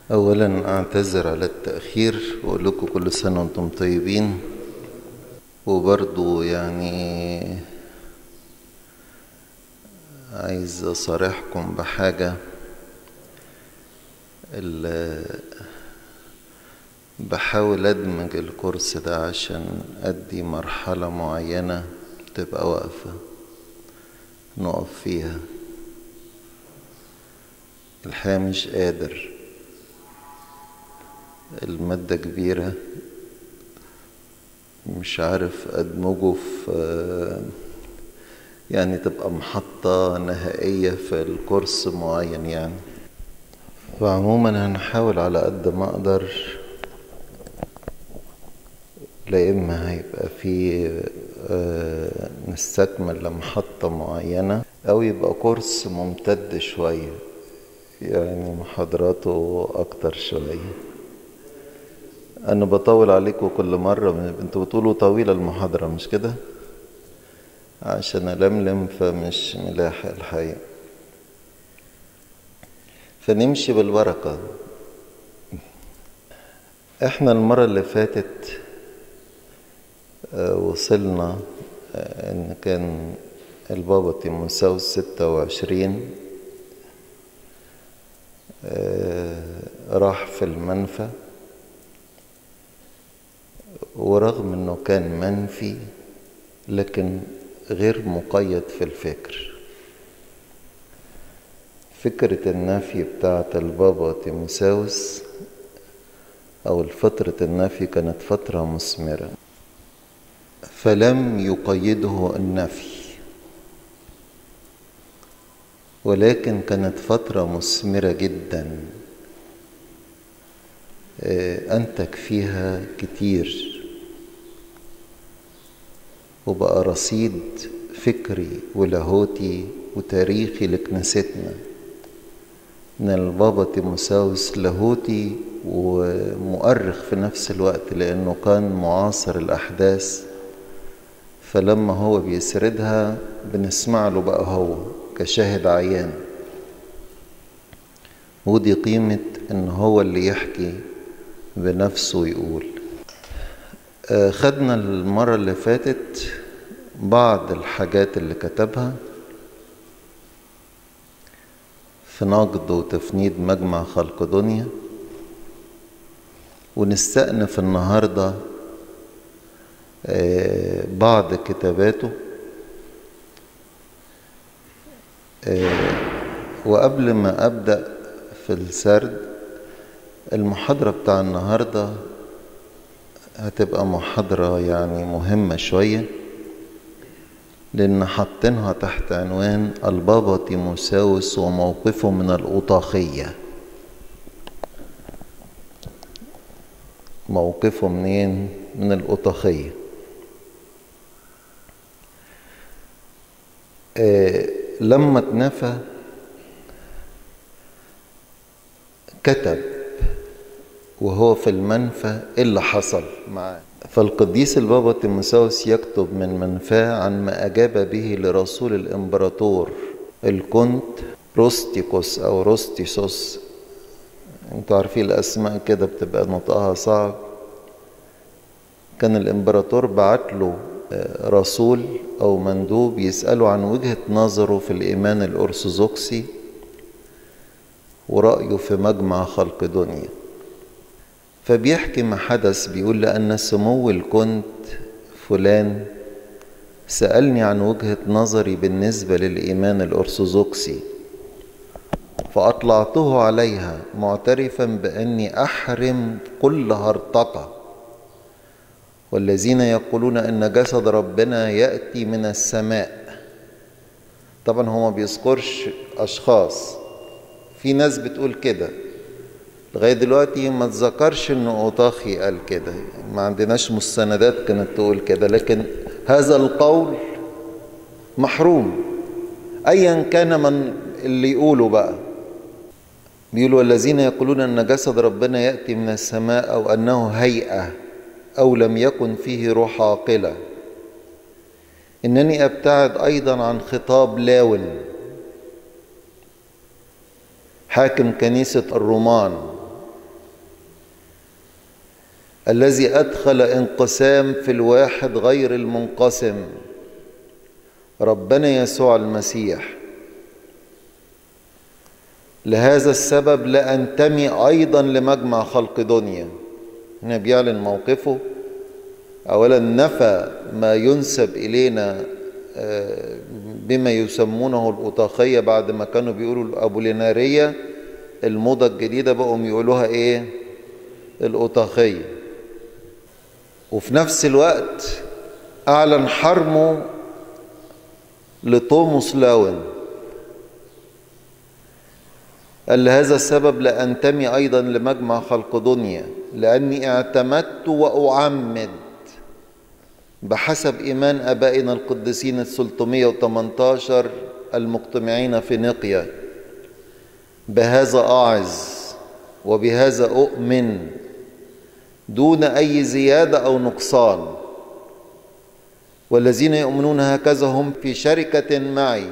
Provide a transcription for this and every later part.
أولا أعتذر على التأخير وأقول لكم كل سنة وأنتم طيبين وبرضو يعني عايز أصارحكم بحاجة بحاول أدمج الكورس ده عشان أدي مرحلة معينة تبقى واقفة نقف فيها الحقيقة مش قادر المادة كبيرة مش عارف أدمجه في يعني تبقى محطة نهائية في الكورس معين يعني فعموما هنحاول على قد ما أقدر لا إما هيبقى في نستكمل لمحطة معينة أو يبقى كورس ممتد شوية يعني محاضراته أكتر شوية أنا بطول عليكم كل مرة أنتوا بتقولوا طويلة المحاضرة مش كده عشان ألملم فمش ملاحق الحقيقة فنمشي بالبركة احنا المرة اللي فاتت وصلنا ان كان البابا تيموساوس ستة وعشرين راح في المنفى ورغم انه كان منفي لكن غير مقيد في الفكر فكرة النفي بتاعة البابا تيموساوس أو فترة النفي كانت فترة مثمرة فلم يقيده النفي ولكن كانت فترة مثمرة جدا أنتج فيها كتير وبقى رصيد فكري ولاهوتي وتاريخي لكنيستنا ان البابا تيموساوس لاهوتي ومؤرخ في نفس الوقت لانه كان معاصر الاحداث فلما هو بيسردها بنسمع له بقى هو كشاهد عيان ودي قيمة ان هو اللي يحكي بنفسه ويقول خدنا المرة اللي فاتت بعض الحاجات اللي كتبها في نقد وتفنيد مجمع خلق دنيا ونستأنف النهاردة بعض كتاباته وقبل ما أبدأ في السرد المحاضرة بتاع النهارده هتبقى محاضرة يعني مهمة شوية لأن حاطينها تحت عنوان البابا تيموساوس وموقفه من الأوطاخية موقفه منين؟ من الأوطاخية آه لما اتنفى كتب وهو في المنفى إيه اللي حصل معاه فالقديس البابا تيموساوس يكتب من منفاه عن ما أجاب به لرسول الإمبراطور الكونت روستيكوس أو روستيسوس انتوا عارفين الأسماء كده بتبقى نطقها صعب كان الإمبراطور بعت له رسول أو مندوب يسأله عن وجهة نظره في الإيمان الأرثوذكسي ورأيه في مجمع خلق دنيا فبيحكي ما حدث بيقول لأن سمو الكنت فلان سألني عن وجهة نظري بالنسبة للإيمان الأرثوذكسي فأطلعته عليها معترفا بأني أحرم كل هرطقة والذين يقولون أن جسد ربنا يأتي من السماء طبعا هو ما بيذكرش أشخاص في ناس بتقول كده لغاية دلوقتي ما تذكرش ان اوطاخي قال كده ما عندناش مستندات كانت تقول كده لكن هذا القول محروم ايا كان من اللي يقوله بقى بيقولوا الذين يقولون ان جسد ربنا ياتي من السماء او انه هيئه او لم يكن فيه روح عاقله انني ابتعد ايضا عن خطاب لاون حاكم كنيسة الرومان الذي أدخل انقسام في الواحد غير المنقسم ربنا يسوع المسيح لهذا السبب لا أنتمي أيضا لمجمع خلق دنيا هنا بيعلن موقفه أولا نفى ما ينسب إلينا بما يسمونه الأطاخية بعد ما كانوا بيقولوا الأبولينارية الموضة الجديدة بقوا يقولوها إيه الأطاخية وفي نفس الوقت أعلن حرمه لتوموس لاون قال لهذا السبب لا أنتمي أيضا لمجمع خلق دنيا لأني اعتمدت وأعمد بحسب إيمان أبائنا القديسين ال 318 المجتمعين في نقيا بهذا أعظ وبهذا أؤمن دون أي زيادة أو نقصان والذين يؤمنون هكذا هم في شركة معي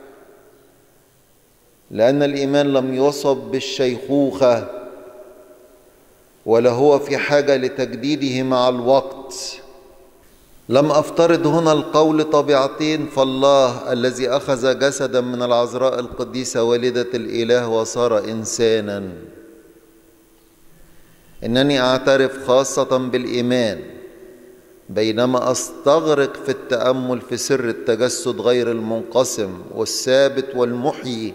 لأن الإيمان لم يصب بالشيخوخة ولا هو في حاجة لتجديده مع الوقت لم أفترض هنا القول طبيعتين فالله الذي أخذ جسدا من العذراء القديسة والدة الإله وصار إنسانا إنني أعترف خاصة بالإيمان بينما أستغرق في التأمل في سر التجسد غير المنقسم والثابت والمحيي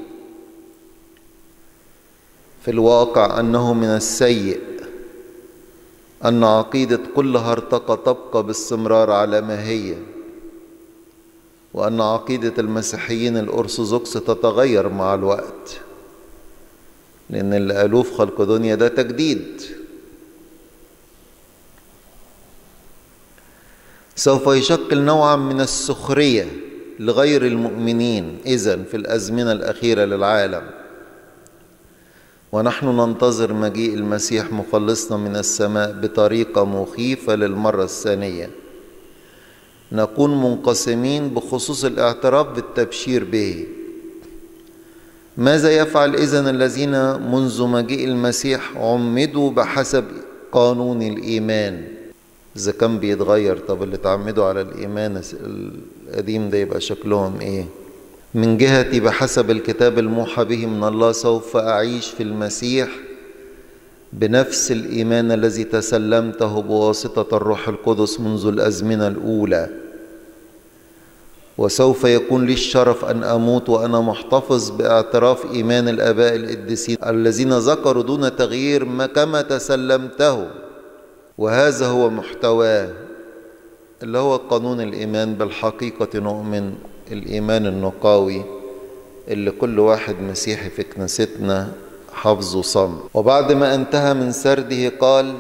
في الواقع أنه من السيء أن عقيدة كل هرطقة تبقى باستمرار على ما هي وأن عقيدة المسيحيين الأرثوذكس تتغير مع الوقت لأن اللي قالوه في خلق دنيا ده تجديد سوف يشكل نوعا من السخرية لغير المؤمنين إذن في الأزمنة الأخيرة للعالم ونحن ننتظر مجيء المسيح مخلصنا من السماء بطريقة مخيفة للمرة الثانية نكون منقسمين بخصوص الاعتراف بالتبشير به ماذا يفعل إذن الذين منذ مجيء المسيح عمدوا بحسب قانون الإيمان إذا كان بيتغير طب اللي اتعمدوا على الإيمان القديم ده يبقى شكلهم إيه من جهتي بحسب الكتاب الموحى به من الله سوف أعيش في المسيح بنفس الإيمان الذي تسلمته بواسطة الروح القدس منذ الأزمنة الأولى وسوف يكون لي الشرف أن أموت وأنا محتفظ باعتراف إيمان الآباء القديسين الذين ذكروا دون تغيير ما كما تسلمته وهذا هو محتواه اللي هو قانون الإيمان بالحقيقة نؤمن الإيمان النقاوي اللي كل واحد مسيحي في كنيستنا حفظه صم وبعد ما انتهى من سرده قال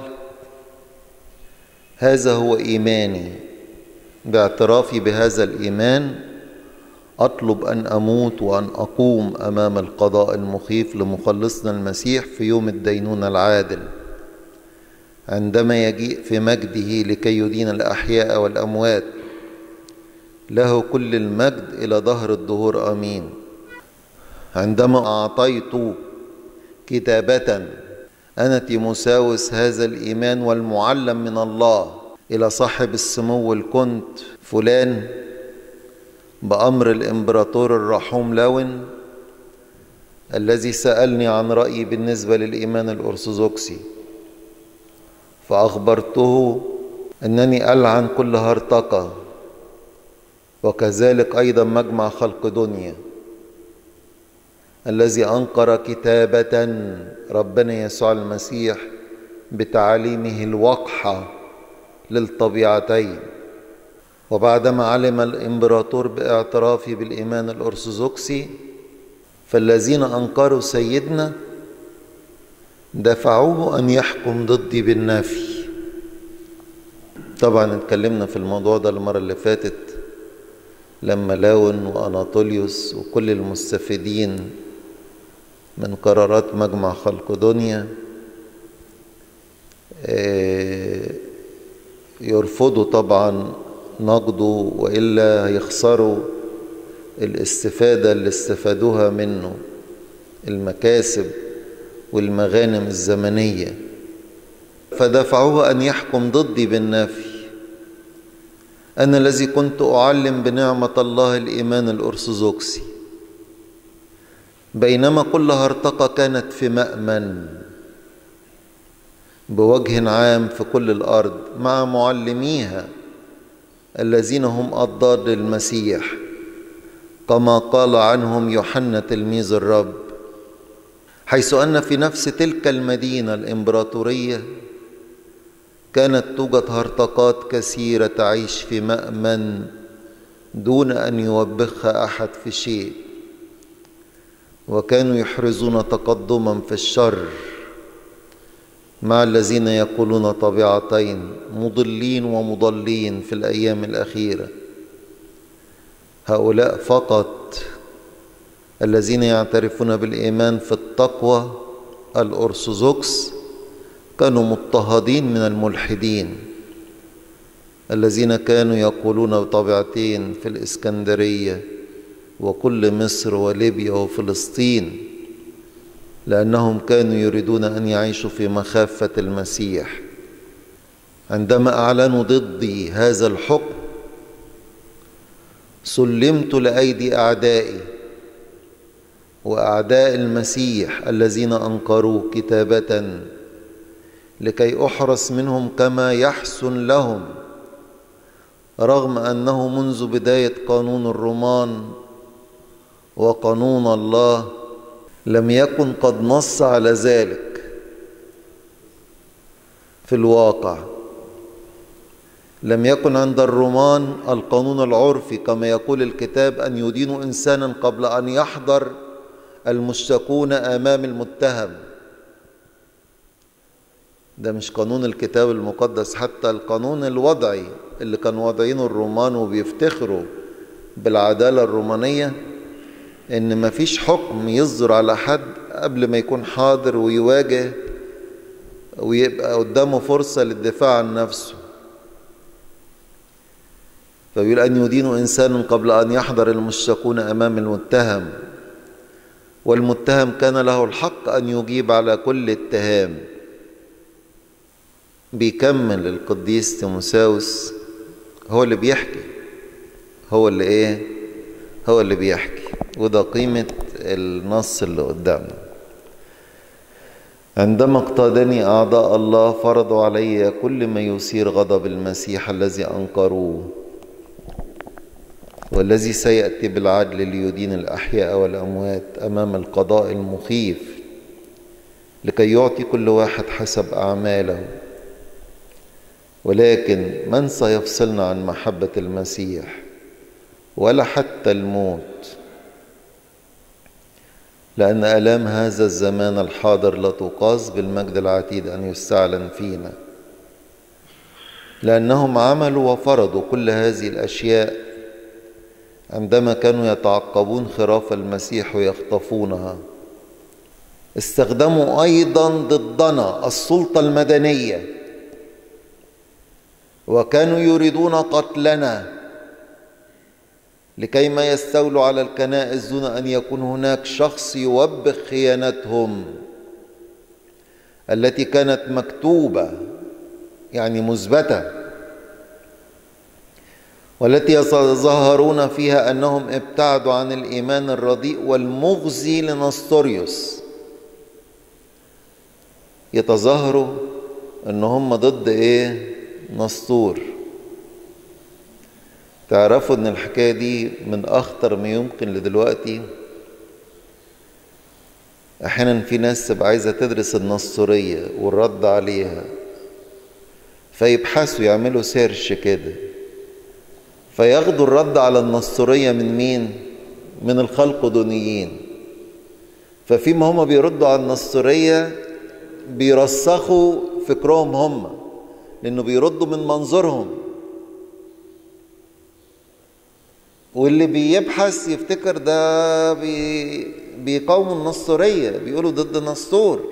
هذا هو إيماني باعترافي بهذا الإيمان أطلب أن أموت وأن أقوم أمام القضاء المخيف لمخلصنا المسيح في يوم الدينونة العادل عندما يجيء في مجده لكي يدين الأحياء والأموات له كل المجد إلى ظهر الدهور آمين عندما أعطيت كتابة أنا تيموساوس هذا الإيمان والمعلم من الله إلى صاحب السمو الكنت فلان بأمر الإمبراطور الرحوم لاون الذي سألني عن رأيي بالنسبة للإيمان الأرثوذكسي فأخبرته أنني ألعن كل هرطقة وكذلك أيضا مجمع خلق دنيا الذي أنقر كتابة ربنا يسوع المسيح بتعاليمه الوقحة للطبيعتين وبعدما علم الإمبراطور باعترافي بالإيمان الأرثوذكسي فالذين أنكروا سيدنا دفعوه أن يحكم ضدي بالنفي طبعا اتكلمنا في الموضوع ده المرة اللي فاتت لما لاون وأناطوليوس وكل المستفيدين من قرارات مجمع خلق دنيا يرفضوا طبعا نقده وإلا يخسروا الاستفادة اللي استفادوها منه المكاسب والمغانم الزمنية فدفعوه أن يحكم ضدي بالنفي أنا الذي كنت أعلم بنعمة الله الإيمان الأرثوذكسي بينما كل هرطقة كانت في مأمن بوجه عام في كل الأرض مع معلميها الذين هم أضداد المسيح كما قال عنهم يوحنا تلميذ الرب حيث أن في نفس تلك المدينة الإمبراطورية كانت توجد هرطقات كثيرة تعيش في مأمن دون أن يوبخها أحد في شيء وكانوا يحرزون تقدما في الشر مع الذين يقولون طبيعتين مضلين ومضلين في الأيام الأخيرة هؤلاء فقط الذين يعترفون بالإيمان في التقوى الأرثوذكس كانوا مضطهدين من الملحدين الذين كانوا يقولون بطبيعتين في الإسكندرية وكل مصر وليبيا وفلسطين لأنهم كانوا يريدون أن يعيشوا في مخافة المسيح عندما أعلنوا ضدي هذا الحكم سلمت لأيدي أعدائي وأعداء المسيح الذين أنكروه كتابة لكي أحرس منهم كما يحسن لهم رغم أنه منذ بداية قانون الرومان وقانون الله لم يكن قد نص على ذلك في الواقع لم يكن عند الرومان القانون العرفي كما يقول الكتاب أن يدينوا إنسانا قبل أن يحضر المشتكون أمام المتهم ده مش قانون الكتاب المقدس حتى القانون الوضعي اللي كان واضعينه الرومان وبيفتخروا بالعدالة الرومانية إن مفيش حكم يصدر على حد قبل ما يكون حاضر ويواجه ويبقى قدامه فرصة للدفاع عن نفسه فبيقول أن يدين إنسان قبل أن يحضر المشتكون أمام المتهم والمتهم كان له الحق أن يجيب على كل اتهام بيكمل القديس تيموساوس هو اللي بيحكي هو اللي ايه هو اللي بيحكي وده قيمة النص اللي قدامنا عندما اقتادني أعضاء الله فرضوا علي كل ما يثير غضب المسيح الذي أنكروه والذي سيأتي بالعدل ليدين الأحياء والأموات أمام القضاء المخيف لكي يعطي كل واحد حسب أعماله ولكن من سيفصلنا عن محبة المسيح ولا حتى الموت لأن آلام هذا الزمان الحاضر لا تقاس بالمجد العتيد أن يستعلن فينا لأنهم عملوا وفرضوا كل هذه الأشياء عندما كانوا يتعقبون خراف المسيح ويخطفونها استخدموا أيضا ضدنا السلطة المدنية وكانوا يريدون قتلنا لكي ما يستولوا على الكنائس دون أن يكون هناك شخص يوبخ خيانتهم التي كانت مكتوبة يعني مثبتة والتي يتظاهرون فيها أنهم ابتعدوا عن الإيمان الرديء والمغزي لنستوريوس يتظاهروا أن هم ضد إيه نسطور تعرفوا ان الحكايه دي من اخطر ما يمكن لدلوقتي احيانا في ناس تبقى عايزه تدرس النصوريه والرد عليها فيبحثوا يعملوا سيرش كده فياخدوا الرد على النصوريه من مين من الخلقدونيين ففيما هم بيردوا على النصوريه بيرسخوا فكرهم هم لانه بيردوا من منظورهم واللي بيبحث يفتكر ده بي بيقاوموا النصورية بيقولوا ضد نسطور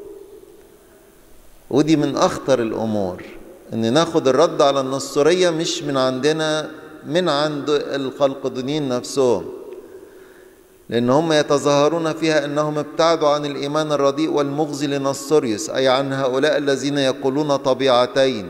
ودي من أخطر الأمور إن ناخد الرد على النصورية مش من عندنا من عند الخلقدونيين نفسهم لأن هم يتظاهرون فيها أنهم ابتعدوا عن الإيمان الرديء والمغزي لنصوريوس أي عن هؤلاء الذين يقولون طبيعتين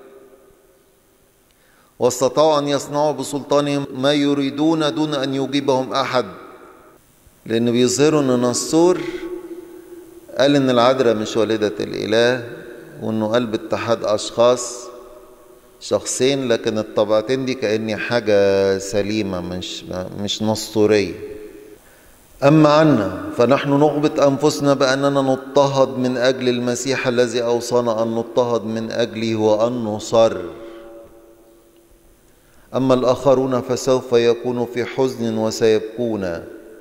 واستطاعوا أن يصنعوا بسلطانهم ما يريدون دون أن يجيبهم أحد لأن بيظهروا أن نصور قال إن العذراء مش والدة الإله وإنه قلب اتحاد أشخاص شخصين لكن الطبعتين دي كأني حاجة سليمة مش مش نسطورية أما عنا فنحن نغبط أنفسنا بأننا نضطهد من أجل المسيح الذي أوصانا أن نضطهد من أجله وأن نصر أما الآخرون فسوف يكونوا في حزن وسيبكون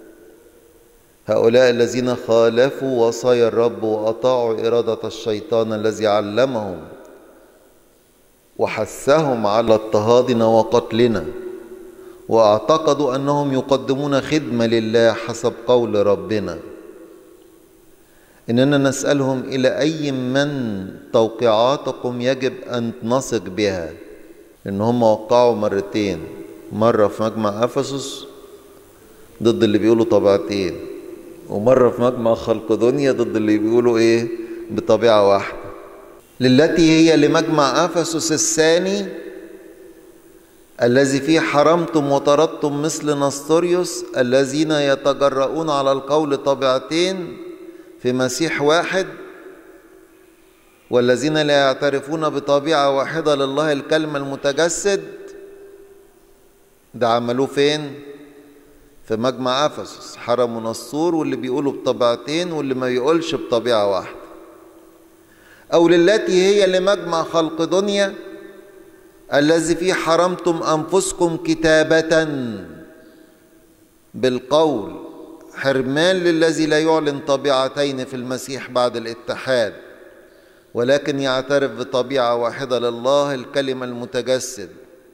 هؤلاء الذين خالفوا وصايا الرب وأطاعوا إرادة الشيطان الذي علمهم وحثهم على اضطهادنا وقتلنا واعتقدوا انهم يقدمون خدمه لله حسب قول ربنا اننا نسالهم الى اي من توقيعاتكم يجب ان نثق بها ان هم وقعوا مرتين مره في مجمع افسس ضد اللي بيقولوا طبيعتين ومره في مجمع خلق دنيا ضد اللي بيقولوا ايه بطبيعه واحده للتي هي لمجمع افسس الثاني الذي فيه حرمتم وطردتم مثل نستوريوس الذين يتجرؤون على القول طبيعتين في مسيح واحد والذين لا يعترفون بطبيعة واحدة لله الكلمة المتجسد ده عملوه فين؟ في مجمع أفسس حرموا نصور واللي بيقولوا بطبيعتين واللي ما بيقولش بطبيعة واحدة أو للتي هي لمجمع خلق دنيا الذي فيه حرمتم أنفسكم كتابة بالقول حرمان للذي لا يعلن طبيعتين في المسيح بعد الاتحاد ولكن يعترف بطبيعة واحدة لله الكلمة المتجسد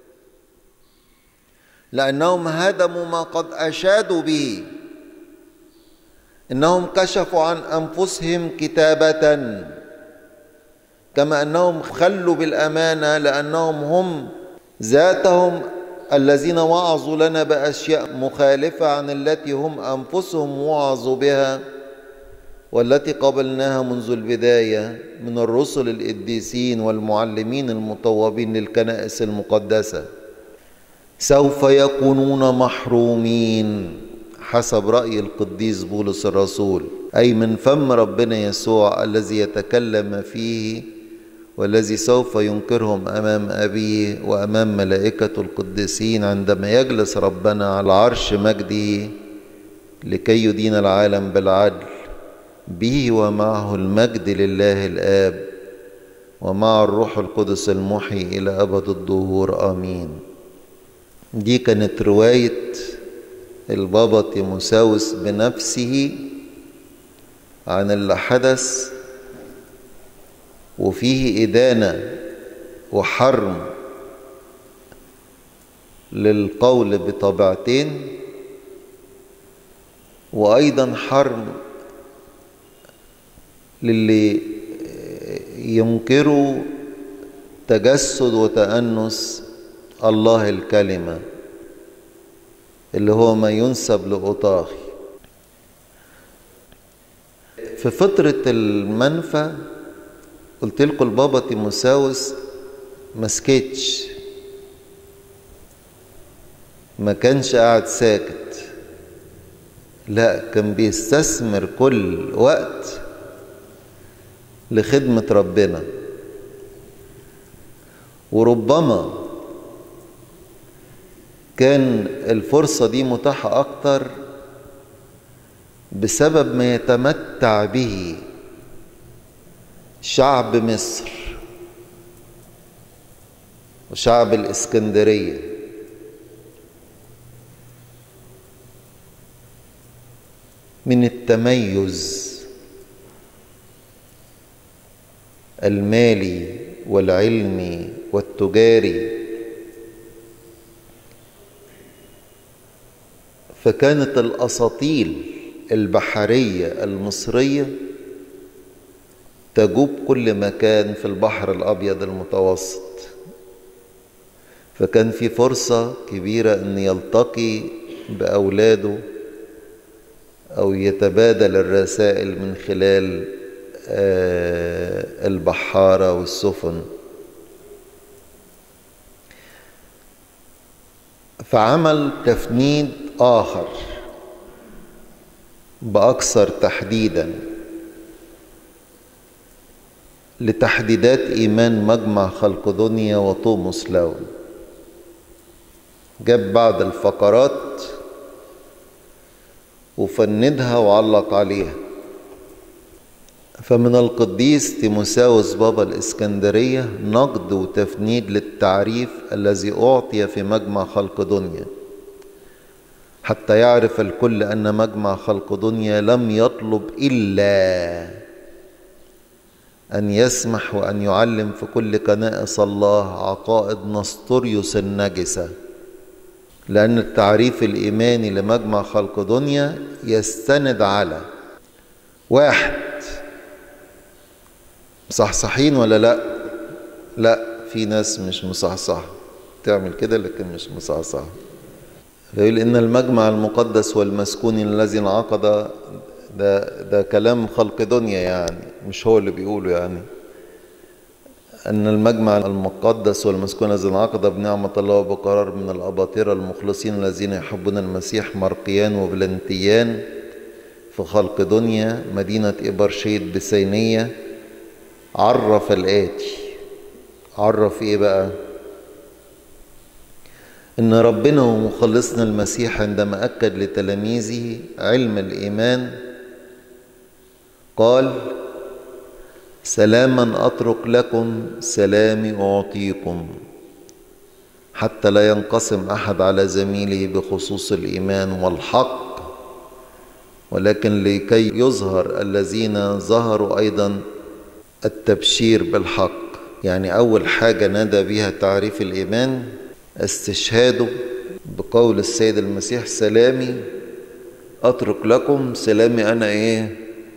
لأنهم هدموا ما قد أشادوا به إنهم كشفوا عن أنفسهم كتابة كما انهم خلوا بالامانه لانهم هم ذاتهم الذين وعظوا لنا باشياء مخالفه عن التي هم انفسهم وعظوا بها والتي قبلناها منذ البدايه من الرسل القديسين والمعلمين المطوبين للكنائس المقدسه سوف يكونون محرومين حسب راي القديس بولس الرسول اي من فم ربنا يسوع الذي يتكلم فيه والذي سوف ينكرهم امام ابيه وامام ملائكه القديسين عندما يجلس ربنا على عرش مجده لكي يدين العالم بالعدل به ومعه المجد لله الاب ومع الروح القدس المحي الى ابد الدهور امين دي كانت روايه البابا تيموساوس بنفسه عن اللي حدث وفيه إدانة وحرم للقول بطبيعتين وأيضا حرم للي ينكروا تجسد وتأنس الله الكلمة اللي هو ما ينسب لأطاخي في فترة المنفى قلت لكم البابا تيموساوس ما سكتش ما كانش قاعد ساكت لا كان بيستثمر كل وقت لخدمة ربنا وربما كان الفرصة دي متاحة أكتر بسبب ما يتمتع به شعب مصر وشعب الإسكندرية من التميز المالي والعلمي والتجاري فكانت الاساطيل البحريه المصريه تجوب كل مكان في البحر الابيض المتوسط فكان في فرصه كبيره ان يلتقي باولاده أو يتبادل الرسائل من خلال البحارة والسفن فعمل تفنيد آخر بأكثر تحديدا لتحديدات إيمان مجمع خلق دنيا وطوموس لاون جاب بعض الفقرات وفندها وعلق عليها فمن القديس تيموساوس بابا الإسكندرية نقد وتفنيد للتعريف الذي أعطي في مجمع خلق دنيا حتى يعرف الكل أن مجمع خلق دنيا لم يطلب إلا أن يسمح وأن يعلم في كل كنائس الله عقائد نسطوريوس النجسة لأن التعريف الإيماني لمجمع خلق دنيا يستند على واحد مصحصحين ولا لا لا في ناس مش مصحصح تعمل كده لكن مش مصحصح فيقول ان المجمع المقدس والمسكون الذي انعقد ده ده كلام خلق دنيا يعني مش هو اللي بيقوله يعني أن المجمع المقدس والمسكون الذي انعقد بنعمة الله وبقرار من الأباطرة المخلصين الذين يحبون المسيح مرقيان وبلنتيان في خلق دنيا مدينة إبرشيد بسينية عرف الآتي عرف إيه بقى إن ربنا ومخلصنا المسيح عندما أكد لتلاميذه علم الإيمان قال سلاما أترك لكم سلامي أعطيكم حتى لا ينقسم أحد على زميله بخصوص الإيمان والحق ولكن لكي يظهر الذين ظهروا أيضا التبشير بالحق يعني أول حاجة نادى بها تعريف الإيمان استشهاده بقول السيد المسيح سلامي أترك لكم سلامي أنا إيه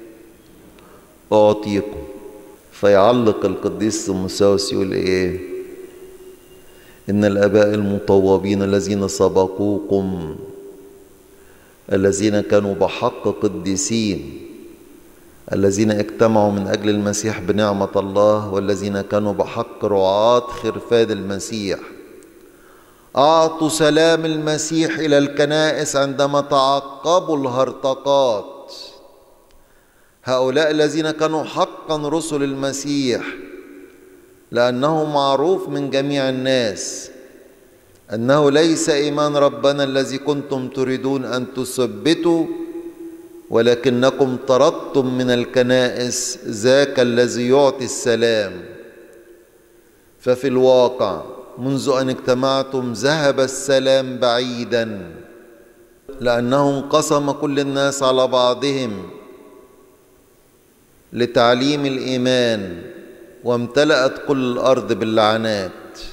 أعطيكم فيعلق القديس تيموساوس يقول إيه إن الآباء المطوبين الذين سبقوكم الذين كانوا بحق قديسين الذين اجتمعوا من أجل المسيح بنعمة الله والذين كانوا بحق رعاة خرفان المسيح أعطوا سلام المسيح إلى الكنائس عندما تعقبوا الهرطقات هؤلاء الذين كانوا حقا رسل المسيح لأنه معروف من جميع الناس أنه ليس إيمان ربنا الذي كنتم تريدون أن تثبتوا ولكنكم طردتم من الكنائس ذاك الذي يعطي السلام ففي الواقع منذ أن اجتمعتم ذهب السلام بعيدا لأنه انقسم كل الناس على بعضهم لتعليم الإيمان وامتلأت كل الأرض باللعنات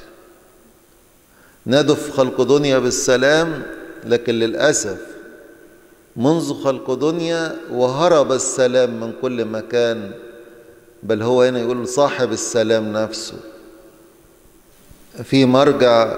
ندف خلق دنيا بالسلام لكن للأسف منذ خلق دنيا وهرب السلام من كل مكان بل هو هنا يقول صاحب السلام نفسه في مرجع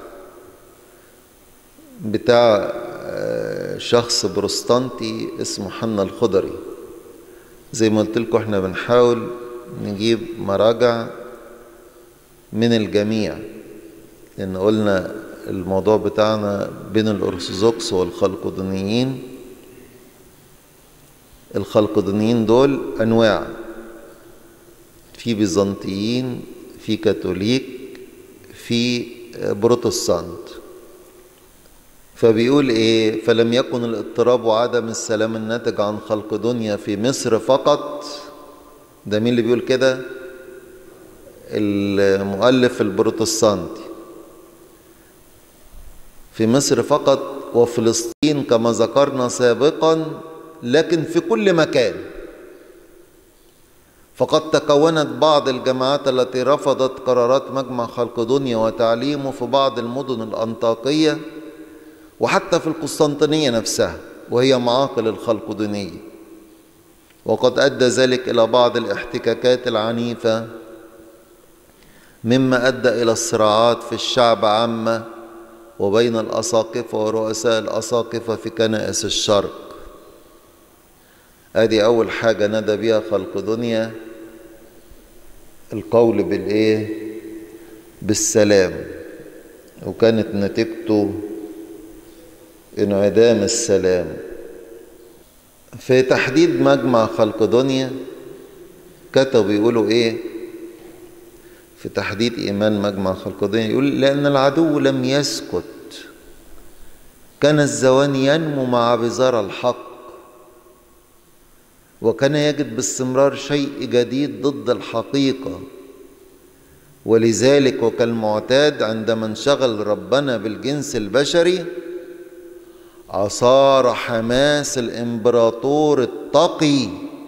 بتاع شخص بروستانتي اسمه حنا الخضري زي ما قلت لكم احنا بنحاول نجيب مراجع من الجميع لان قلنا الموضوع بتاعنا بين الارثوذكس والخلقدونيين الخلقدونيين دول انواع في بيزنطيين في كاثوليك في بروتستانت فبيقول ايه فلم يكن الاضطراب وعدم السلام الناتج عن خلق دنيا في مصر فقط ده مين اللي بيقول كده المؤلف البروتستانتي في مصر فقط وفلسطين كما ذكرنا سابقا لكن في كل مكان فقد تكونت بعض الجماعات التي رفضت قرارات مجمع خلق دنيا وتعليمه في بعض المدن الأنطاكية وحتى في القسطنطينية نفسها وهي معاقل الخلقدونية وقد أدى ذلك إلى بعض الاحتكاكات العنيفة مما أدى إلى الصراعات في الشعب عامة وبين الأساقفة ورؤساء الأساقفة في كنائس الشرق ادي اول حاجة ندى بيها خلق دنيا القول بالايه بالسلام وكانت نتيجته انعدام السلام في تحديد مجمع خلق دنيا كتبوا يقولوا ايه في تحديد ايمان مجمع خلق دنيا يقول لان العدو لم يسكت كان الزوان ينمو مع بزار الحق وكان يجد باستمرار شيء جديد ضد الحقيقه ولذلك وكالمعتاد عندما انشغل ربنا بالجنس البشري أثار حماس الإمبراطور التقي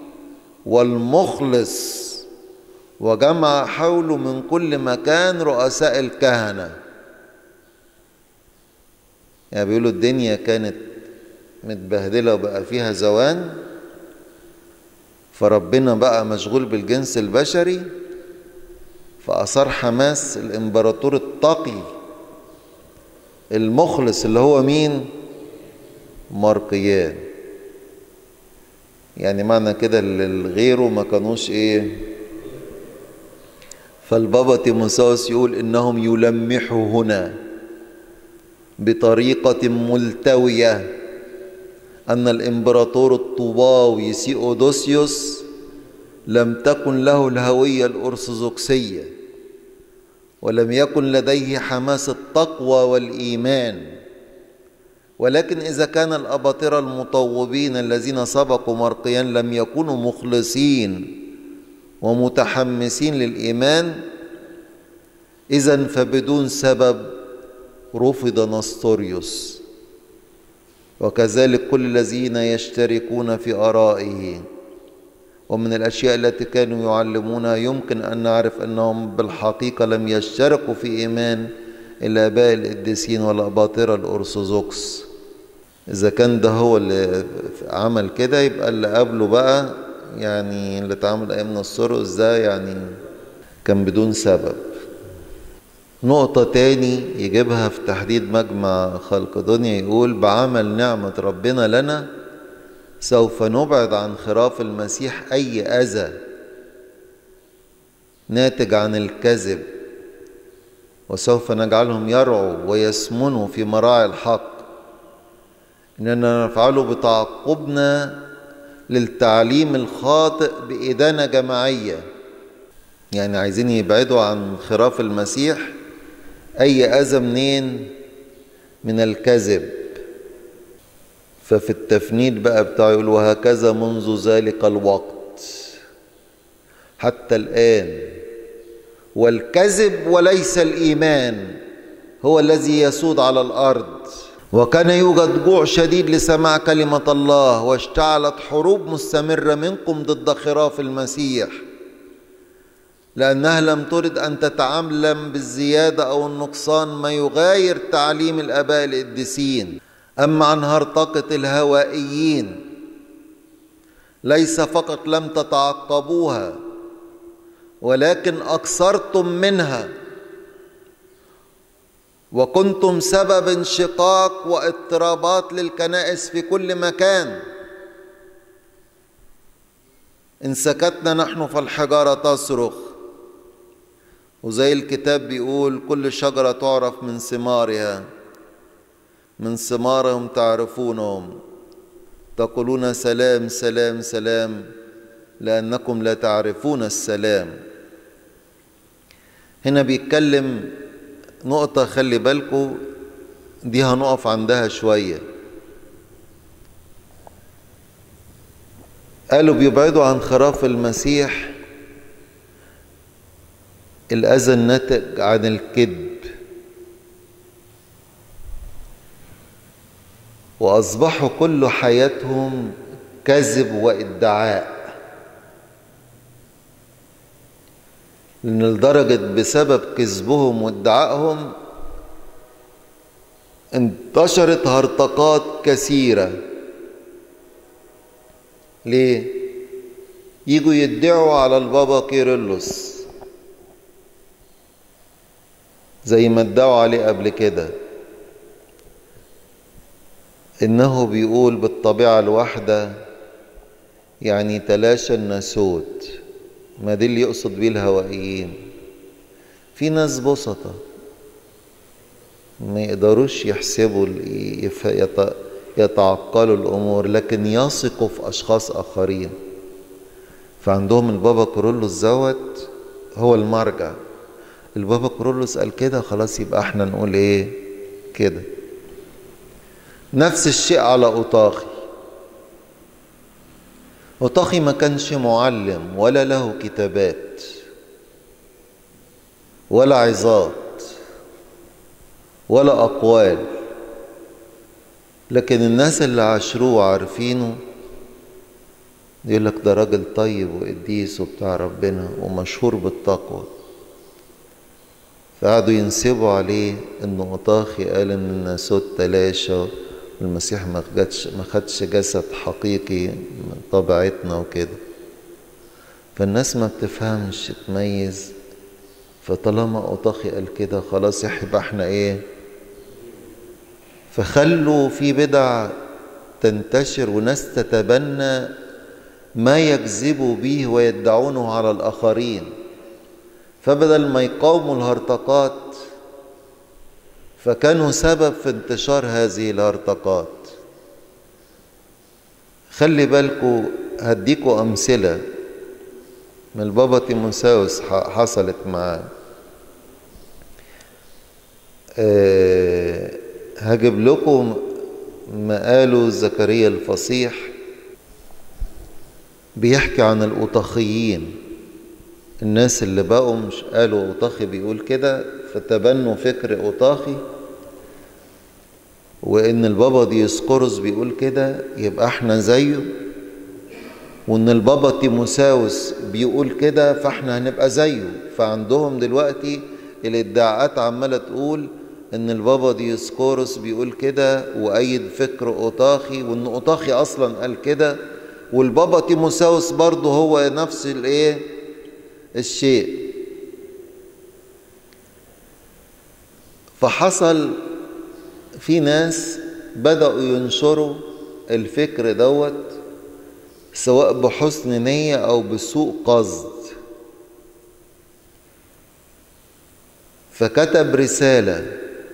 والمخلص وجمع حوله من كل مكان رؤساء الكهنة يعني بيقولوا الدنيا كانت متبهدلة وبقى فيها زوان فربنا بقى مشغول بالجنس البشري فأثار حماس الإمبراطور التقي المخلص اللي هو مين؟ مرقيان يعني معنى كده اللي غيره ما كانوش ايه فالبابا تيموساوس يقول انهم يلمحوا هنا بطريقة ملتوية أن الإمبراطور الطوباوي سيودوسيوس لم تكن له الهوية الأرثوذكسية ولم يكن لديه حماس التقوى والإيمان ولكن إذا كان الأباطرة المطوبين الذين سبقوا مرقيا لم يكونوا مخلصين ومتحمسين للإيمان إذا فبدون سبب رفض نستوريوس وكذلك كل الذين يشتركون في آرائه ومن الأشياء التي كانوا يعلمونها يمكن أن نعرف أنهم بالحقيقة لم يشتركوا في إيمان الآباء القديسين والأباطرة الأرثوذكس إذا كان ده هو اللي عمل كده يبقى اللي قبله بقى يعني اللي اتعمل أيام نصرس ده يعني كان بدون سبب نقطة تاني يجيبها في تحديد مجمع خلق دنيا يقول بعمل نعمة ربنا لنا سوف نبعد عن خراف المسيح أي أذى ناتج عن الكذب وسوف نجعلهم يرعوا ويسمنوا في مراعي الحق إننا نفعله بتعقبنا للتعليم الخاطئ بإدانة جماعية يعني عايزين يبعدوا عن خراف المسيح أي أذى منين من الكذب ففي التفنيد بقى بتاعه يقول وهكذا منذ ذلك الوقت حتى الآن والكذب وليس الإيمان هو الذي يسود على الأرض وكان يوجد جوع شديد لسماع كلمة الله واشتعلت حروب مستمرة منكم ضد خراف المسيح لأنها لم ترد أن تتعلم بالزيادة أو النقصان ما يغاير تعليم الآباء القديسين أما عن هرطقة الهوائيين ليس فقط لم تتعقبوها ولكن أكثرتم منها وكنتم سبب انشقاق واضطرابات للكنائس في كل مكان إن سكتنا نحن فالحجارة تصرخ وزي الكتاب بيقول كل شجرة تعرف من ثمارها من ثمارهم تعرفونهم تقولون سلام سلام سلام لأنكم لا تعرفون السلام هنا بيتكلم نقطة خلي بالكم دي هنقف عندها شوية قالوا بيبعدوا عن خراف المسيح الأذى الناتج عن الكذب وأصبحوا كل حياتهم كذب وادعاء لأن لدرجة بسبب كذبهم وادعائهم انتشرت هرطقات كثيرة ليه؟ يجوا يدعوا على البابا كيرلس زي ما ادعوا عليه قبل كده إنه بيقول بالطبيعة الواحدة يعني تلاشى الناسوت ما دي اللي يقصد بيه الهوائيين في ناس بسطة ما يقدروش يحسبوا يتعقلوا الأمور لكن يثقوا في أشخاص آخرين فعندهم البابا كورولوس زوت هو المرجع البابا كورولوس قال كده خلاص يبقى احنا نقول ايه كده نفس الشيء على أوطاخي أوطاخي ما كانش معلم ولا له كتابات ولا عظات ولا أقوال لكن الناس اللي عاشروه وعارفينه يقول لك ده راجل طيب وقديس وبتاع ربنا ومشهور بالتقوى فقعدوا ينسبوا عليه انه أطاخي قال ان الناسوت تلاشى والمسيح ما خدش ما خدش جسد حقيقي من طبيعتنا وكده فالناس ما بتفهمش تميز فطالما أطاخي قال كده خلاص يبقى احنا ايه فخلوا في بدع تنتشر وناس تتبنى ما يكذبوا به ويدعونه على الآخرين فبدل ما يقاوموا الهرطقات فكانوا سبب في انتشار هذه الهرطقات خلي بالكوا هديكوا أمثلة من البابا تيموساوس حصلت معاه أه هجيب لكم مقاله زكريا الفصيح بيحكي عن الأوطاخيين الناس اللي بقوا مش قالوا أوطاخي بيقول كده فتبنوا فكر أوطاخي وإن البابا ديسقورس بيقول كده يبقى احنا زيه وإن البابا تيموساوس بيقول كده فاحنا هنبقى زيه فعندهم دلوقتي الادعاءات عمالة تقول ان البابا ديسقورس بيقول كده وأيد فكر أوطاخي وإن أوطاخي أصلا قال كده والبابا تيموساوس برضه هو نفس الايه الشيء فحصل في ناس بدأوا ينشروا الفكر دوت سواء بحسن نية أو بسوء قصد فكتب رسالة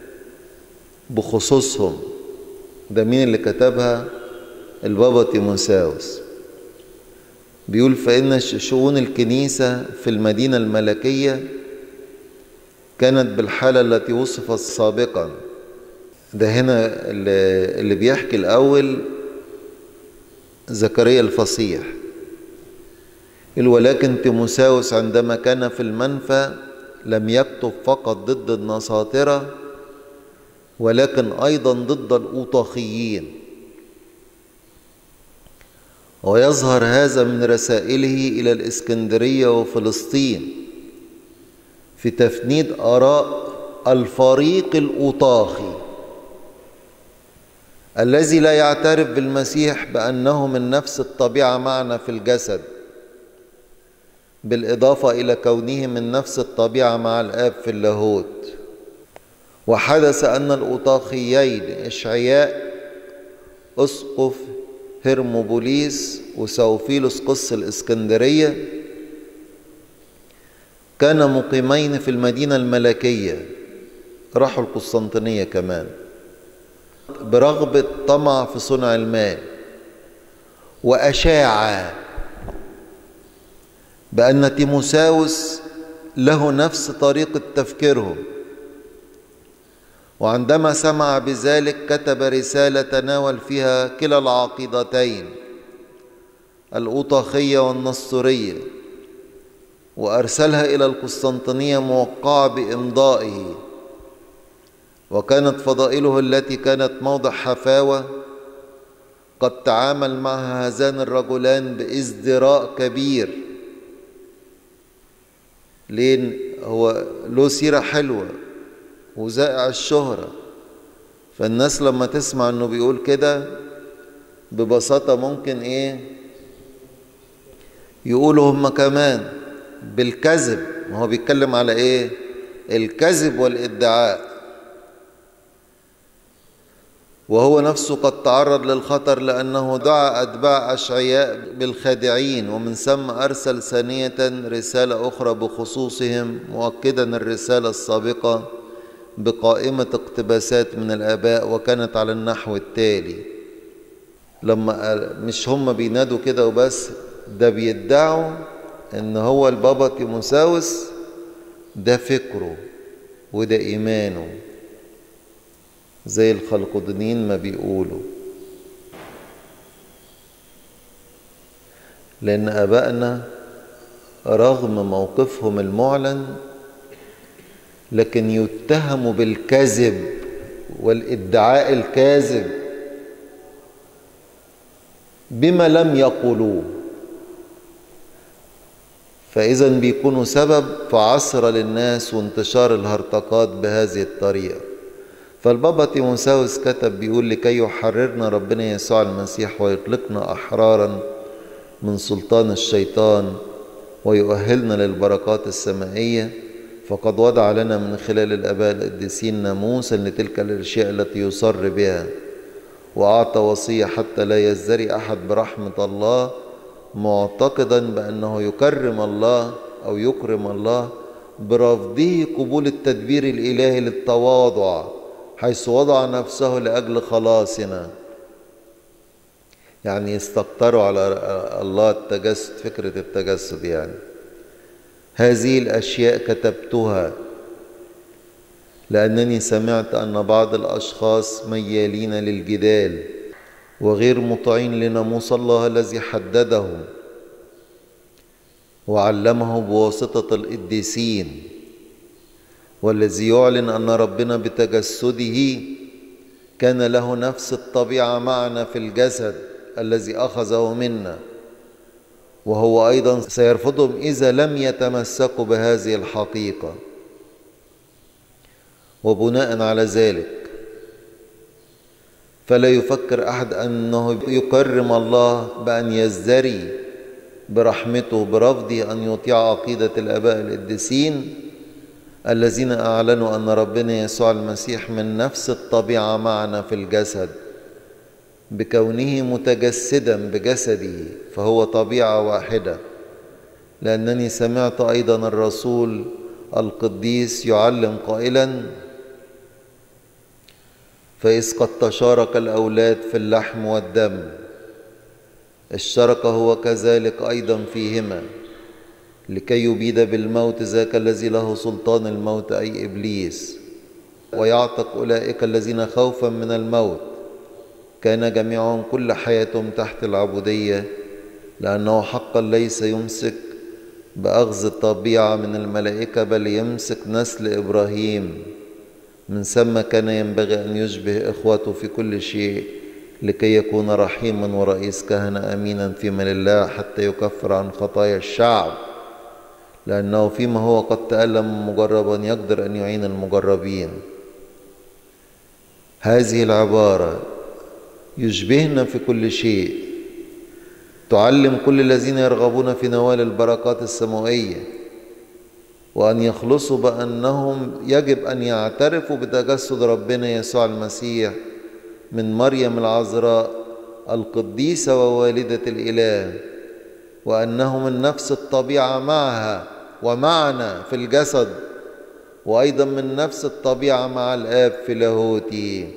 بخصوصهم ده مين اللي كتبها البابا تيموساوس بيقول فإن شؤون الكنيسة في المدينة الملكية كانت بالحالة التي وصفت سابقا ده هنا اللي بيحكي الأول زكريا الفصيح ولكن تيموساوس عندما كان في المنفى لم يكتب فقط ضد النصاطرة ولكن أيضا ضد الأوطاخيين ويظهر هذا من رسائله إلى الإسكندرية وفلسطين في تفنيد آراء الفريق الأوطاخي الذي لا يعترف بالمسيح بأنه من نفس الطبيعة معنا في الجسد بالإضافة إلى كونه من نفس الطبيعة مع الآب في اللاهوت وحدث أن الأوطاخيين إشعياء أسقف هرموبوليس وسوفيلوس قس الإسكندرية كان مقيمين في المدينة الملكية راحوا القسطنطينية كمان برغبة طمع في صنع المال وأشاع بأن تيموساوس له نفس طريقة تفكيرهم وعندما سمع بذلك كتب رسالة تناول فيها كلا العقيدتين الأوطاخية والنصرية وأرسلها إلى القسطنطينية موقعة بإمضائه وكانت فضائله التي كانت موضع حفاوة قد تعامل مع هذان الرجلان بازدراء كبير لين هو له سيرة حلوة وزائع الشهرة فالناس لما تسمع انه بيقول كده ببساطة ممكن ايه يقولوا هم كمان بالكذب ما هو بيتكلم على ايه الكذب والادعاء وهو نفسه قد تعرض للخطر لأنه دعا أتباع أشعياء بالخادعين ومن ثم أرسل ثانية رسالة أخرى بخصوصهم مؤكدا الرسالة السابقة بقائمة اقتباسات من الآباء وكانت على النحو التالي لما مش هم بينادوا كده وبس ده بيدعوا ان هو البابا تيموساوس ده فكره وده ايمانه زي الخلقدنين ما بيقولوا لان ابائنا رغم موقفهم المعلن لكن يتهموا بالكذب والادعاء الكاذب بما لم يقولوه فإذا بيكونوا سبب في عصر للناس وانتشار الهرطقات بهذه الطريقة فالبابا تيموساوس كتب بيقول لكي يحررنا ربنا يسوع المسيح ويطلقنا أحرارا من سلطان الشيطان ويؤهلنا للبركات السمائية فقد وضع لنا من خلال الآباء القديسين ناموسا لتلك الأشياء التي يصر بها وأعطى وصية حتى لا يزدري أحد برحمة الله معتقدا بأنه يكرم الله أو يكرم الله برفضه قبول التدبير الإلهي للتواضع حيث وضع نفسه لأجل خلاصنا يعني يستقطروا على الله التجسد فكرة التجسد يعني هذه الأشياء كتبتها لأنني سمعت أن بعض الأشخاص ميالين للجدال وغير مطيعين لناموس الله الذي حدده وعلمه بواسطة القديسين والذي يعلن أن ربنا بتجسده كان له نفس الطبيعة معنا في الجسد الذي أخذه منا وهو أيضا سيرفضهم إذا لم يتمسكوا بهذه الحقيقة وبناء على ذلك فلا يفكر احد انه يكرم الله بان يزدري برحمته برفضه ان يطيع عقيده الاباء القديسين الذين اعلنوا ان ربنا يسوع المسيح من نفس الطبيعه معنا في الجسد بكونه متجسدا بجسده فهو طبيعه واحده لانني سمعت ايضا الرسول القديس يعلم قائلا فإذ قد تشارك الأولاد في اللحم والدم اشترك هو كذلك أيضا فيهما لكي يبيد بالموت ذاك الذي له سلطان الموت أي إبليس ويعتق أولئك الذين خوفا من الموت كان جميعهم كل حياتهم تحت العبودية لأنه حقا ليس يمسك بأخذ الطبيعة من الملائكة بل يمسك نسل إبراهيم من ثم كان ينبغي أن يشبه إخوته في كل شيء لكي يكون رحيما ورئيس كهنة أمينا فيما لله حتى يكفر عن خطايا الشعب لأنه فيما هو قد تألم مجربا يقدر أن يعين المجربين هذه العبارة يشبهنا في كل شيء تعلم كل الذين يرغبون في نوال البركات السماويه وأن يخلصوا بأنهم يجب أن يعترفوا بتجسد ربنا يسوع المسيح من مريم العذراء القديسة ووالدة الإله وأنه من نفس الطبيعة معها ومعنا في الجسد وأيضا من نفس الطبيعة مع الآب في لاهوته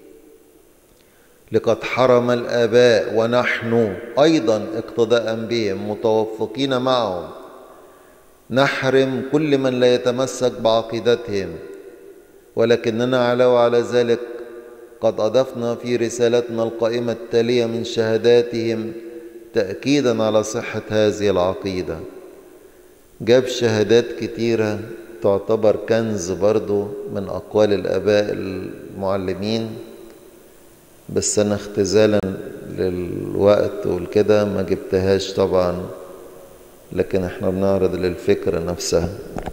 لقد حرم الآباء ونحن أيضا اقتداء بهم متوفقين معهم نحرم كل من لا يتمسك بعقيدتهم ولكننا علاوة على ذلك قد أضفنا في رسالتنا القائمة التالية من شهاداتهم تأكيدا على صحة هذه العقيدة جاب شهادات كتيرة تعتبر كنز برضو من أقوال الآباء المعلمين بس أنا اختزالا للوقت والكده ما جبتهاش طبعا لكن احنا بنعرض للفكرة نفسها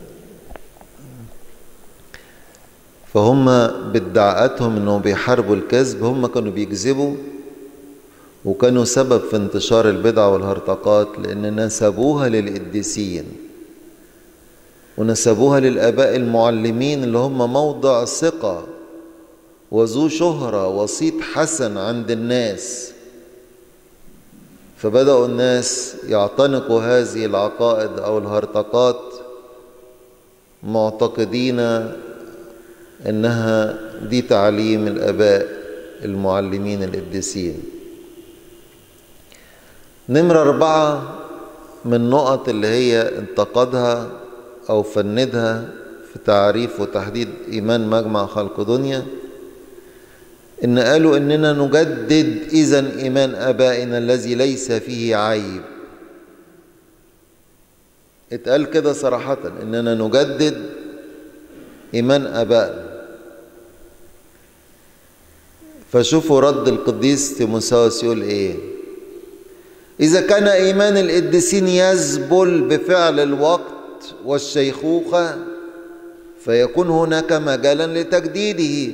فهم بادعاءاتهم انهم بيحاربوا الكذب هم كانوا بيكذبوا وكانوا سبب في انتشار البدع والهرطقات لان نسبوها للقديسين ونسبوها للاباء المعلمين اللي هم موضع ثقه وذو شهرة وسيط حسن عند الناس فبدأوا الناس يعتنقوا هذه العقائد أو الهرطقات معتقدين انها دي تعليم الاباء المعلمين القديسين نمرة أربعة من النقط اللي هي انتقدها أو فندها في تعريف وتحديد إيمان مجمع خلق دنيا إن قالوا إننا نجدد إذا إيمان آبائنا الذي ليس فيه عيب اتقال كده صراحة إننا نجدد إيمان آبائنا فشوفوا رد القديس تيموساوس يقول إيه إذا كان إيمان القديسين يذبل بفعل الوقت والشيخوخة فيكون هناك مجالا لتجديده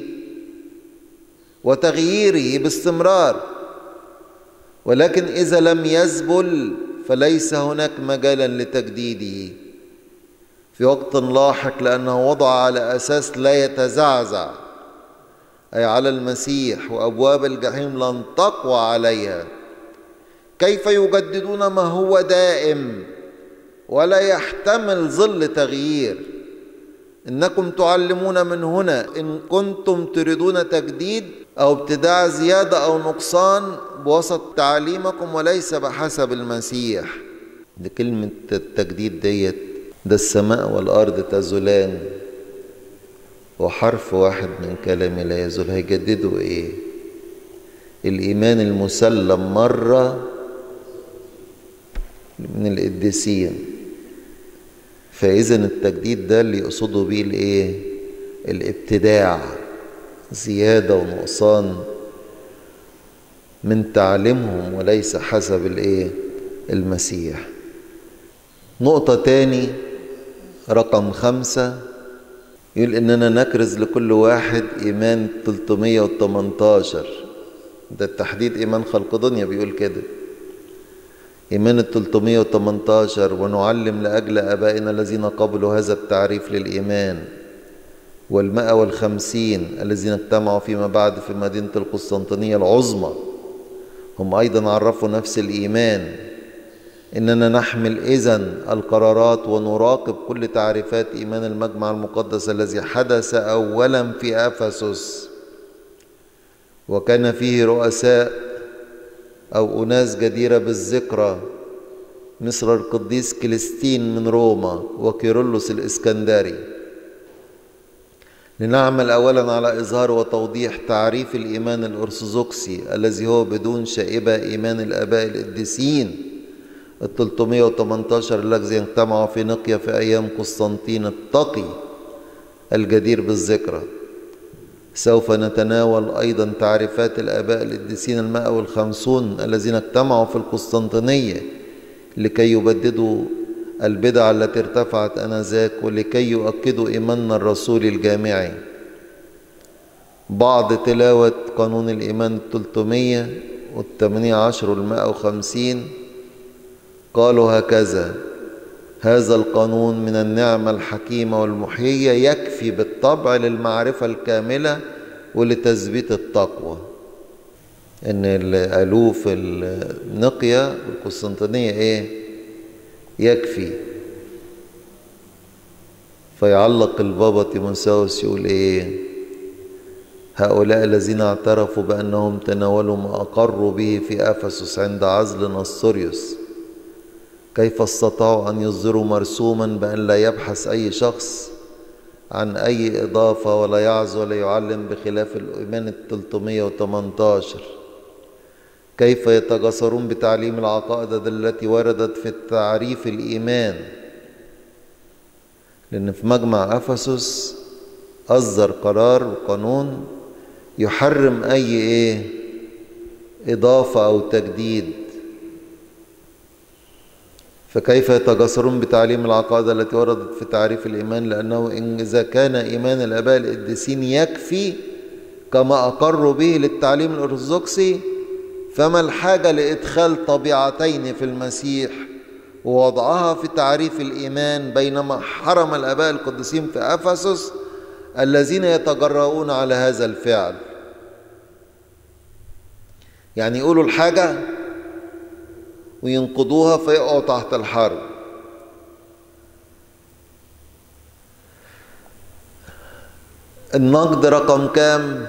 وتغييره باستمرار ولكن إذا لم يذبل فليس هناك مجالا لتجديده في وقت لاحق لأنه وضع على أساس لا يتزعزع أي على المسيح وأبواب الجحيم لن تقوى عليها كيف يجددون ما هو دائم ولا يحتمل ظل تغيير انكم تعلمون من هنا ان كنتم تريدون تجديد او ابتداع زياده او نقصان بوسط تعليمكم وليس بحسب المسيح دي كلمه التجديد ديت ده السماء والارض تزولان وحرف واحد من كلامي لا يزول هيجددوا ايه الايمان المسلم مره من القديسين فاذا التجديد ده اللي يقصدوا بيه الايه الابتداع زياده ونقصان من تعليمهم وليس حسب الايه المسيح نقطة تاني رقم خمسة يقول إننا نكرز لكل واحد إيمان 318 ده التحديد إيمان خلق دنيا بيقول كده إيمان ال 318 ونعلم لأجل آبائنا الذين قبلوا هذا التعريف للإيمان والمائة والخمسين الذين اجتمعوا فيما بعد في مدينة القسطنطينية العظمى هم أيضا عرفوا نفس الإيمان إننا نحمل إذن القرارات ونراقب كل تعريفات إيمان المجمع المقدس الذي حدث أولا في أفسس وكان فيه رؤساء أو أناس جديرة بالذكرى مثل القديس كليستين من روما وكيرلس الإسكندري لنعمل أولا على إظهار وتوضيح تعريف الإيمان الأرثوذكسي الذي هو بدون شائبة إيمان الآباء القديسين ال 318 الذي اجتمعوا في نقيا في أيام قسطنطين التقي الجدير بالذكرى سوف نتناول أيضا تعريفات الآباء القديسين المائة والخمسون الذين اجتمعوا في القسطنطينية لكي يبددوا البدع التي ارتفعت آنذاك ولكي يؤكدوا إيماننا الرسولي الجامعي بعض تلاوة قانون الإيمان التلتمية والثمانية عشر والمائة وخمسين قالوا هكذا هذا القانون من النعمة الحكيمة والمحيية يكفي بالطبع للمعرفة الكاملة ولتثبيت التقوى ان اللي قالوه في النقية والقسطنطينية ايه يكفي فيعلق البابا تيموساوس يقول ايه هؤلاء الذين اعترفوا بأنهم تناولوا ما أقروا به في أفسس عند عزل نصوريوس كيف استطاعوا أن يصدروا مرسوما بأن لا يبحث أي شخص عن أي إضافة ولا يعظ ولا يعلم بخلاف الإيمان التلتمية وتمنتاشر كيف يتجسرون بتعليم العقائد التي وردت في التعريف الإيمان لأن في مجمع أفسس أصدر قرار وقانون يحرم أي إيه إضافة أو تجديد فكيف يتجسرون بتعليم العقائد التي وردت في تعريف الإيمان لأنه إن إذا كان إيمان الآباء القديسين يكفي كما أقروا به للتعليم الأرثوذكسي فما الحاجة لإدخال طبيعتين في المسيح ووضعها في تعريف الإيمان بينما حرم الآباء القديسين في أفسس الذين يتجرؤون على هذا الفعل يعني يقولوا الحاجة وينقضوها فيقعوا تحت الحرب النقد رقم كام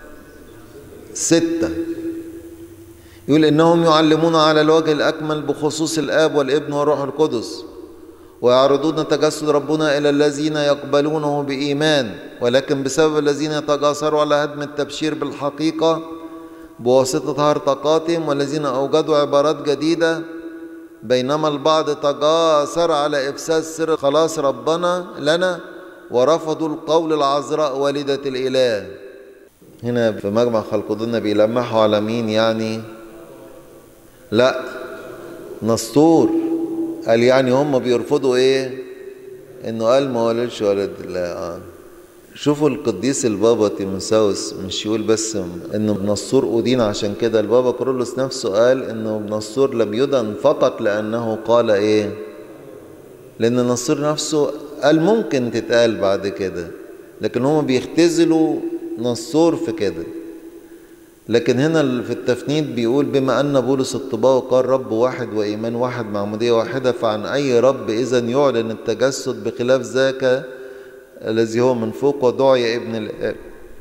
ستة يقول إنهم يعلمون على الوجه الأكمل بخصوص الآب والابن والروح القدس ويعرضون تجسد ربنا إلى الذين يقبلونه بإيمان ولكن بسبب الذين يتجاسروا على هدم التبشير بالحقيقة بواسطة هرطقاتهم والذين أوجدوا عبارات جديدة بينما البعض تجاسر على إفساد سر خلاص ربنا لنا ورفضوا القول العذراء والدة الإله هنا في مجمع خلقدنا بيلمحوا على مين يعني لا نسطور قال يعني هم بيرفضوا ايه انه قال ما ولدش ولد الله آه. شوفوا القديس البابا تيموساوس مش يقول بس انه بنصور أدين عشان كده البابا كورولوس نفسه قال انه بنصور لم يدن فقط لانه قال ايه لان نصور نفسه قال ممكن تتقال بعد كده لكن هم بيختزلوا نصور في كده لكن هنا في التفنيد بيقول بما أن بولس الطباوي قال رب واحد وإيمان واحد معمودية واحدة فعن أي رب إذا يعلن التجسد بخلاف ذاك الذي هو من فوق ودعي ابن الآب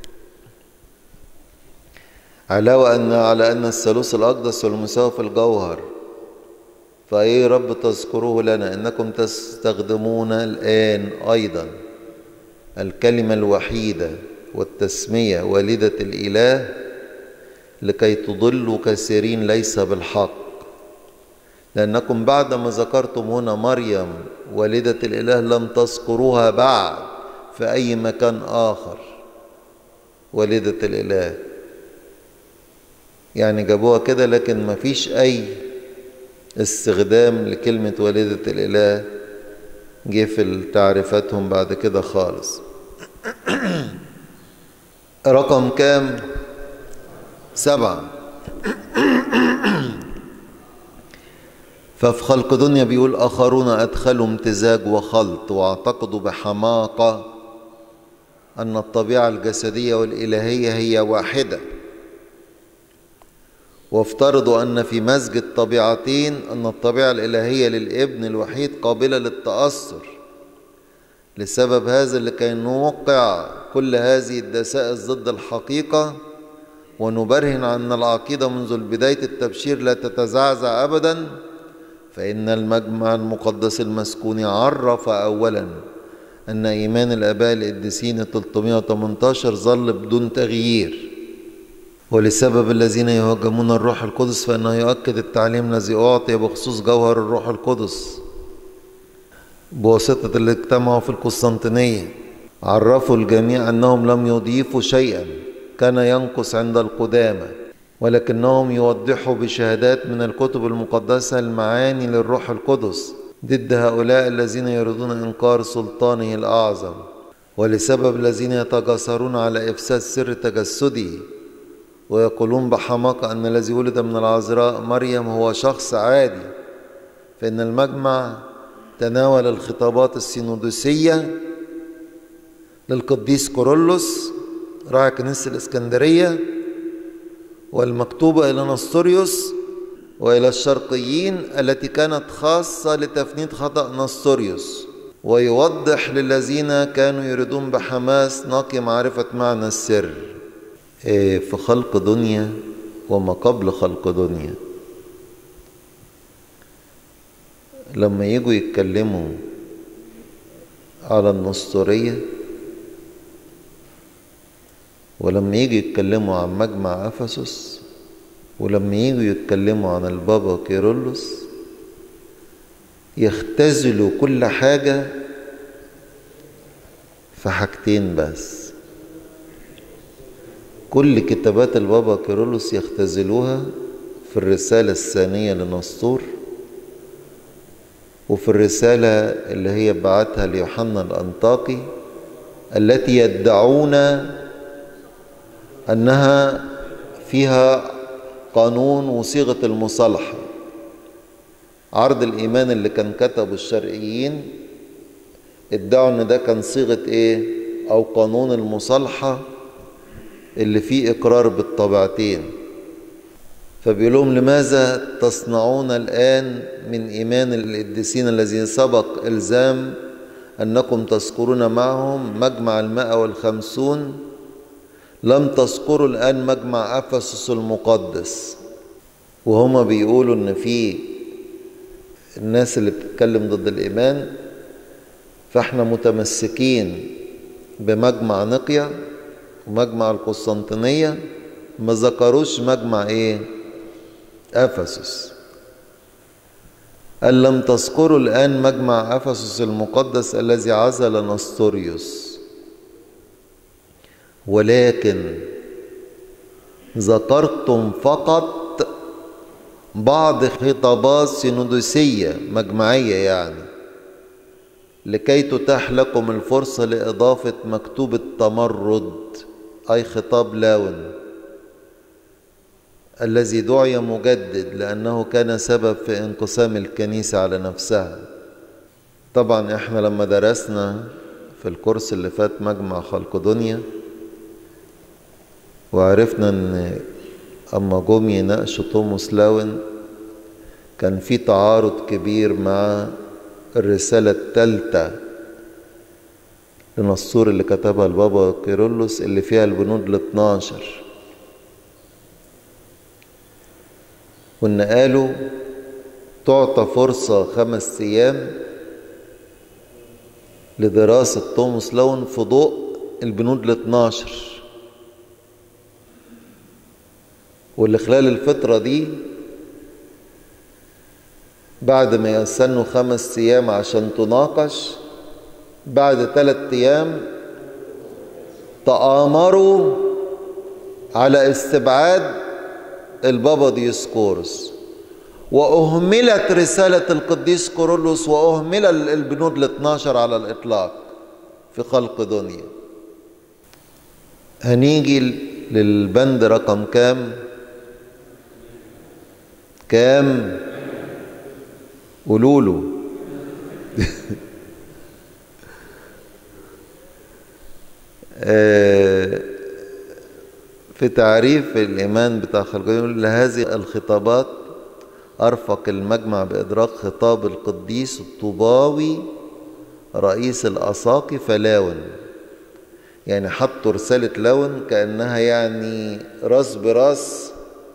علاوة أن على أن الثالوث الأقدس والمساوي في الجوهر فأي رب تذكروه لنا إنكم تستخدمون الآن أيضا الكلمة الوحيدة والتسمية والدة الإله لكي تضلوا كثيرين ليس بالحق لأنكم بعدما ذكرتم هنا مريم والدة الإله لم تذكروها بعد في أي مكان آخر والدة الإله يعني جابوها كده لكن ما فيش أي استخدام لكلمة والدة الإله جه في تعريفاتهم بعد كده خالص رقم كام سبعة ففي خلق دنيا بيقول آخرون أدخلوا امتزاج وخلط واعتقدوا بحماقة أن الطبيعة الجسدية والإلهية هي واحدة وافترضوا أن في مزج الطبيعتين أن الطبيعة الإلهية للابن الوحيد قابلة للتأثر لسبب هذا لكي نوقع كل هذه الدسائس ضد الحقيقة ونبرهن أن العقيدة منذ بداية التبشير لا تتزعزع أبدا فإن المجمع المقدس المسكون عرف أولا أن إيمان الآباء القديسين 318 ظل بدون تغيير ولسبب الذين يهاجمون الروح القدس فإنه يؤكد التعليم الذي أعطي بخصوص جوهر الروح القدس بواسطة اللي اجتمعوا في القسطنطينية عرفوا الجميع أنهم لم يضيفوا شيئا كان ينقص عند القدامى ولكنهم يوضحوا بشهادات من الكتب المقدسة المعاني للروح القدس ضد هؤلاء الذين يريدون إنكار سلطانه الأعظم ولسبب الذين يتجاسرون على إفساد سر تجسده ويقولون بحماقة أن الذي ولد من العذراء مريم هو شخص عادي فإن المجمع تناول الخطابات السينودسية للقديس كورولوس راعي كنيسة الإسكندرية والمكتوبة إلى نستوريوس وإلى الشرقيين التي كانت خاصة لتفنيد خطأ نستوريوس ويوضح للذين كانوا يريدون بحماس نقي معرفة معنى السر في خلق دنيا وما قبل خلق دنيا لما يجوا يتكلموا على النسطورية ولما يجوا يتكلموا عن مجمع أفسس ولما يجوا يتكلموا عن البابا كيرلس يختزلوا كل حاجة في حاجتين بس كل كتابات البابا كيرلس يختزلوها في الرسالة الثانية لنسطور وفي الرسالة اللي هي بعتها ليوحنا الأنطاكي التي يدعون أنها فيها قانون وصيغة المصالحة عرض الإيمان اللي كان كتبه الشرقيين ادعوا أن ده كان صيغة إيه؟ أو قانون المصالحة اللي فيه إقرار بالطبيعتين فبيقول لهم لماذا تصنعون الآن من إيمان القديسين الذين سبق إلزام أنكم تذكرون معهم مجمع الماء والخمسون لم تذكروا الآن مجمع أفسس المقدس وهما بيقولوا إن في الناس اللي بتتكلم ضد الإيمان فإحنا متمسكين بمجمع نقيا ومجمع القسطنطينية ما ذكروش مجمع إيه؟ أفسس قال لم تذكروا الآن مجمع أفسس المقدس الذي عزل نستوريوس ولكن ذكرتم فقط بعض خطابات سينودسية مجمعية يعني لكي تتاح لكم الفرصة لإضافة مكتوب التمرد أي خطاب لاون الذي دعي مجدد لأنه كان سبب في انقسام الكنيسة على نفسها طبعا احنا لما درسنا في الكورس اللي فات مجمع خلق دنيا وعرفنا ان اما جم يناقشوا توماس لاون كان في تعارض كبير مع الرسالة الثالثة لنصور اللي كتبها البابا كيرلس اللي فيها البنود ال 12 وإن قالوا تعطى فرصة خمس أيام لدراسة توماس لون في ضوء البنود ال 12 واللي خلال الفترة دي بعد ما يستنوا خمس أيام عشان تناقش بعد ثلاثة أيام تآمروا على استبعاد البابا ديسكورس وأهملت رسالة القديس كورولوس وأهمل البنود ال 12 على الإطلاق في خلق دنيا هنيجي للبند رقم كام كام قولوا له في تعريف الإيمان بتاع خلق يقول لهذه الخطابات أرفق المجمع بإدراك خطاب القديس الطوباوي رئيس الأساقفة لاون يعني حطوا رسالة لاون كأنها يعني راس براس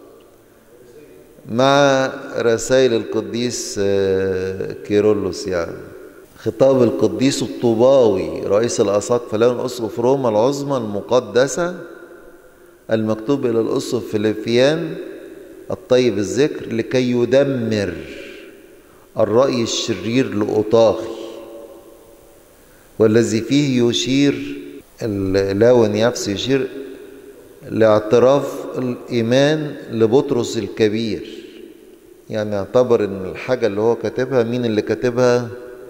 مع رسائل القديس كيرلس يعني خطاب القديس الطوباوي رئيس الأساقفة لاون أسقف روما العظمى المقدسة المكتوب إلى الأسقف فيليفيان الطيب الذكر لكي يدمر الرأي الشرير لأطاخي والذي فيه يشير اللاون نفسه يشير لاعتراف الإيمان لبطرس الكبير يعني اعتبر ان الحاجة اللي هو كاتبها مين اللي كاتبها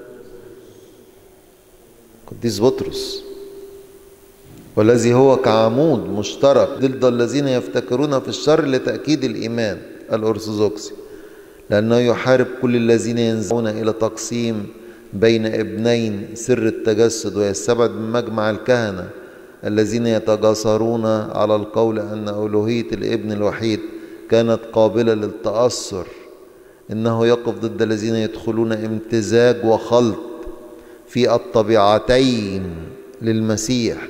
قديس بطرس والذي هو كعمود مشترك ضد الذين يفتكرون في الشر لتأكيد الإيمان الأرثوذكسي لأنه يحارب كل الذين ينزعون إلى تقسيم بين ابنين سر التجسد ويستبعد من مجمع الكهنة الذين يتجاسرون على القول أن ألوهية الابن الوحيد كانت قابلة للتأثر إنه يقف ضد الذين يدخلون امتزاج وخلط في الطبيعتين للمسيح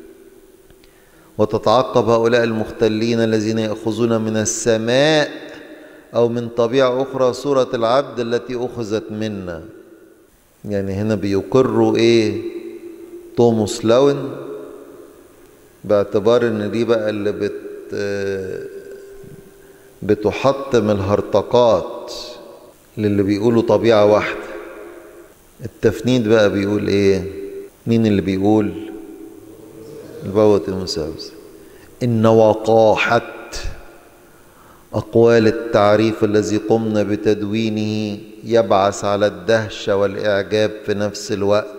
وتتعقب هؤلاء المختلين الذين يأخذون من السماء أو من طبيعة أخرى صورة العبد التي أخذت منا يعني هنا بيقروا إيه توماس لاون باعتبار إن دي بقى اللي بت بتحطم الهرطقات للي بيقولوا طبيعة واحدة التفنيد بقى بيقول إيه مين اللي بيقول البابا تيموساوس إن وقاحة أقوال التعريف الذي قمنا بتدوينه يبعث على الدهشة والإعجاب في نفس الوقت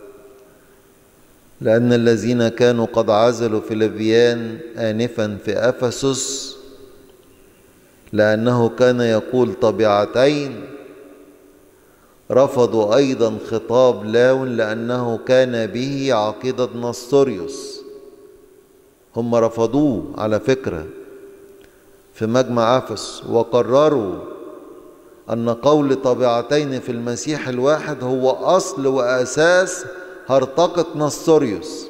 لأن الذين كانوا قد عزلوا فيلبيان آنفا في أفسس لأنه كان يقول طبيعتين رفضوا أيضا خطاب لاون لأنه كان به عقيدة نصوريوس هم رفضوه على فكرة في مجمع أفس وقرروا أن قول طبيعتين في المسيح الواحد هو أصل وأساس هرطقة نصوريوس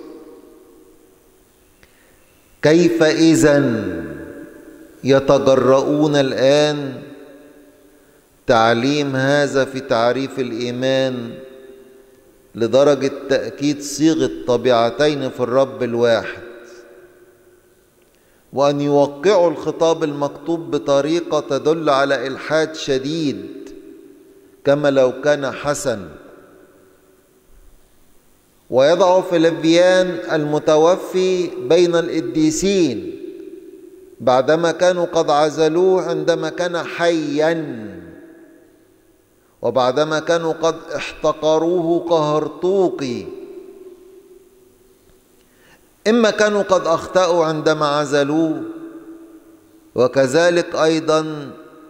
كيف إذا يتجرؤون الآن تعليم هذا في تعريف الإيمان لدرجة تأكيد صيغة طبيعتين في الرب الواحد وأن يوقعوا الخطاب المكتوب بطريقة تدل على إلحاد شديد كما لو كان حسن ويضع فيلبيان المتوفي بين القديسين بعدما كانوا قد عزلوه عندما كان حيا وبعدما كانوا قد احتقروه كهرطوقي إما كانوا قد أخطأوا عندما عزلوه وكذلك أيضا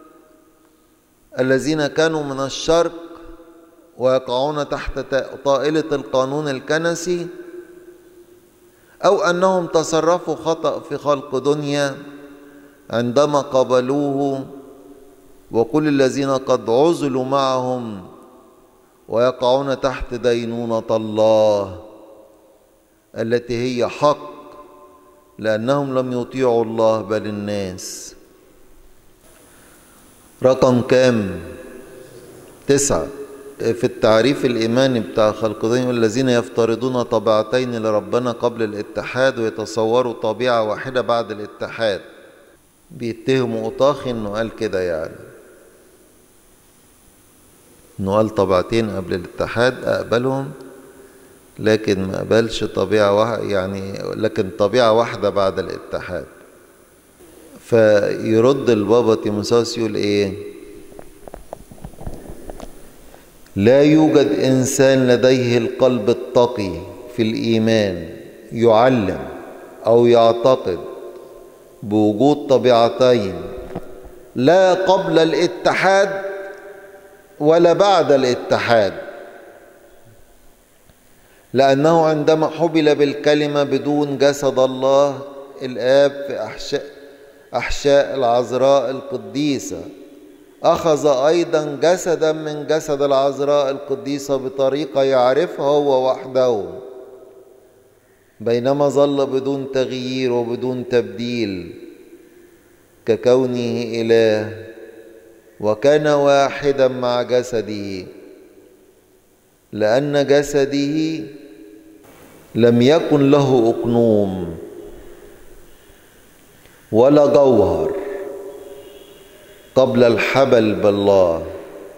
الذين كانوا من الشرق ويقعون تحت طائلة القانون الكنسي أو أنهم تصرفوا خطأ في خلق دنيا عندما قبلوه وكل الذين قد عزلوا معهم ويقعون تحت دينونة الله التي هي حق لأنهم لم يطيعوا الله بل الناس رقم كام تسعة في التعريف الإيماني بتاع خلق دين الذين يفترضون طبيعتين لربنا قبل الاتحاد ويتصوروا طبيعة واحدة بعد الاتحاد بيتهموا أطاخي إنه قال كده يعني إنه قال طبيعتين قبل الاتحاد أقبلهم لكن ما قبلش طبيعة واحدة يعني لكن طبيعة واحدة بعد الاتحاد فيرد البابا تيموساوس يقول إيه لا يوجد إنسان لديه القلب التقي في الإيمان يعلم أو يعتقد بوجود طبيعتين لا قبل الاتحاد ولا بعد الاتحاد لأنه عندما حبل بالكلمة بدون جسد الله الآب في أحشاء, أحشاء العذراء القديسة أخذ أيضا جسدا من جسد العذراء القديسة بطريقة يعرفها هو وحده بينما ظل بدون تغيير وبدون تبديل ككونه إله وكان واحدا مع جسده لأن جسده لم يكن له أقنوم ولا جوهر قبل الحبل بالله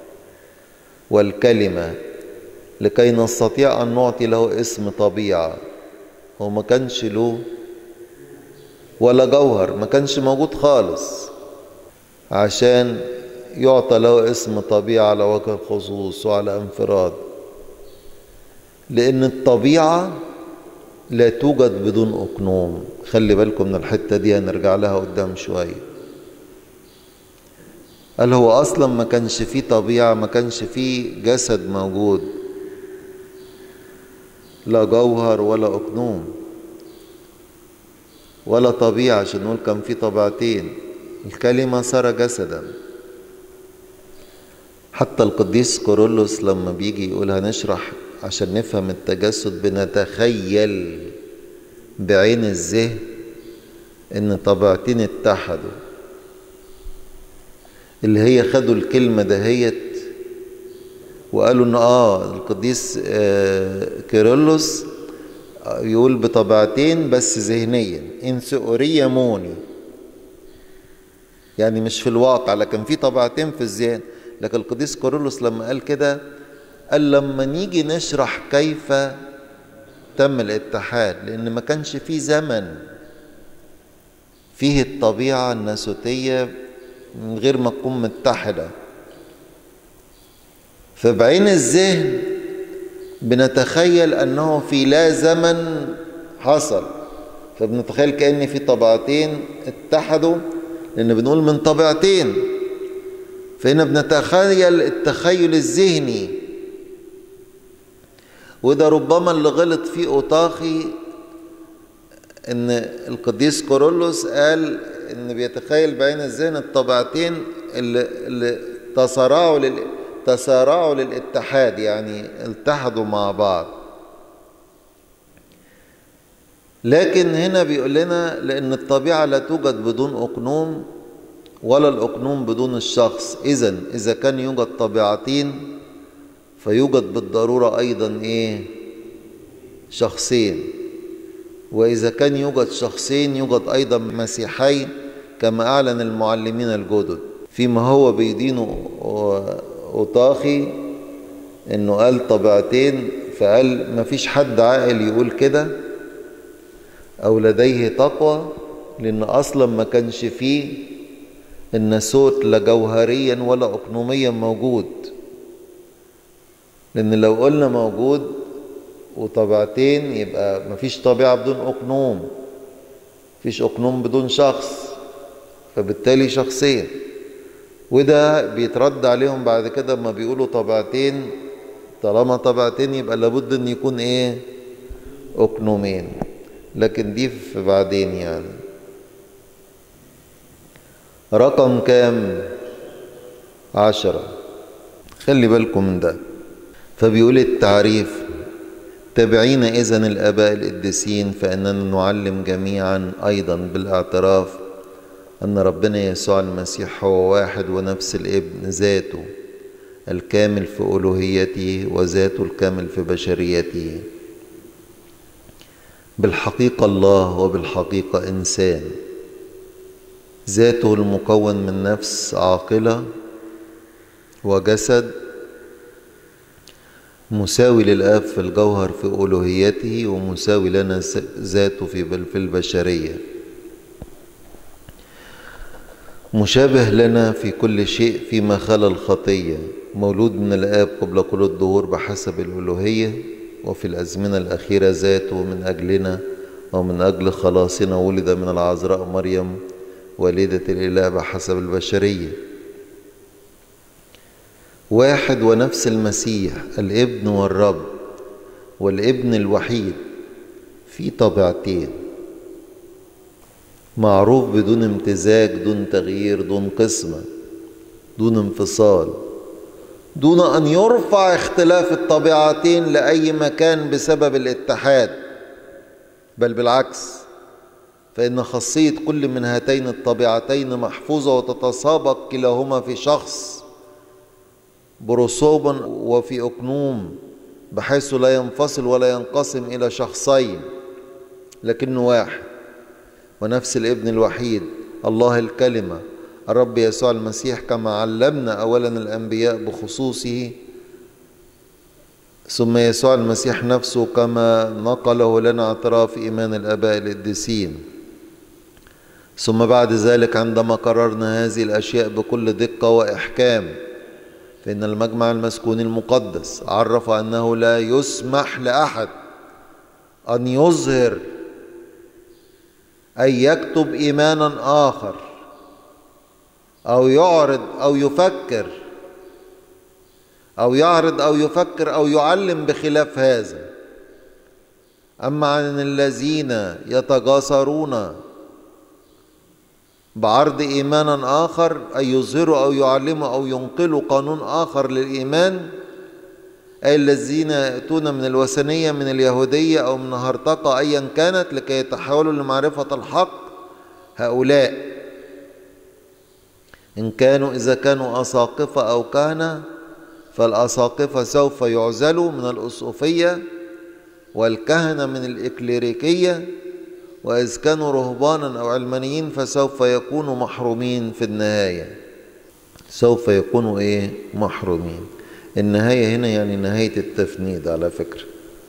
والكلمة لكي نستطيع أن نعطي له اسم طبيعة هو ما كانش له ولا جوهر ما كانش موجود خالص عشان يعطى له اسم طبيعة على وجه الخصوص وعلى انفراد لأن الطبيعة لا توجد بدون أقنوم خلي بالكم من الحتة دي هنرجع لها قدام شوية قال هو أصلا ما كانش فيه طبيعة ما كانش فيه جسد موجود لا جوهر ولا أقنوم ولا طبيعة عشان نقول كان في طبيعتين الكلمة صار جسدا حتى القديس كورولوس لما بيجي يقول هنشرح عشان نفهم التجسد بنتخيل بعين الذهن ان طبيعتين اتحدوا اللي هي خدوا الكلمة دهيت وقالوا ان اه القديس آه كيرلس يقول بطبيعتين بس ذهنيا انسؤورية موني يعني مش في الواقع لكن في طبيعتين في الذهن لكن القديس كيرلس لما قال كده قال لما نيجي نشرح كيف تم الاتحاد لان ما كانش في زمن فيه الطبيعة الناسوتية من غير ما تكون متحدة فبعين الذهن بنتخيل أنه في لا زمن حصل فبنتخيل كأن في طبيعتين اتحدوا لأن بنقول من طبيعتين فهنا بنتخيل التخيل الذهني وده ربما اللي غلط فيه أوطاخي ان القديس كورولوس قال ان بيتخيل بعين الذهن الطبيعتين اللي, اللي تصارعوا لل... تسارعوا للاتحاد يعني التحدوا مع بعض لكن هنا بيقول لنا لان الطبيعه لا توجد بدون اقنوم ولا الاقنوم بدون الشخص اذا اذا كان يوجد طبيعتين فيوجد بالضروره ايضا ايه شخصين وإذا كان يوجد شخصين يوجد أيضا مسيحين كما أعلن المعلمين الجدد فيما هو بيدينه أوطاخي إنه قال طبيعتين فقال ما فيش حد عاقل يقول كده أو لديه تقوى لأن أصلا ما كانش فيه الناسوت لا جوهريا ولا أقنوميا موجود لأن لو قلنا موجود وطبيعتين يبقى مفيش طبيعة بدون أقنوم مفيش أقنوم بدون شخص فبالتالي شخصين وده بيترد عليهم بعد كده لما بيقولوا طبيعتين طالما طبيعتين يبقى لابد ان يكون ايه أقنومين لكن دي في بعدين يعني رقم كام عشرة خلي بالكم من ده فبيقول التعريف تابعين إذن الآباء القديسين فإننا نعلم جميعا أيضا بالاعتراف أن ربنا يسوع المسيح هو واحد ونفس الابن ذاته الكامل في ألوهيته وذاته الكامل في بشريته بالحقيقة الله وبالحقيقة إنسان ذاته المكون من نفس عاقلة وجسد مساوي للآب في الجوهر في ألوهيته ومساوي لنا ذاته في في البشرية مشابه لنا في كل شيء فيما خلا الخطية مولود من الآب قبل كل الظهور بحسب الألوهية وفي الأزمنة الأخيرة ذاته من أجلنا ومن أجل خلاصنا ولد من العذراء مريم والدة الإله بحسب البشرية واحد ونفس المسيح الابن والرب والابن الوحيد في طبيعتين معروف بدون امتزاج دون تغيير دون قسمة دون انفصال دون أن يرفع اختلاف الطبيعتين لأي مكان بسبب الاتحاد بل بالعكس فإن خاصية كل من هاتين الطبيعتين محفوظة وتتسابق كلاهما في شخص برسوبا وفي أكنوم بحيث لا ينفصل ولا ينقسم إلى شخصين لكنه واحد ونفس الابن الوحيد الله الكلمة الرب يسوع المسيح كما علمنا أولا الأنبياء بخصوصه ثم يسوع المسيح نفسه كما نقله لنا اعتراف إيمان الآباء القديسين ثم بعد ذلك عندما قررنا هذه الأشياء بكل دقة وإحكام فإن المجمع المسكون المقدس عرف أنه لا يسمح لأحد أن يظهر أن يكتب إيمانا آخر أو يعرض أو يفكر أو يعرض أو يفكر أو يعلم بخلاف هذا أما عن الذين يتجاسرون بعرض إيمانا آخر أن يظهروا أو يعلموا أو ينقلوا قانون آخر للإيمان أي الذين يأتون من الوثنية من اليهودية أو من هرطقة أيا كانت لكي يتحولوا لمعرفة الحق هؤلاء إن كانوا إذا كانوا أساقفة أو كهنة فالأساقفة سوف يعزلوا من الأسقفية والكهنة من الإكليريكية وإذ كانوا رهبانا أو علمانيين فسوف يكونوا محرومين في النهاية سوف يكونوا إيه محرومين النهاية هنا يعني نهاية التفنيد على فكرة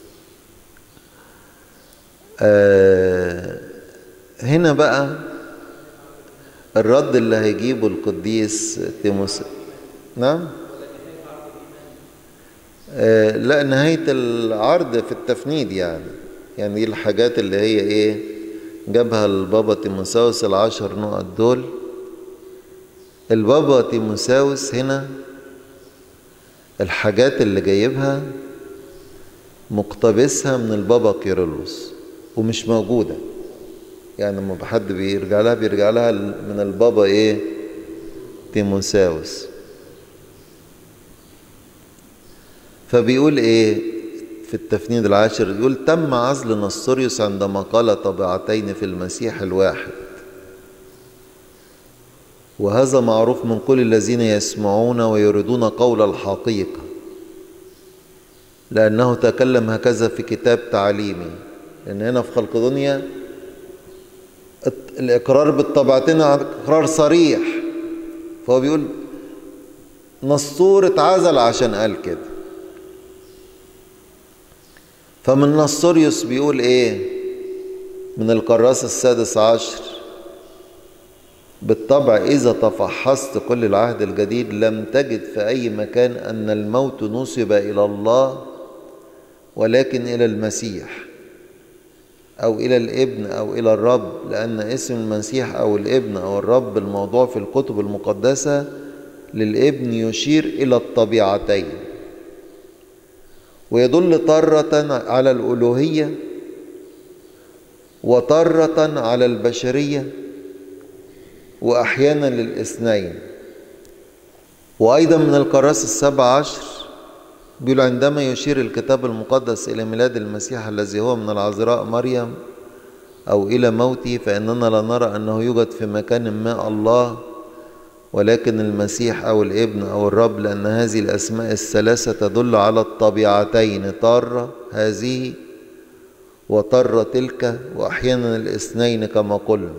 آه هنا بقى الرد اللي هيجيبه القديس تيموس نعم آه لا نهاية العرض في التفنيد يعني يعني دي الحاجات اللي هي ايه جابها البابا تيموساوس العشر نقط دول البابا تيموساوس هنا الحاجات اللي جايبها مقتبسها من البابا كيرلس ومش موجودة يعني لما حد بيرجع لها بيرجع لها من البابا ايه تيموساوس فبيقول ايه في التفنيد العاشر يقول تم عزل نصوريوس عندما قال طبيعتين في المسيح الواحد وهذا معروف من كل الذين يسمعون ويريدون قول الحقيقة لأنه تكلم هكذا في كتاب تعليمي لأن هنا في خلق دنيا الإقرار بالطبيعتين إقرار صريح فهو بيقول نسطور اتعزل عشان قال كده فمن نسطوريوس بيقول ايه من الكراس السادس عشر بالطبع إذا تفحصت كل العهد الجديد لم تجد في أي مكان أن الموت نسب إلى الله ولكن إلى المسيح أو إلى الابن أو إلى الرب لأن اسم المسيح أو الابن أو الرب الموضوع في الكتب المقدسة للابن يشير إلى الطبيعتين ويدل طرة على الألوهية وطرة على البشرية وأحيانا للاثنين وأيضا من الكراس السبع عشر بيقول عندما يشير الكتاب المقدس إلى ميلاد المسيح الذي هو من العذراء مريم أو إلى موته فإننا لا نرى أنه يوجد في مكان ما الله ولكن المسيح أو الابن أو الرب لأن هذه الأسماء الثلاثة تدل على الطبيعتين طارة هذه وطر تلك وأحيانا الاثنين كما قلنا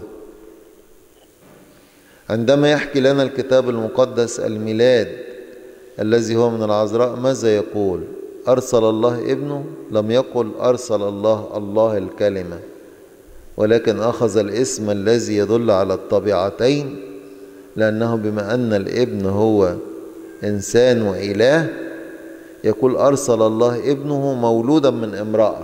عندما يحكي لنا الكتاب المقدس الميلاد الذي هو من العذراء ماذا يقول أرسل الله ابنه لم يقل أرسل الله الله الكلمة ولكن أخذ الاسم الذي يدل على الطبيعتين لأنه بما أن الابن هو إنسان وإله يقول أرسل الله ابنه مولودا من امرأة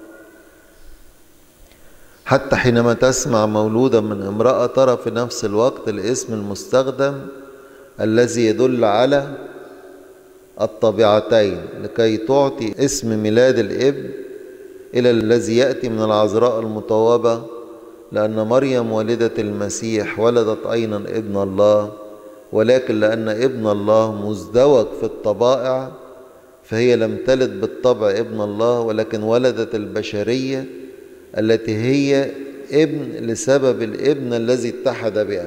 حتى حينما تسمع مولودا من امرأة ترى في نفس الوقت الاسم المستخدم الذي يدل على الطبيعتين لكي تعطي اسم ميلاد الابن إلى الذي يأتي من العذراء المطوبة لأن مريم والدة المسيح ولدت أيضا ابن الله ولكن لأن ابن الله مزدوج في الطبائع فهي لم تلد بالطبع ابن الله ولكن ولدت البشرية التي هي ابن لسبب الابن الذي اتحد بها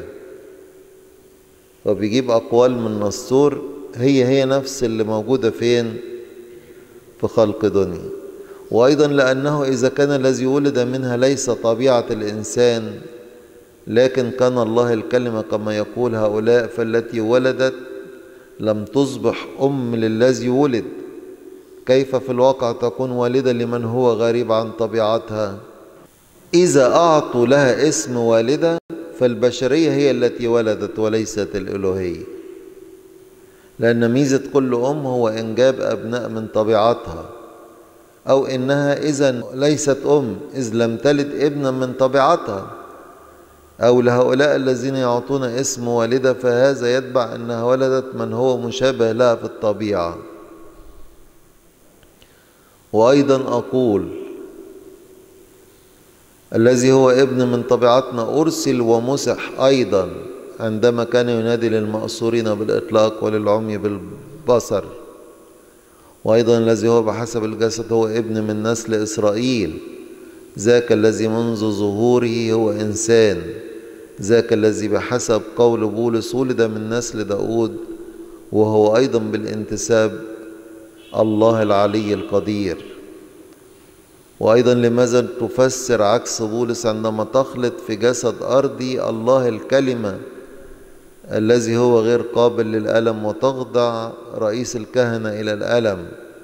وبيجيب أقوال من نسطور هي هي نفس اللي موجودة فين في خلق دنيا وأيضا لأنه إذا كان الذي ولد منها ليس طبيعة الإنسان لكن كان الله الكلمة كما يقول هؤلاء فالتي ولدت لم تصبح أم للذي ولد كيف في الواقع تكون والدة لمن هو غريب عن طبيعتها إذا أعطوا لها اسم والدة فالبشرية هي التي ولدت وليست الإلوهية لأن ميزة كل أم هو إنجاب أبناء من طبيعتها أو إنها إذا ليست أم إذ لم تلد ابنا من طبيعتها أو لهؤلاء الذين يعطون اسم والدة فهذا يتبع أنها ولدت من هو مشابه لها في الطبيعة وأيضا أقول الذي هو ابن من طبيعتنا أرسل ومسح أيضا عندما كان ينادي للمأسورين بالإطلاق وللعمي بالبصر وأيضا الذي هو بحسب الجسد هو ابن من نسل إسرائيل ذاك الذي منذ ظهوره هو إنسان ذاك الذي بحسب قول بولس ولد من نسل داود وهو أيضا بالانتساب الله العلي القدير وأيضا لماذا تفسر عكس بولس عندما تخلط في جسد أرضي الله الكلمة الذي هو غير قابل للألم وتخضع رئيس الكهنة إلى الألم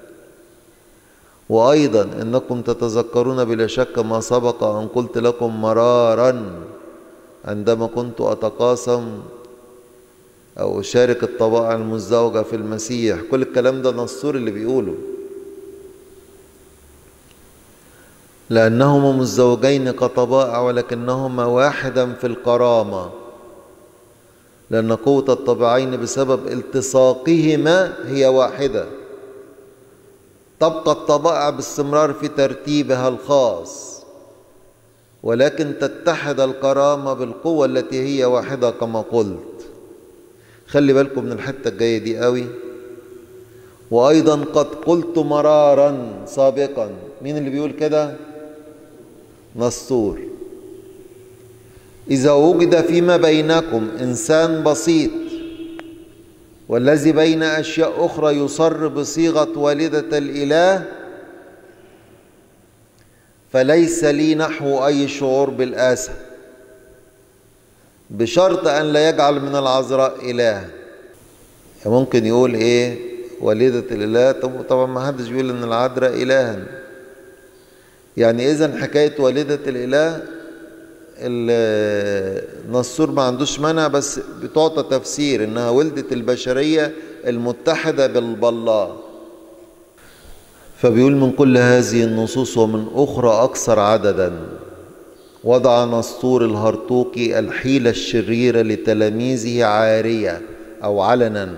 وأيضا إنكم تتذكرون بلا شك ما سبق أن قلت لكم مرارا عندما كنت أتقاسم أو أشارك الطبائع المزدوجة في المسيح كل الكلام ده نصور اللي بيقوله لأنهما مزدوجين كطبائع ولكنهما واحدا في الكرامة لأن قوة الطبيعين بسبب التصاقهما هي واحدة تبقى الطبائع باستمرار في ترتيبها الخاص ولكن تتحد الكرامة بالقوة التي هي واحدة كما قلت خلي بالكم من الحتة الجاية دي قوي وأيضا قد قلت مرارا سابقا مين اللي بيقول كده نسطور إذا وجد فيما بينكم إنسان بسيط والذي بين أشياء أخرى يصر بصيغة والدة الإله فليس لي نحو أي شعور بالآسى بشرط أن لا يجعل من العذراء إله ممكن يقول إيه والدة الإله طبعا ما حدش بيقول إن العذراء إلها يعني إذا حكاية والدة الإله النصور ما عندوش مانع بس بتعطى تفسير إنها ولدة البشرية المتحدة بالله فبيقول من كل هذه النصوص ومن أخرى أكثر عددا وضع نسطور الهرطوقي الحيلة الشريرة لتلاميذه عارية أو علنا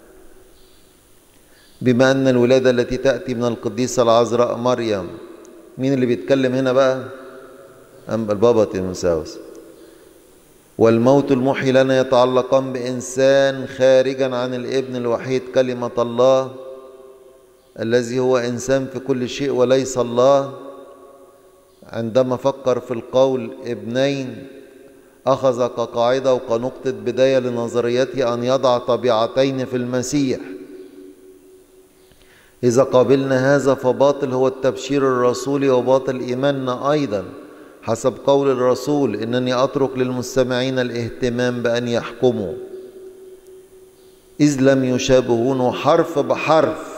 بما أن الولادة التي تأتي من القديسة العذراء مريم مين اللي بيتكلم هنا بقى أم البابا تيموساوس والموت المحي لنا يتعلقان بإنسان خارجا عن الابن الوحيد كلمة الله الذي هو إنسان في كل شيء وليس الله عندما فكر في القول ابنين أخذ كقاعدة وكنقطة بداية لنظريته أن يضع طبيعتين في المسيح إذا قابلنا هذا فباطل هو التبشير الرسولي وباطل إيماننا أيضا حسب قول الرسول إنني أترك للمستمعين الاهتمام بأن يحكموا إذ لم يشابهونه حرف بحرف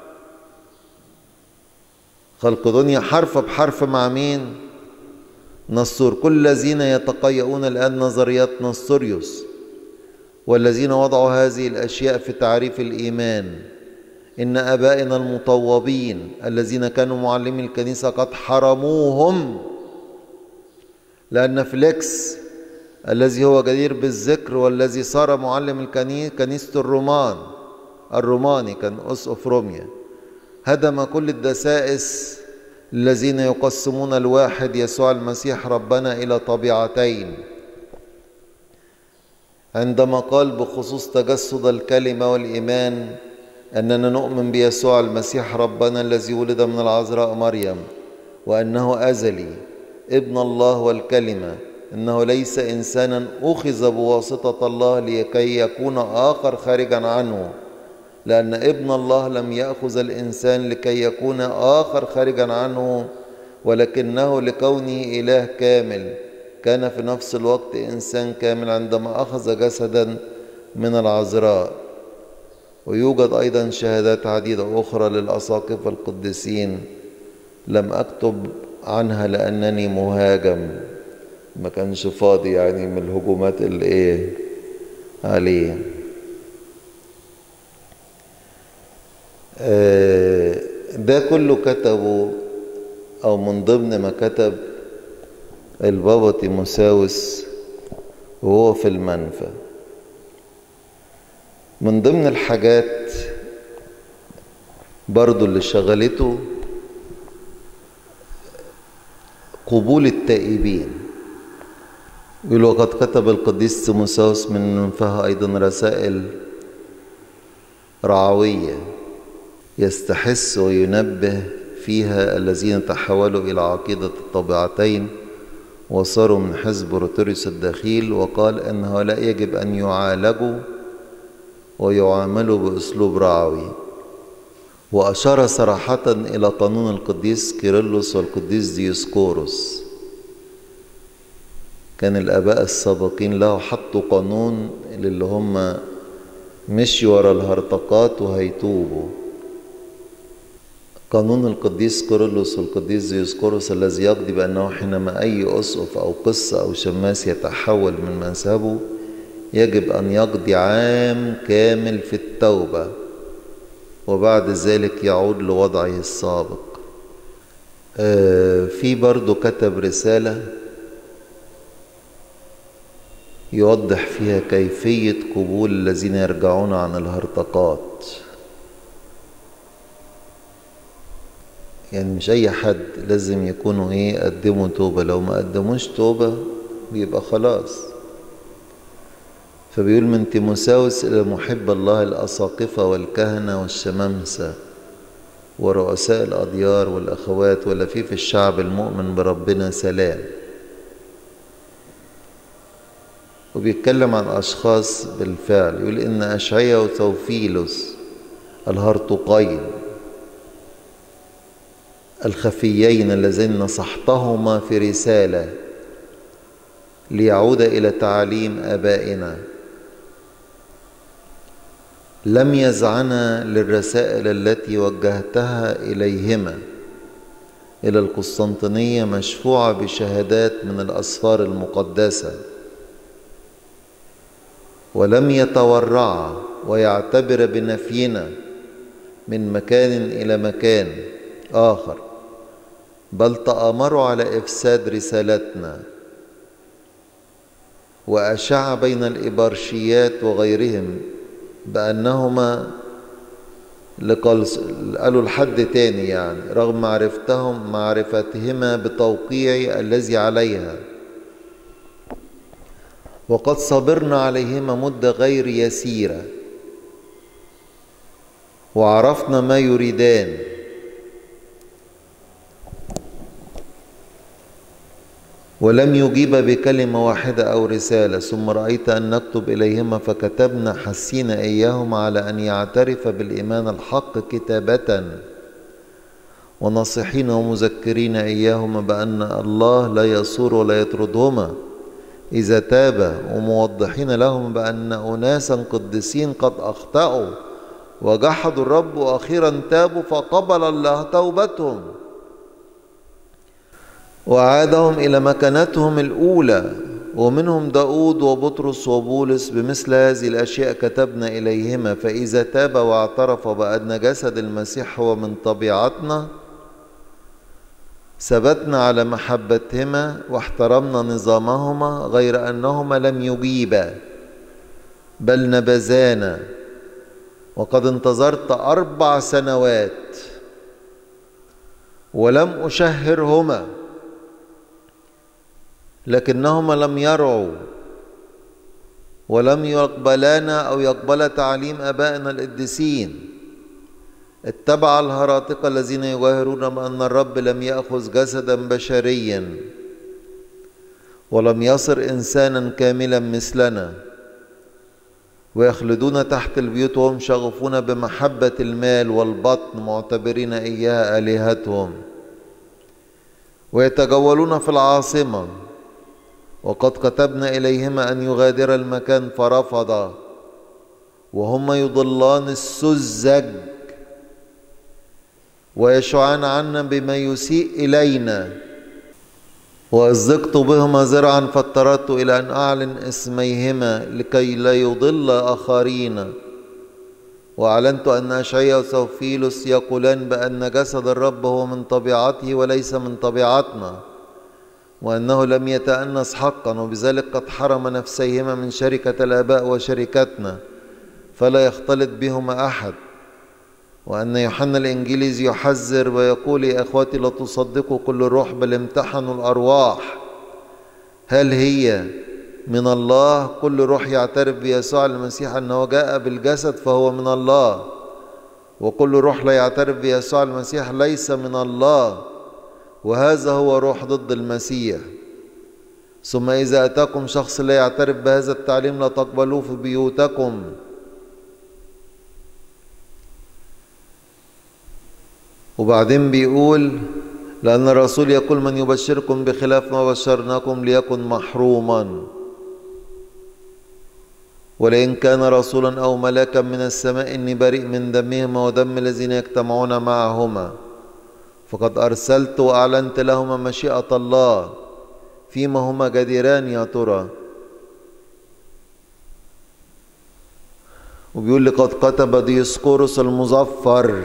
خلق دنيا حرف بحرف مع مين نصور كل الذين يتقيؤون الآن نظريات نصوريوس والذين وضعوا هذه الأشياء في تعريف الإيمان إن أبائنا المطوبين الذين كانوا معلمي الكنيسة قد حرموهم لأن فليكس الذي هو جدير بالذكر والذي صار معلم الكنيسة كنيسة الرومان الروماني كان أسقف روميا هدم كل الدسائس الذين يقسمون الواحد يسوع المسيح ربنا إلى طبيعتين عندما قال بخصوص تجسد الكلمة والإيمان أننا نؤمن بيسوع المسيح ربنا الذي ولد من العذراء مريم وأنه أزلي ابن الله والكلمة إنه ليس إنسانا أخذ بواسطة الله لكي يكون آخر خارجا عنه لأن ابن الله لم يأخذ الإنسان لكي يكون آخر خارجا عنه ولكنه لكونه إله كامل كان في نفس الوقت إنسان كامل عندما أخذ جسدا من العذراء ويوجد أيضا شهادات عديدة أخرى للأساقفة القديسين لم أكتب عنها لأنني مهاجم ما كانش فاضي يعني من الهجومات اللي ايه عليه آه ده كله كتبه او من ضمن ما كتب البابا تيموساوس وهو في المنفى من ضمن الحاجات برضو اللي شغلته قبول التائبين يقول وقد كتب القديس تيموساوس من منفها أيضا رسائل رعوية يستحث وينبه فيها الذين تحولوا إلى عقيدة الطبيعتين وصاروا من حزب روتوريوس الدخيل وقال أن هؤلاء يجب أن يعالجوا ويعاملوا بأسلوب رعوي وأشار صراحة إلى قانون القديس كيرلس والقديس ديوسكوروس كان الآباء السابقين له حطوا قانون للي هم مشي ورا الهرطقات وهيتوبوا قانون القديس كيرلس والقديس ديوسكوروس الذي يقضي بأنه حينما أي أسقف أو قصة أو شماس يتحول من مذهبه يجب أن يقضي عام كامل في التوبة وبعد ذلك يعود لوضعه السابق آه في برضو كتب رسالة يوضح فيها كيفية قبول الذين يرجعون عن الهرطقات يعني مش أي حد لازم يكونوا إيه يقدموا توبة لو ما قدموش توبة بيبقى خلاص فبيقول من تيموساوس إلى محب الله الأساقفة والكهنة والشمامسة ورؤساء الأديار والأخوات ولفيف الشعب المؤمن بربنا سلام وبيتكلم عن أشخاص بالفعل يقول إن أشعيا وتوفيلوس الهرطقين الخفيين اللذين نصحتهما في رسالة ليعود إلى تعاليم آبائنا لم يزعنا للرسائل التي وجهتها إليهما إلى القسطنطينية مشفوعة بشهادات من الأسفار المقدسة ولم يتورعا ويعتبر بنفينا من مكان إلى مكان آخر بل تآمروا على إفساد رسالتنا وأشاع بين الإبرشيات وغيرهم بأنهما لقلص قالوا لحد تاني يعني رغم معرفتهم معرفتهما بتوقيعي الذي عليها وقد صبرنا عليهما مدة غير يسيرة وعرفنا ما يريدان ولم يجيب بكلمة واحدة أو رسالة ثم رأيت أن نكتب إليهما فكتبنا حسين إياهما على أن يعترف بالإيمان الحق كتابة وناصحين ومذكرين إياهما بأن الله لا يصور ولا يطردهما إذا تاب وموضحين لهم بأن أناسا قدسين قد أخطأوا وجحدوا الرب وأخيرا تابوا فقبل الله توبتهم وعادهم إلى مكانتهم الأولى ومنهم داود وبطرس وبولس بمثل هذه الأشياء كتبنا إليهما فإذا تاب واعترف بأن جسد المسيح هو من طبيعتنا ثبتنا على محبتهما واحترمنا نظامهما غير أنهما لم يجيبا بل نبذانا وقد انتظرت أربع سنوات ولم أشهرهما لكنهما لم يرعوا ولم يقبلانا أو يقبل تعليم أبائنا القديسين اتبع الهراطقة الذين يجاهرون بأن الرب لم يأخذ جسدا بشريا ولم يصر إنسانا كاملا مثلنا ويخلدون تحت البيوت وهم شغفون بمحبة المال والبطن معتبرين إياها آلهتهم ويتجولون في العاصمة وقد كتبنا إليهما أن يغادر المكان فرفضا وهما يضلان السذج ويشعان عنا بما يسيء إلينا وأزقت بهما زرعا فاضطررت إلى أن أعلن اسميهما لكي لا يضل آخرين وأعلنت أن أشعيا وسوفيلوس يقولان بأن جسد الرب هو من طبيعته وليس من طبيعتنا وأنه لم يتأنس حقا وبذلك قد حرم نفسيهما من شركة الآباء وشركتنا فلا يختلط بهما أحد وأن يوحنا الإنجليزي يحذر ويقول يا أخواتي لا تصدقوا كل روح بل امتحنوا الأرواح هل هي من الله كل روح يعترف بيسوع المسيح أنه جاء بالجسد فهو من الله وكل روح لا يعترف بيسوع المسيح ليس من الله وهذا هو روح ضد المسيح ثم إذا أتاكم شخص لا يعترف بهذا التعليم لا تقبلوه في بيوتكم وبعدين بيقول لأن الرسول يقول من يبشركم بخلاف ما بشرناكم ليكن محروما ولئن كان رسولا أو ملاكا من السماء إني بريء من دمهما ودم الذين يجتمعون معهما فقد أرسلت وأعلنت لهما مشيئة الله فيما هما جديران يا ترى وبيقول لي قد كتب ديسقورس المظفر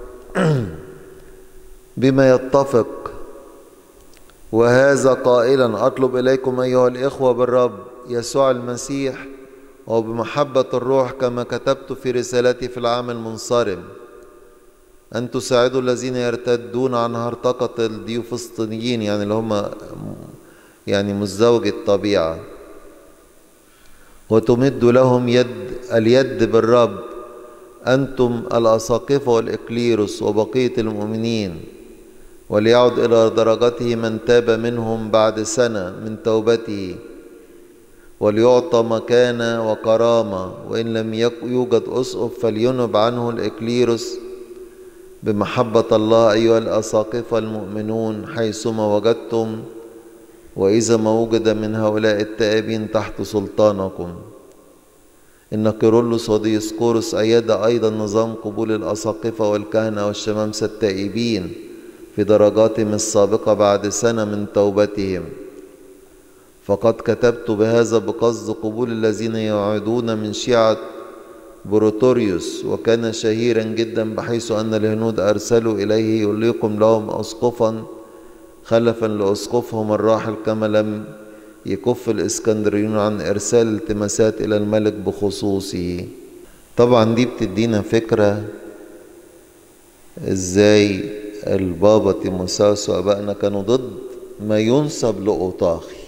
بما يتفق وهذا قائلا أطلب إليكم أيها الإخوة بالرب يسوع المسيح وبمحبة الروح كما كتبت في رسالتي في العام المنصرم أن تساعدوا الذين يرتدون عن هرطقة الديوفسطينيين يعني اللي هم يعني مزدوج الطبيعة وتمد لهم يد اليد بالرب أنتم الأساقفة والإكليروس وبقية المؤمنين وليعد إلى درجته من تاب منهم بعد سنة من توبته وليعطى مكانة وكرامة وإن لم يوجد أسقف فلينب عنه الإكليروس بمحبة الله أيها الأساقفة المؤمنون حيثما وجدتم وإذا ما وجد من هؤلاء التائبين تحت سلطانكم إن كيرلس وديسقورس أيد أيضا نظام قبول الأساقفة والكهنة والشمامسة التائبين في درجاتهم السابقة بعد سنة من توبتهم فقد كتبت بهذا بقصد قبول الذين يعودون من شيعة بروتوريوس وكان شهيرا جدا بحيث أن الهنود أرسلوا إليه يليقم لهم أسقفا خلفا لأسقفهم الراحل كما لم يكف الإسكندريون عن إرسال التماسات إلى الملك بخصوصه طبعا دي بتدينا فكرة إزاي البابا تيموساوس وأبائنا كانوا ضد ما ينسب لأوطاخي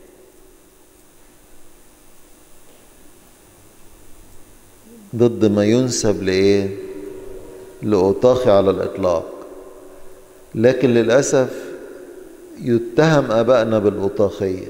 ضد ما ينسب لإيه لأوطاخي على الإطلاق لكن للأسف يتهم أبائنا بالأوطاخية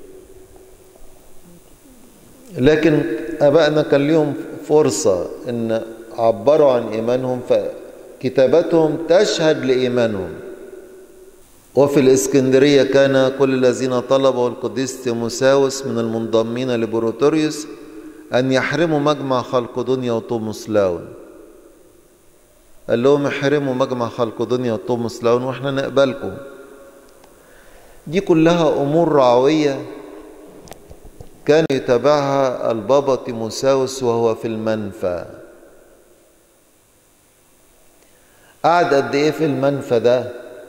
لكن أبائنا كان لهم فرصة إن عبروا عن إيمانهم فكتاباتهم تشهد لإيمانهم وفي الإسكندرية كان كل الذين طلبوا القديس تيموساوس من المنضمين لبروتوريوس أن يحرموا مجمع خلق دنيا وطوموس لاون قال لهم احرموا مجمع خلق دنيا وطوموس لاون واحنا نقبلكم دي كلها أمور رعوية كان يتابعها البابا تيموساوس وهو في المنفى قعد قد ايه في المنفى ده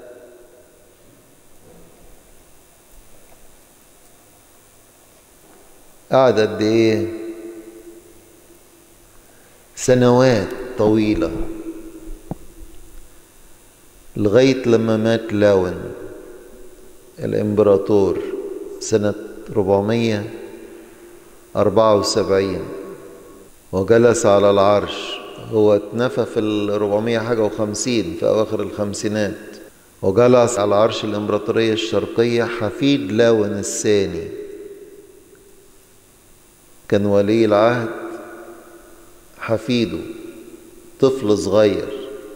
قعد قد ايه سنوات طويلة لغاية لما مات لاون الإمبراطور سنة 474 وجلس على العرش هو اتنفى في ال 400 حاجة وخمسين في أواخر الخمسينات وجلس على عرش الإمبراطورية الشرقية حفيد لاون الثاني كان ولي العهد حفيده طفل صغير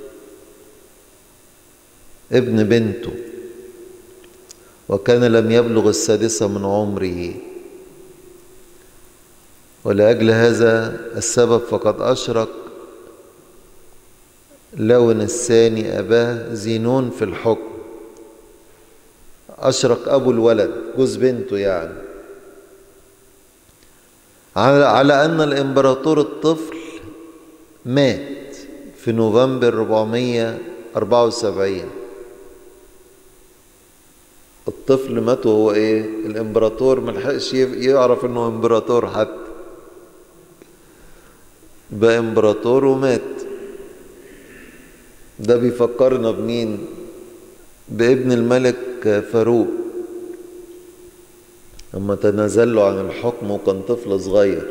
ابن بنته وكان لم يبلغ السادسة من عمره ولأجل هذا السبب فقد أشرك لون الثاني أباه زينون في الحكم أشرك أبو الولد جوز بنته يعني على أن الإمبراطور الطفل مات في نوفمبر 474 الطفل مات وهو ايه الامبراطور ملحقش يعرف انه امبراطور حتى بقى امبراطور ومات ده بيفكرنا بمين بابن الملك فاروق لما تنازل له عن الحكم وكان طفل صغير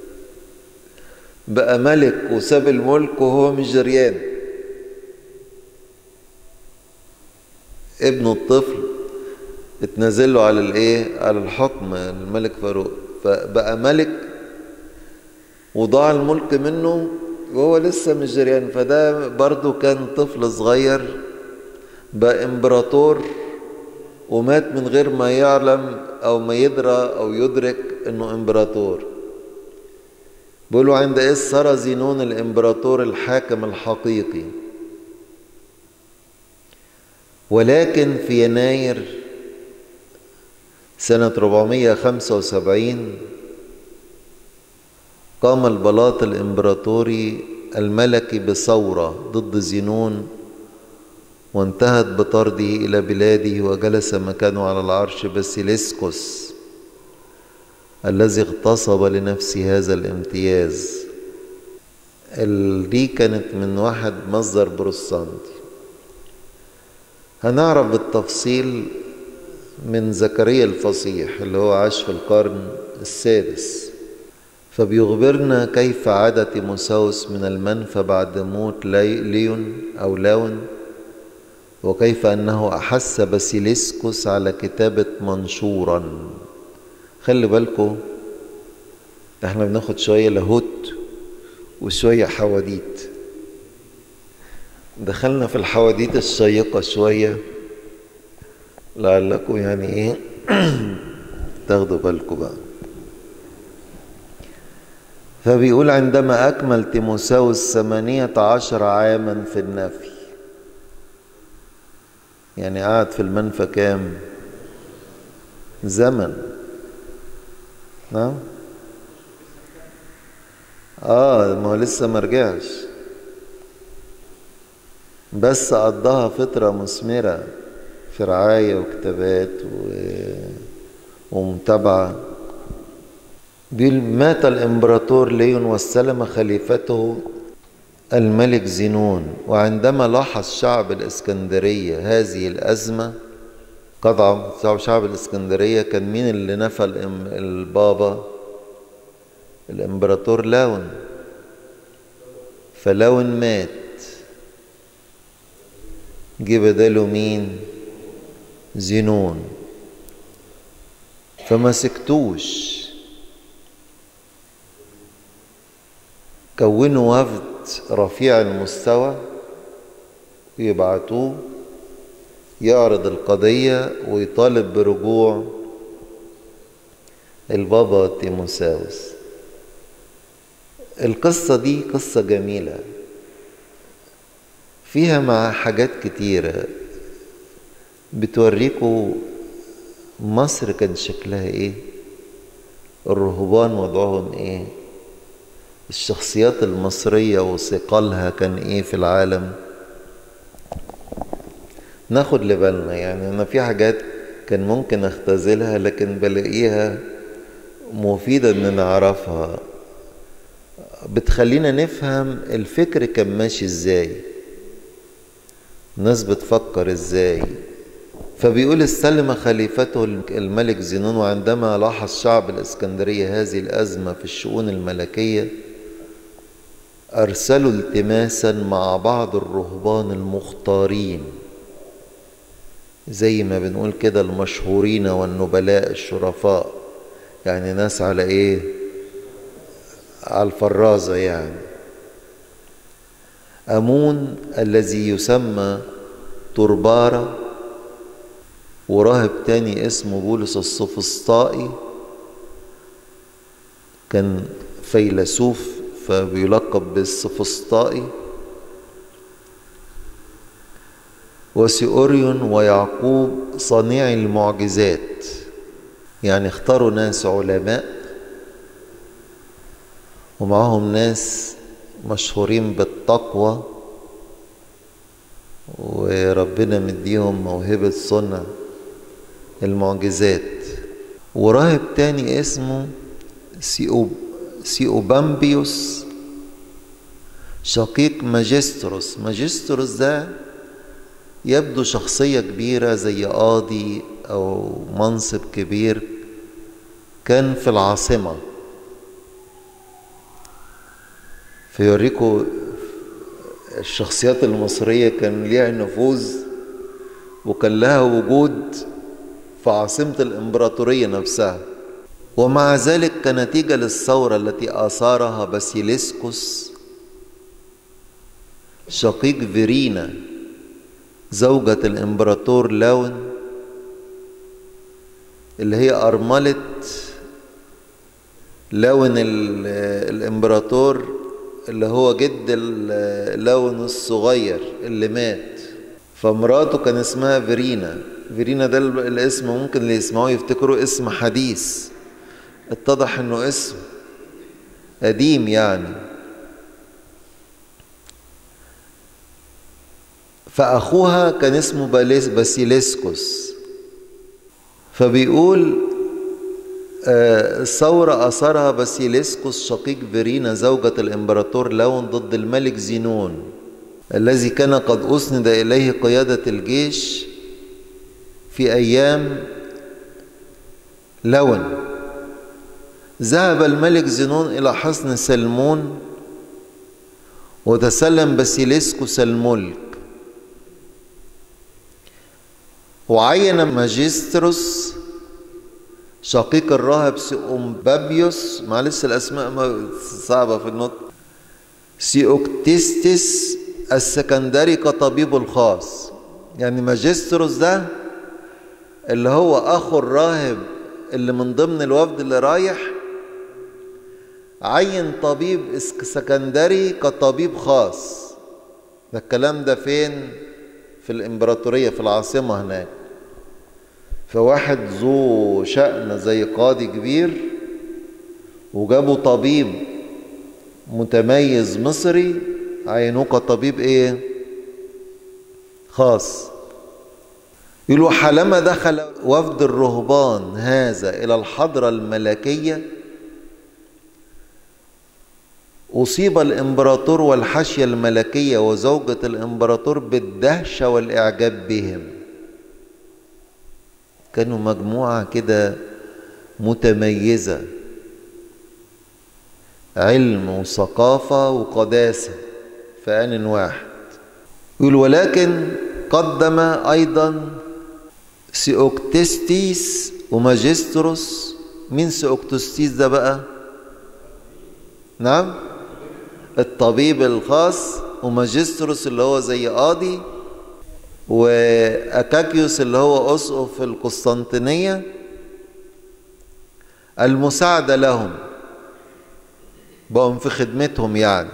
بقى ملك وساب الملك وهو مش جريان ابنه الطفل اتنازل له على الايه على الحكم الملك فاروق فبقى ملك وضاع الملك منه وهو لسه مش جريان فده برضو كان طفل صغير بقى امبراطور ومات من غير ما يعلم او ما يدرى او يدرك انه امبراطور بيقولوا عند ايه صار زينون الامبراطور الحاكم الحقيقي ولكن في يناير سنة 475 قام البلاط الإمبراطوري الملكي بثورة ضد زينون وانتهت بطرده إلى بلاده وجلس مكانه على العرش باسيليسكوس الذي اغتصب لنفسه هذا الامتياز دي كانت من واحد مصدر بروستانتي هنعرف بالتفصيل من زكريا الفصيح اللي هو عاش في القرن السادس فبيخبرنا كيف عاد تيموساوس من المنفى بعد موت ليون أو لاون وكيف أنه أحس باسيليسكوس على كتابة منشورا خلي بالكم احنا بناخد شوية لاهوت وشوية حواديت دخلنا في الحواديت الشيقة شوية لعلكم يعني ايه تاخدوا بالكم بقى فبيقول عندما أكمل تيموساوس ثمانية عشر عاما في النفي يعني قعد في المنفى كام زمن نعم اه ما هو لسه ما رجعش بس قضاها فترة مثمرة في رعاية وكتابات و... ومتابعة مات الإمبراطور ليون واستلم خليفته الملك زينون وعندما لاحظ شعب الإسكندرية هذه الأزمة قطع شعب الإسكندرية كان مين اللي نفى البابا الإمبراطور لاون فلاون مات جه بداله مين زينون فما سكتوش كونوا وفد رفيع المستوى ويبعتوه يعرض القضية ويطالب برجوع البابا تيموساوس القصة دي قصة جميلة فيها مع حاجات كتيرة بتوريكوا مصر كان شكلها ايه الرهبان وضعهم ايه الشخصيات المصرية وثقلها كان ايه في العالم ناخد لبالنا يعني انا في حاجات كان ممكن اختزلها لكن بلاقيها مفيدة ان نعرفها بتخلينا نفهم الفكر كان ماشي ازاي الناس بتفكر ازاي فبيقول استلم خليفته الملك زينون وعندما لاحظ شعب الإسكندرية هذه الأزمة في الشؤون الملكية أرسلوا التماسا مع بعض الرهبان المختارين زي ما بنقول كده المشهورين والنبلاء الشرفاء يعني ناس على ايه على الفرازة يعني أمون الذي يسمى تربارة وراهب تاني اسمه بولس الصفسطائي كان فيلسوف فبيلقب بالصفسطائي وسيوريون ويعقوب صنيع المعجزات يعني اختاروا ناس علماء ومعهم ناس مشهورين بالتقوى وربنا مديهم موهبة صنع المعجزات وراهب تاني اسمه سيوب سيوبامبيوس شقيق ماجستروس ماجستروس ده يبدو شخصية كبيرة زي قاضي أو منصب كبير كان في العاصمة فيوريكوا الشخصيات المصرية كان ليها نفوذ وكان لها وجود في عاصمة الإمبراطورية نفسها ومع ذلك كنتيجة للثورة التي آثارها باسيليسكوس شقيق فيرينا زوجة الإمبراطور لاون اللي هي أرملة لاون الإمبراطور اللي هو جد لاون الصغير اللي مات فمراته كان اسمها فيرينا فيرينا ده الاسم ممكن اللي يسمعوه يفتكروا اسم حديث اتضح انه اسم قديم يعني فأخوها كان اسمه باسيليسكوس فبيقول الثورة أثرها باسيليسكوس شقيق فيرينا زوجة الإمبراطور لون ضد الملك زينون الذي كان قد أسند إليه قيادة الجيش في أيام لون ذهب الملك زينون إلى حصن سلمون وتسلم باسيليسكوس الملك وعين ماجستروس شقيق الراهب سيومبابيوس معلش الأسماء صعبة في النطق سيوكتيستس السكندري كطبيبه الخاص يعني ماجستروس ده اللي هو أخو الراهب اللي من ضمن الوفد اللي رايح عين طبيب سكندري كطبيب خاص ده الكلام ده فين في الإمبراطورية في العاصمة هناك فواحد ذو شأن زي قاضي كبير وجابوا طبيب متميز مصري عينوه كطبيب ايه خاص يقولوا حالما دخل وفد الرهبان هذا إلى الحضرة الملكية أصيب الإمبراطور والحاشية الملكية وزوجة الإمبراطور بالدهشة والإعجاب بهم كانوا مجموعة كده متميزة علم وثقافة وقداسة في آن واحد يقول ولكن قدم أيضا سيوكتستيس وماجستروس مين سيوكتستيس ده بقى نعم الطبيب الخاص وماجستروس اللي هو زي قاضي وأكاكيوس اللي هو أسقف القسطنطينية المساعدة لهم بقوا في خدمتهم يعني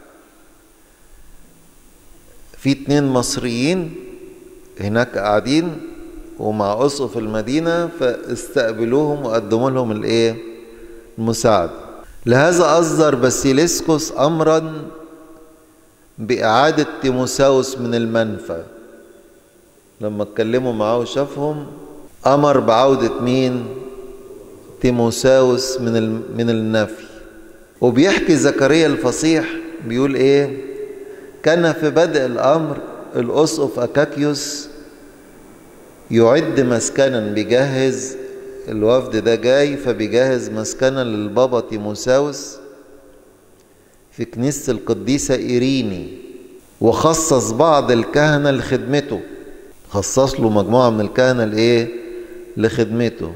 في اتنين مصريين هناك قاعدين ومع أسقف المدينة فاستقبلوهم وقدموا لهم الايه المساعدة لهذا أصدر باسيليسكوس أمرا بإعادة تيموساوس من المنفى لما اتكلموا معاه وشافهم أمر بعودة مين تيموساوس من من النفي وبيحكي زكريا الفصيح بيقول ايه كان في بدء الأمر الأسقف أكاكيوس يعد مسكنا بيجهز الوفد ده جاي فبيجهز مسكنا للبابا تيموساوس في كنيسة القديسة إيريني وخصص بعض الكهنة لخدمته خصص له مجموعة من الكهنة لإيه؟ لخدمته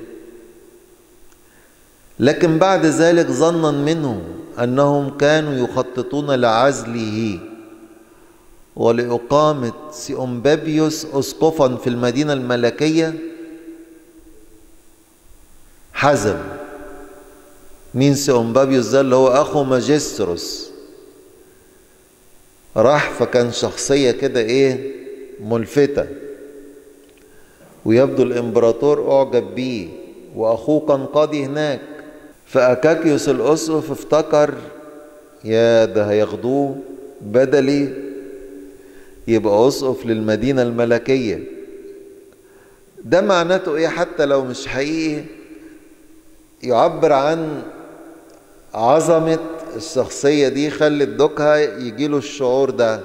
لكن بعد ذلك ظنا منه أنهم كانوا يخططون لعزله ولإقامة سيومبابيوس أسقفا في المدينة الملكية حزم مين سيومبابيوس ده اللي هو أخو ماجستروس راح فكان شخصية كده إيه ملفتة ويبدو الإمبراطور أعجب بيه وأخوه كان قاضي هناك فأكاكيوس الأسقف افتكر يا ده هياخدوه بدلي يبقى أسقف للمدينة الملكية ده معناته إيه حتى لو مش حقيقي يعبر عن عظمة الشخصية دي خلت دوكها يجيله الشعور ده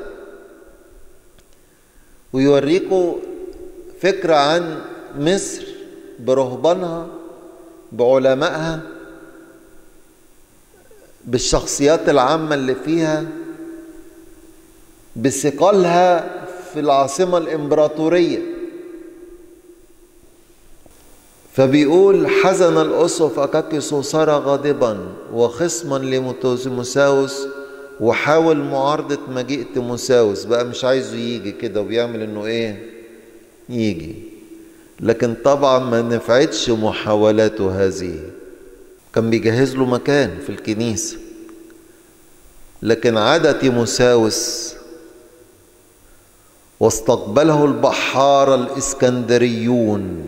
ويوريكوا فكرة عن مصر برهبانها بعلمائها بالشخصيات العامة اللي فيها بثقلها في العاصمة الإمبراطورية فبيقول حزن الأسقف أكاكيوس وصار غاضبا وخصما لتيموساوس وحاول معارضة مجيء تيموساوس بقى مش عايزه يجي كده وبيعمل انه ايه يجي لكن طبعا ما نفعتش محاولاته هذه كان بيجهز له مكان في الكنيسة لكن عاد تيموساوس واستقبله البحارة الإسكندريون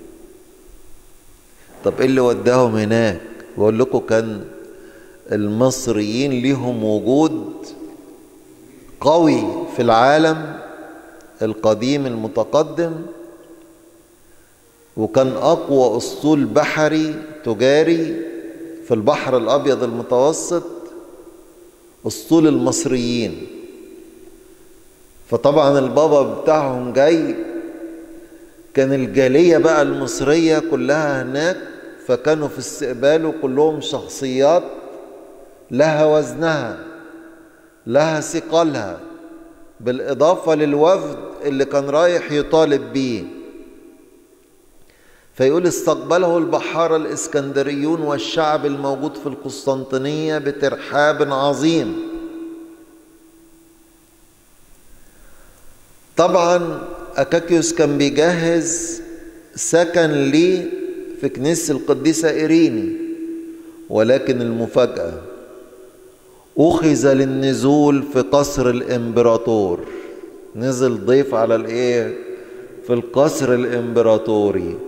طب ايه اللي وداهم هناك بقول لكم كان المصريين ليهم وجود قوي في العالم القديم المتقدم وكان أقوى أسطول بحري تجاري في البحر الأبيض المتوسط أسطول المصريين فطبعا البابا بتاعهم جاي كان الجالية بقى المصرية كلها هناك فكانوا في استقباله كلهم شخصيات لها وزنها لها ثقلها بالإضافة للوفد اللي كان رايح يطالب بيه فيقول استقبله البحارة الإسكندريون والشعب الموجود في القسطنطينية بترحاب عظيم طبعا أكاكيوس كان بيجهز سكن ليه في كنيسة القديسة إيريني ولكن المفاجأة أخذ للنزول في قصر الإمبراطور نزل ضيف على الإيه في القصر الإمبراطوري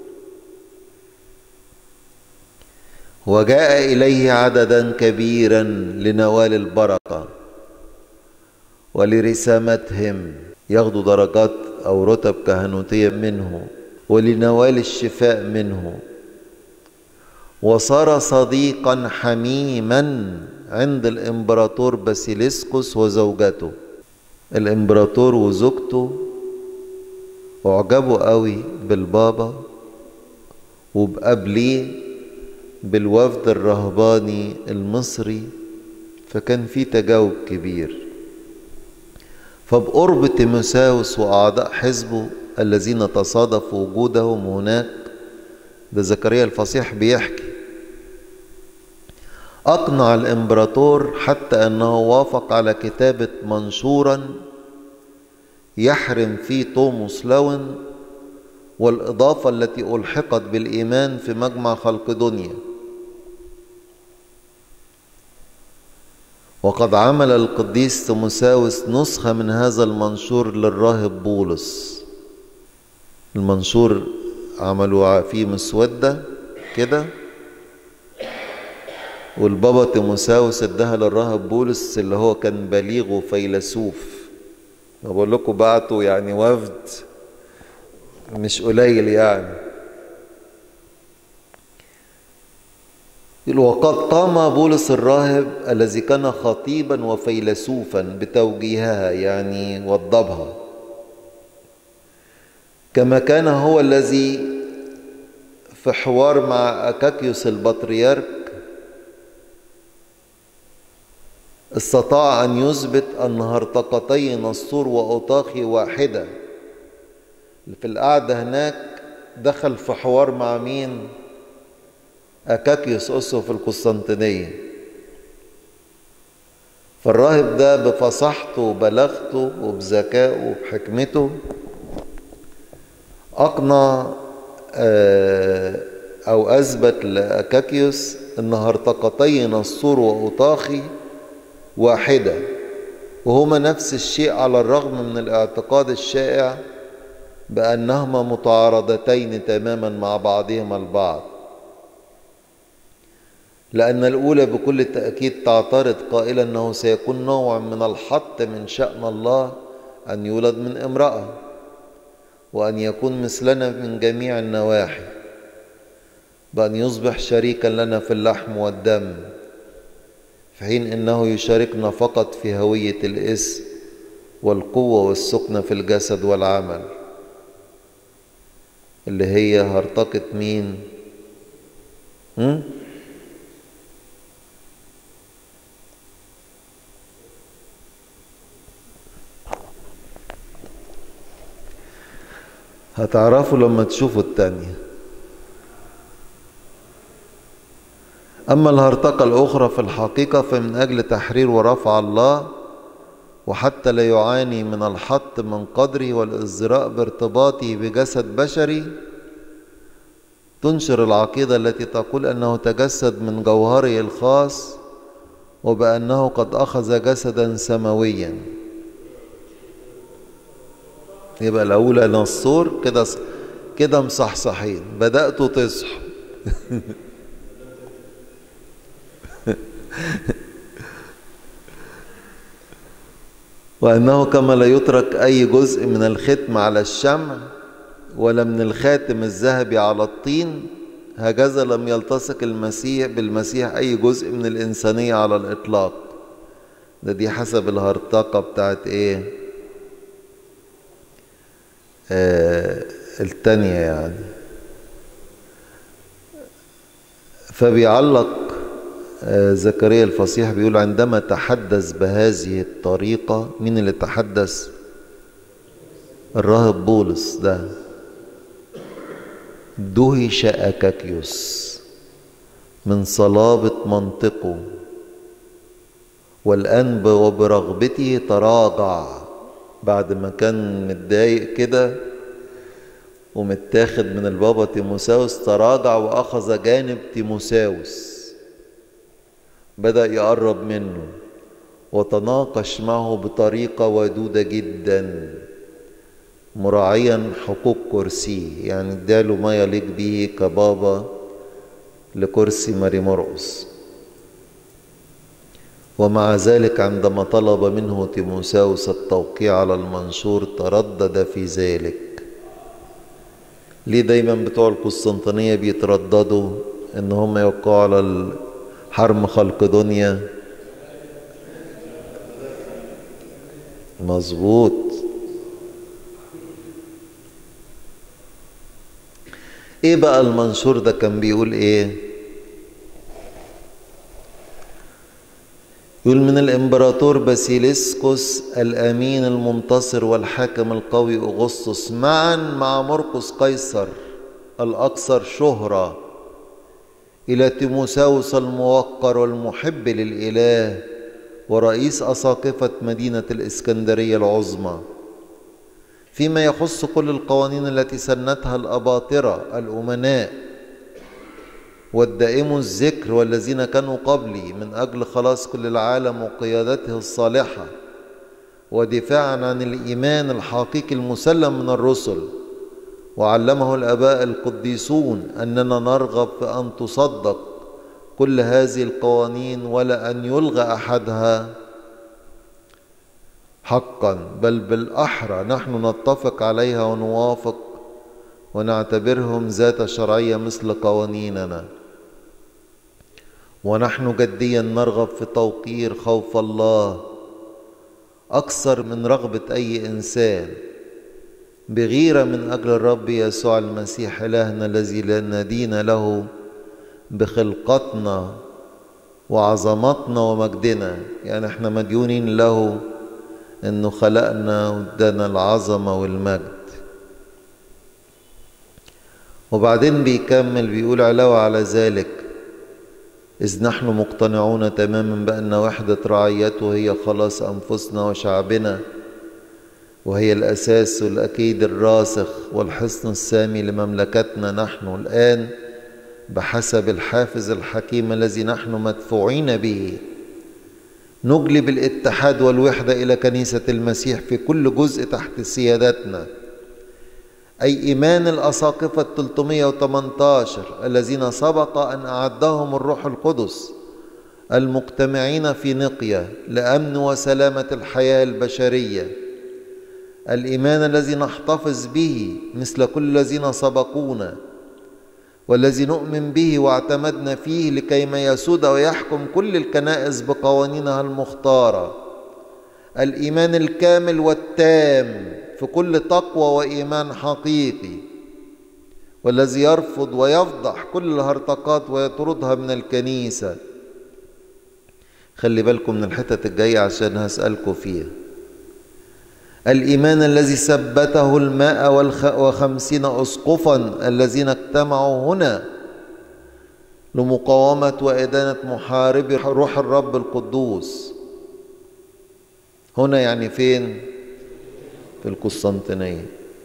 وجاء إليه عددا كبيرا لنوال البركة ولرسامتهم ياخدوا درجات أو رتب كهنوتية منه ولنوال الشفاء منه وصار صديقا حميما عند الإمبراطور باسيليسكوس وزوجته الإمبراطور وزوجته أعجبوا قوي بالبابا وبقبليه بالوفد الرهباني المصري فكان في تجاوب كبير فبقرب تيموساوس وأعضاء حزبه الذين تصادف وجودهم هناك ده زكريا الفصيح بيحكي أقنع الإمبراطور حتى أنه وافق على كتابة منشورا يحرم فيه توموس لون والإضافة التي ألحقت بالإيمان في مجمع خلق دنيا وقد عمل القديس تيموساوس نسخة من هذا المنشور للراهب بولس المنشور عملوا فيه مسودة كده والبابا تيموساوس اداها للراهب بولس اللي هو كان بليغ وفيلسوف بقول لكم بعتوا يعني وفد مش قليل يعني وقد قام بولس الراهب الذي كان خطيبا وفيلسوفا بتوجيهها يعني وضبها كما كان هو الذي في حوار مع أكاكيوس البطريرك استطاع أن يثبت أن هرطقتي نسطور وأوطاخي واحدة في القعدة هناك دخل في حوار مع مين أكاكيوس أسه في القسطنطينية فالراهب ده بفصاحته وبلاغته وبذكائه وبحكمته أقنع أو أثبت لأكاكيوس أن هرطقتي نسطور وأوطاخي واحدة وهما نفس الشيء على الرغم من الاعتقاد الشائع بأنهما متعارضتين تماما مع بعضهما البعض لأن الأولى بكل تأكيد تعترض قائلا أنه سيكون نوع من الحط من شأن الله أن يولد من امرأة وأن يكون مثلنا من جميع النواحي بأن يصبح شريكا لنا في اللحم والدم في حين انه يشاركنا فقط في هويه الاسم والقوه والسكنه في الجسد والعمل اللي هي هرطقه مين م? هتعرفوا لما تشوفوا التانيه أما الهرطقة الأخرى في الحقيقة فمن أجل تحرير ورفع الله وحتى لا يعاني من الحط من قدره والازدراء بارتباطه بجسد بشري تنشر العقيدة التي تقول أنه تجسد من جوهره الخاص وبأنه قد أخذ جسدا سماويا يبقى الأولى نصور كده كده مصحصحين بدأتوا تصحوا وأنه كما لا يترك أي جزء من الختم على الشمع ولا من الخاتم الذهبي على الطين هكذا لم يلتصق المسيح بالمسيح أي جزء من الإنسانية على الإطلاق ده دي حسب الهرطقة بتاعت إيه آه التانية يعني فبيعلق آه زكريا الفصيح بيقول عندما تحدث بهذه الطريقة مين اللي تحدث الراهب بولس ده دهش أكاكيوس من صلابة منطقه والآن وبرغبته تراجع بعد ما كان متضايق كده ومتاخد من البابا تيموساوس تراجع وأخذ جانب تيموساوس بدأ يقرب منه وتناقش معه بطريقة ودودة جدا مراعيا حقوق كرسيه يعني اداله ما يليق به كبابا لكرسي ماري مرقس ومع ذلك عندما طلب منه تيموساوس التوقيع على المنشور تردد في ذلك ليه دايما بتوع القسطنطينية بيترددوا ان هم يوقعوا على حرم خلق دنيا مظبوط ايه بقى المنشور ده كان بيقول ايه يقول من الامبراطور باسيليسكوس الامين المنتصر والحاكم القوي اغسطس معا مع مرقس قيصر الاكثر شهره الى تيموساوس الموقر والمحب للاله ورئيس اساقفه مدينه الاسكندريه العظمى فيما يخص كل القوانين التي سنتها الأباطرة الأمناء والدائم الذكر والذين كانوا قبلي من أجل خلاص كل العالم وقيادته الصالحة ودفاعا عن الإيمان الحقيقي المسلم من الرسل وعلمه الآباء القديسون أننا نرغب في أن تصدق كل هذه القوانين ولا أن يلغى أحدها حقا بل بالأحرى نحن نتفق عليها ونوافق ونعتبرهم ذات شرعية مثل قوانيننا ونحن جديا نرغب في توقير خوف الله أكثر من رغبة أي إنسان بغيرة من أجل الرب يسوع المسيح إلهنا الذي لا دين له بخلقتنا وعظمتنا ومجدنا يعني احنا مديونين له انه خلقنا وادانا العظمة والمجد وبعدين بيكمل بيقول علاوة على ذلك إذ نحن مقتنعون تماما بأن وحدة رعيته هي خلاص أنفسنا وشعبنا وهي الأساس والأكيد الراسخ والحصن السامي لمملكتنا نحن الآن بحسب الحافز الحكيم الذي نحن مدفوعين به نجلب الاتحاد والوحدة إلى كنيسة المسيح في كل جزء تحت سيادتنا أي إيمان الأساقفة 318 الذين سبق أن أعدهم الروح القدس المجتمعين في نقية لأمن وسلامة الحياة البشرية الإيمان الذي نحتفظ به مثل كل الذين سبقونا والذي نؤمن به واعتمدنا فيه لكيما يسود ويحكم كل الكنائس بقوانينها المختارة الإيمان الكامل والتام في كل تقوى وإيمان حقيقي والذي يرفض ويفضح كل الهرطقات ويطردها من الكنيسة خلي بالكم من الحتة الجاية عشان هسألكم فيها الإيمان الذي ثبته الماء وخمسين أسقفا الذين اجتمعوا هنا لمقاومة وإدانة محاربي روح الرب القدوس هنا يعني فين في القسطنطينية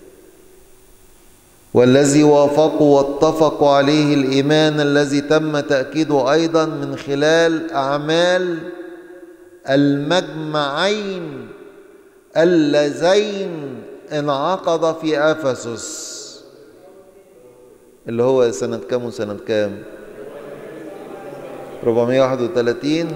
والذي وافقوا واتفقوا عليه الإيمان الذي تم تأكيده أيضا من خلال أعمال المجمعين اللذين انعقد في افسس اللي هو سنة كام وسنة كام 431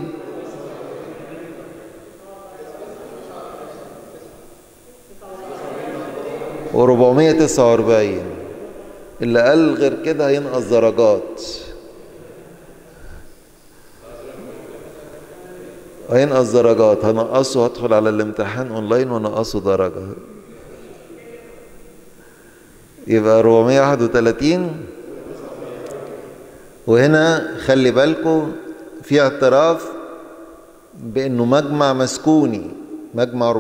19 و449 اللي قال غير كده هينقص درجات هينقص درجات هنقصه هدخل على الامتحان اونلاين ونقصه درجة يبقى 431 وهنا خلي بالكم في اعتراف بانه مجمع مسكوني مجمع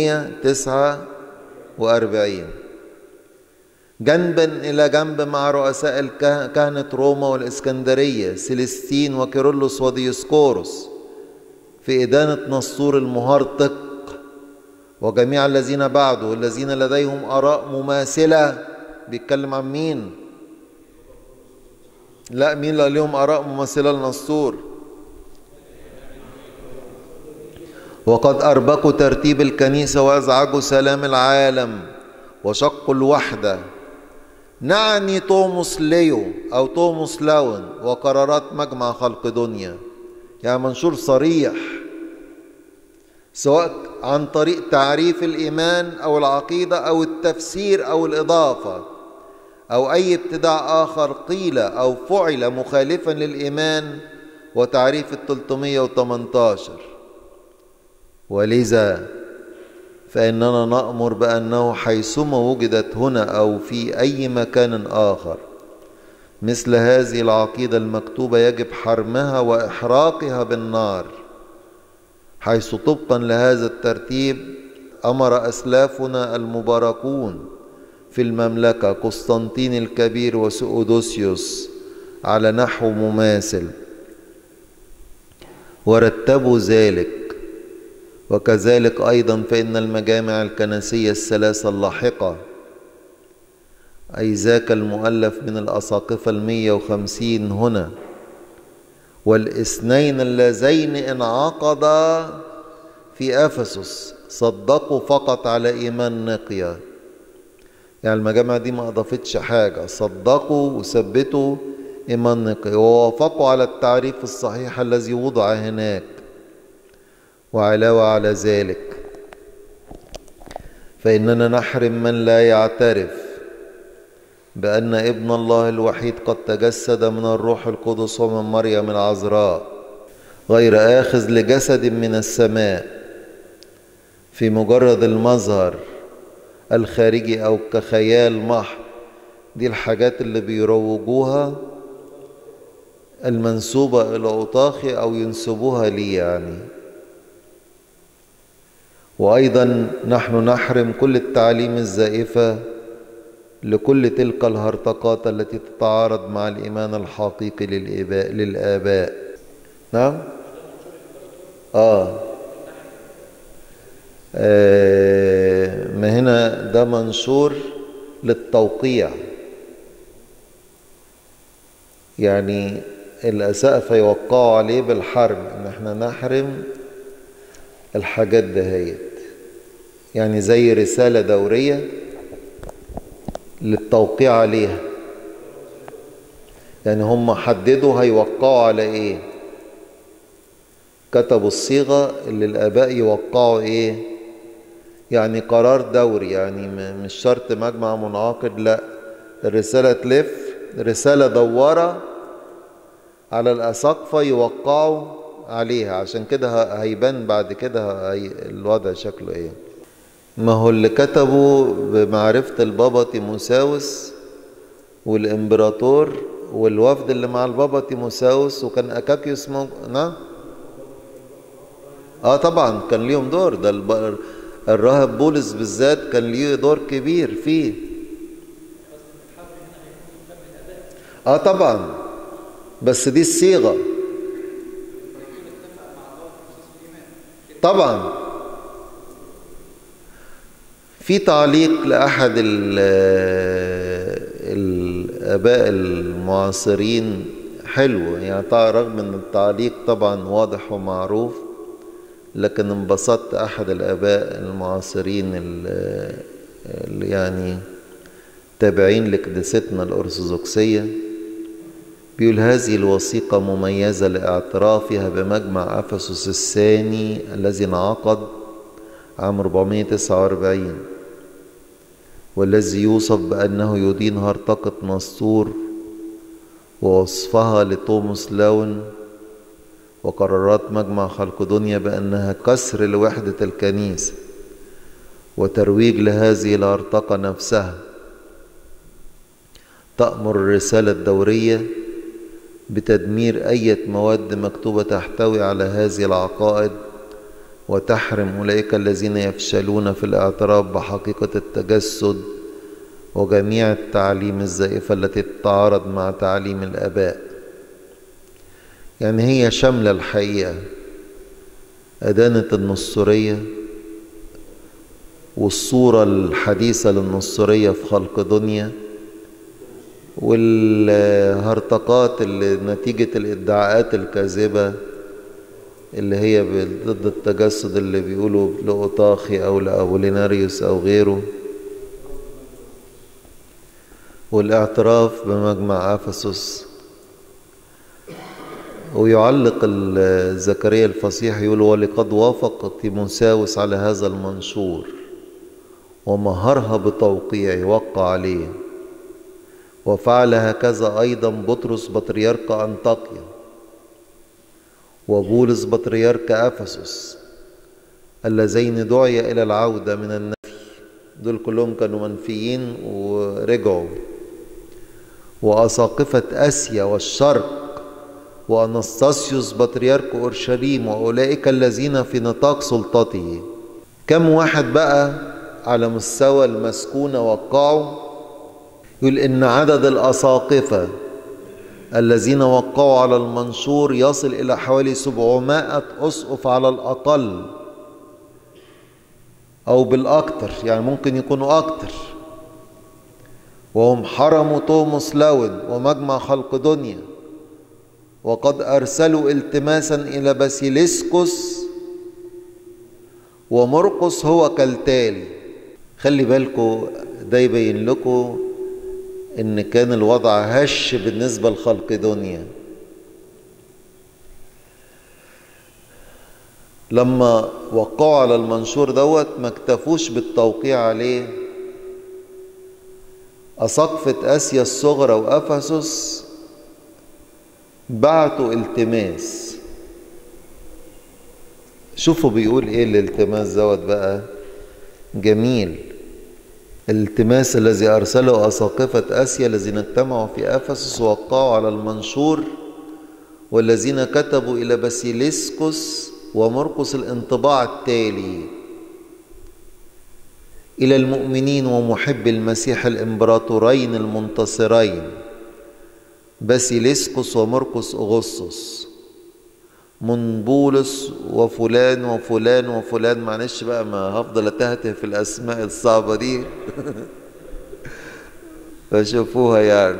449 جنبا إلى جنب مع رؤساء كهنة روما والإسكندرية سيلستين وكيرلس وديسكوروس في إدانة نسطور المهرطق وجميع الذين بعده والذين لديهم آراء مماثلة بيتكلم عن مين؟ لا مين اللي لهم آراء مماثلة لنسطور؟ وقد أربكوا ترتيب الكنيسة وأزعجوا سلام العالم وشقوا الوحدة نعني توموس ليو أو توموس لاون وقرارات مجمع خلق دنيا يعني منشور صريح سواء عن طريق تعريف الإيمان أو العقيدة أو التفسير أو الإضافة أو أي ابتداع آخر قيل أو فعل مخالفا للإيمان وتعريف التلتمية وتمنتاشر ولذا فإننا نأمر بأنه حيثما وجدت هنا أو في أي مكان آخر مثل هذه العقيدة المكتوبة يجب حرمها وإحراقها بالنار حيث طبقا لهذا الترتيب أمر أسلافنا المباركون في المملكة قسطنطين الكبير وسؤدوسيوس على نحو مماثل ورتبوا ذلك وكذلك أيضا فإن المجامع الكنسية الثلاثة اللاحقة أي ذاك المؤلف من الأساقفة المية وخمسين هنا والاثنين اللذين انعقدا في أفسس صدقوا فقط على إيمان نقيا يعني المجامع دي ما أضافتش حاجة صدقوا وثبتوا إيمان نقيا ووافقوا على التعريف الصحيح الذي وضع هناك وعلاوة على ذلك فإننا نحرم من لا يعترف بأن ابن الله الوحيد قد تجسد من الروح القدس ومن مريم العذراء غير آخذ لجسد من السماء في مجرد المظهر الخارجي أو كخيال محض دي الحاجات اللي بيروجوها المنسوبة إلى أوطاخي أو ينسبوها لي يعني وأيضا نحن نحرم كل التعاليم الزائفة لكل تلك الهرطقات التي تتعارض مع الإيمان الحقيقي للآباء, للآباء. نعم آه. آه ما هنا ده منشور للتوقيع يعني الأسقفة يوقعوا عليه بالحرم إن احنا نحرم الحاجات دهيت يعني زي رسالة دورية للتوقيع عليها يعني هم حددوا هيوقعوا على ايه كتبوا الصيغة اللي الآباء يوقعوا ايه يعني قرار دوري يعني مش شرط مجمع منعقد لا الرسالة تلف رسالة دوارة على الأساقفة يوقعوا عليها عشان كده هيبان بعد كده هي الوضع شكله ايه ما هو اللي كتبوا بمعرفة البابا تيموساوس والإمبراطور والوفد اللي مع البابا تيموساوس وكان أكاكيوس موج... نعم اه طبعا كان ليهم دور ده الب... الراهب بولس بالذات كان ليه دور كبير فيه اه طبعا بس دي الصيغه طبعا في تعليق لأحد الآباء المعاصرين حلو يعني رغم أن التعليق طبعا واضح ومعروف لكن انبسطت أحد الآباء المعاصرين اللي يعني تابعين لكنيستنا الأرثوذكسية بيقول هذه الوثيقة مميزة لاعترافها بمجمع أفسس الثاني الذي انعقد عام 449 والذي يوصف بأنه يدين هرطقة نسطور ووصفها لتوماس لاون وقرارات مجمع خلق دنيا بأنها كسر لوحدة الكنيسة وترويج لهذه الهرطقة نفسها تأمر الرسالة الدورية بتدمير أي مواد مكتوبة تحتوي على هذه العقائد وتحرم أولئك الذين يفشلون في الاعتراف بحقيقة التجسد وجميع التعليم الزائفة التي تتعارض مع تعليم الآباء يعني هي شاملة الحقيقة أدانة النصورية والصورة الحديثة للنصورية في خلق دنيا والهرطقات اللي نتيجة الادعاءات الكاذبة اللي هي ضد التجسد اللي بيقولوا لأوطاخي أو لأبوليناريوس أو غيره والاعتراف بمجمع أفسس ويعلق زكريا الفصيح يقول ولقد وافق تيموساوس على هذا المنشور ومهرها بتوقيعه وقع عليه وفعل هكذا أيضا بطرس بطريرك أنطاكيا وبولس بطريرك أفسس اللذين دعي إلى العودة من النفي دول كلهم كانوا منفيين ورجعوا وأساقفة آسيا والشرق وأنستاسيوس بطريرك أورشليم وأولئك الذين في نطاق سلطته كم واحد بقى على مستوى المسكونة وقعوا يقول إن عدد الأساقفة الذين وقعوا على المنشور يصل إلى حوالي سبعمائة أسقف على الأقل أو بالأكثر يعني ممكن يكونوا أكثر وهم حرموا توماس لاون ومجمع خلق دنيا وقد أرسلوا التماسا إلى باسيليسكوس ومرقس هو كالتالي خلي بالكم ده يبين لكم ان كان الوضع هش بالنسبة لخلق دنيا لما وقعوا على المنشور دوت ما اكتفوش بالتوقيع عليه أسقفة آسيا الصغرى وأفسس بعتوا التماس شوفوا بيقول ايه الالتماس دوت بقى جميل الالتماس الذي أرسله أساقفة آسيا الذين اجتمعوا في أفسس ووقعوا على المنشور والذين كتبوا إلى باسيليسكوس ومرقس الانطباع التالي إلى المؤمنين ومحب المسيح الإمبراطورين المنتصرين باسيليسكوس ومرقس أغسطس من بولس وفلان وفلان وفلان معلش بقى ما هفضل اتهته في الاسماء الصعبه دي فشوفوها يعني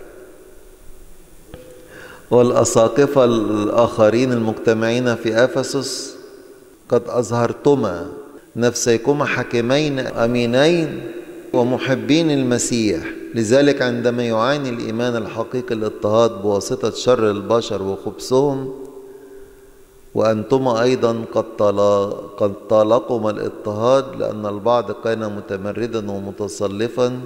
والاساقفه الاخرين المجتمعين في افسس قد اظهرتما نفسيكما حكمين امينين ومحبين المسيح لذلك عندما يعاني الايمان الحقيقي الاضطهاد بواسطه شر البشر وخبثهم وأنتما أيضا قد قد طالقما الاضطهاد لأن البعض كان متمردا ومتصلفا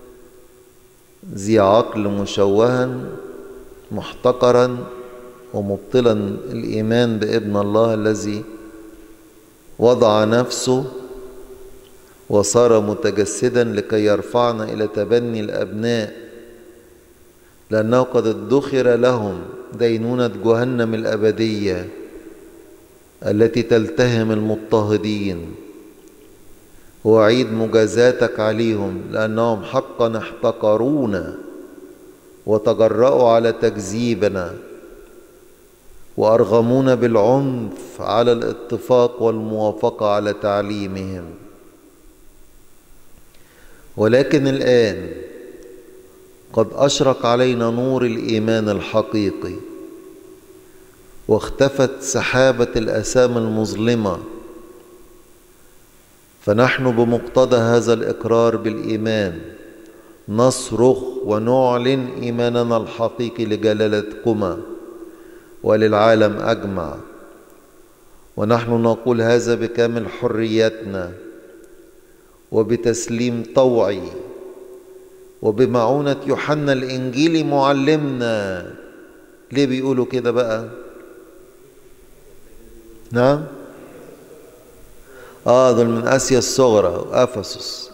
ذي عقل مشوها محتقرا ومبطلا الإيمان بابن الله الذي وضع نفسه وصار متجسدا لكي يرفعنا إلى تبني الأبناء لأنه قد ادخر لهم دينونة جهنم الأبدية التي تلتهم المضطهدين وأعيد مجازاتك عليهم لأنهم حقا احتقرونا وتجرأوا على تكذيبنا وأرغمونا بالعنف على الاتفاق والموافقة على تعليمهم ولكن الآن قد أشرق علينا نور الإيمان الحقيقي واختفت سحابة الأسام المظلمة فنحن بمقتضى هذا الإقرار بالإيمان نصرخ ونعلن إيماننا الحقيقي لجلالتكما وللعالم أجمع ونحن نقول هذا بكامل حريتنا وبتسليم طوعي وبمعونة يوحنا الإنجيلي معلمنا ليه بيقولوا كده بقى نعم اه دول من اسيا الصغرى افسس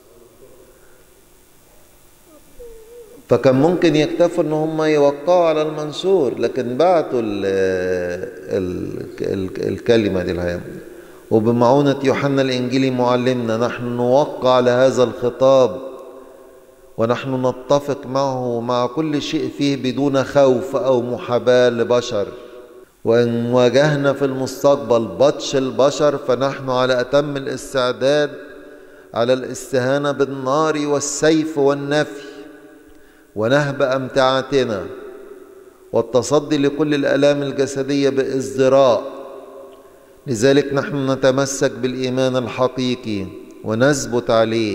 فكان ممكن يكتفوا ان هم يوقعوا على المنشور لكن بعتوا ال ال ال الكلمه دي الهيام وبمعونه يوحنا الانجيلي معلمنا نحن نوقع على هذا الخطاب ونحن نتفق معه مع كل شيء فيه بدون خوف او محاباه لبشر وإن واجهنا في المستقبل بطش البشر فنحن على أتم الاستعداد على الاستهانة بالنار والسيف والنفي ونهب أمتعتنا والتصدي لكل الآلام الجسدية بإزدراء لذلك نحن نتمسك بالإيمان الحقيقي ونثبت عليه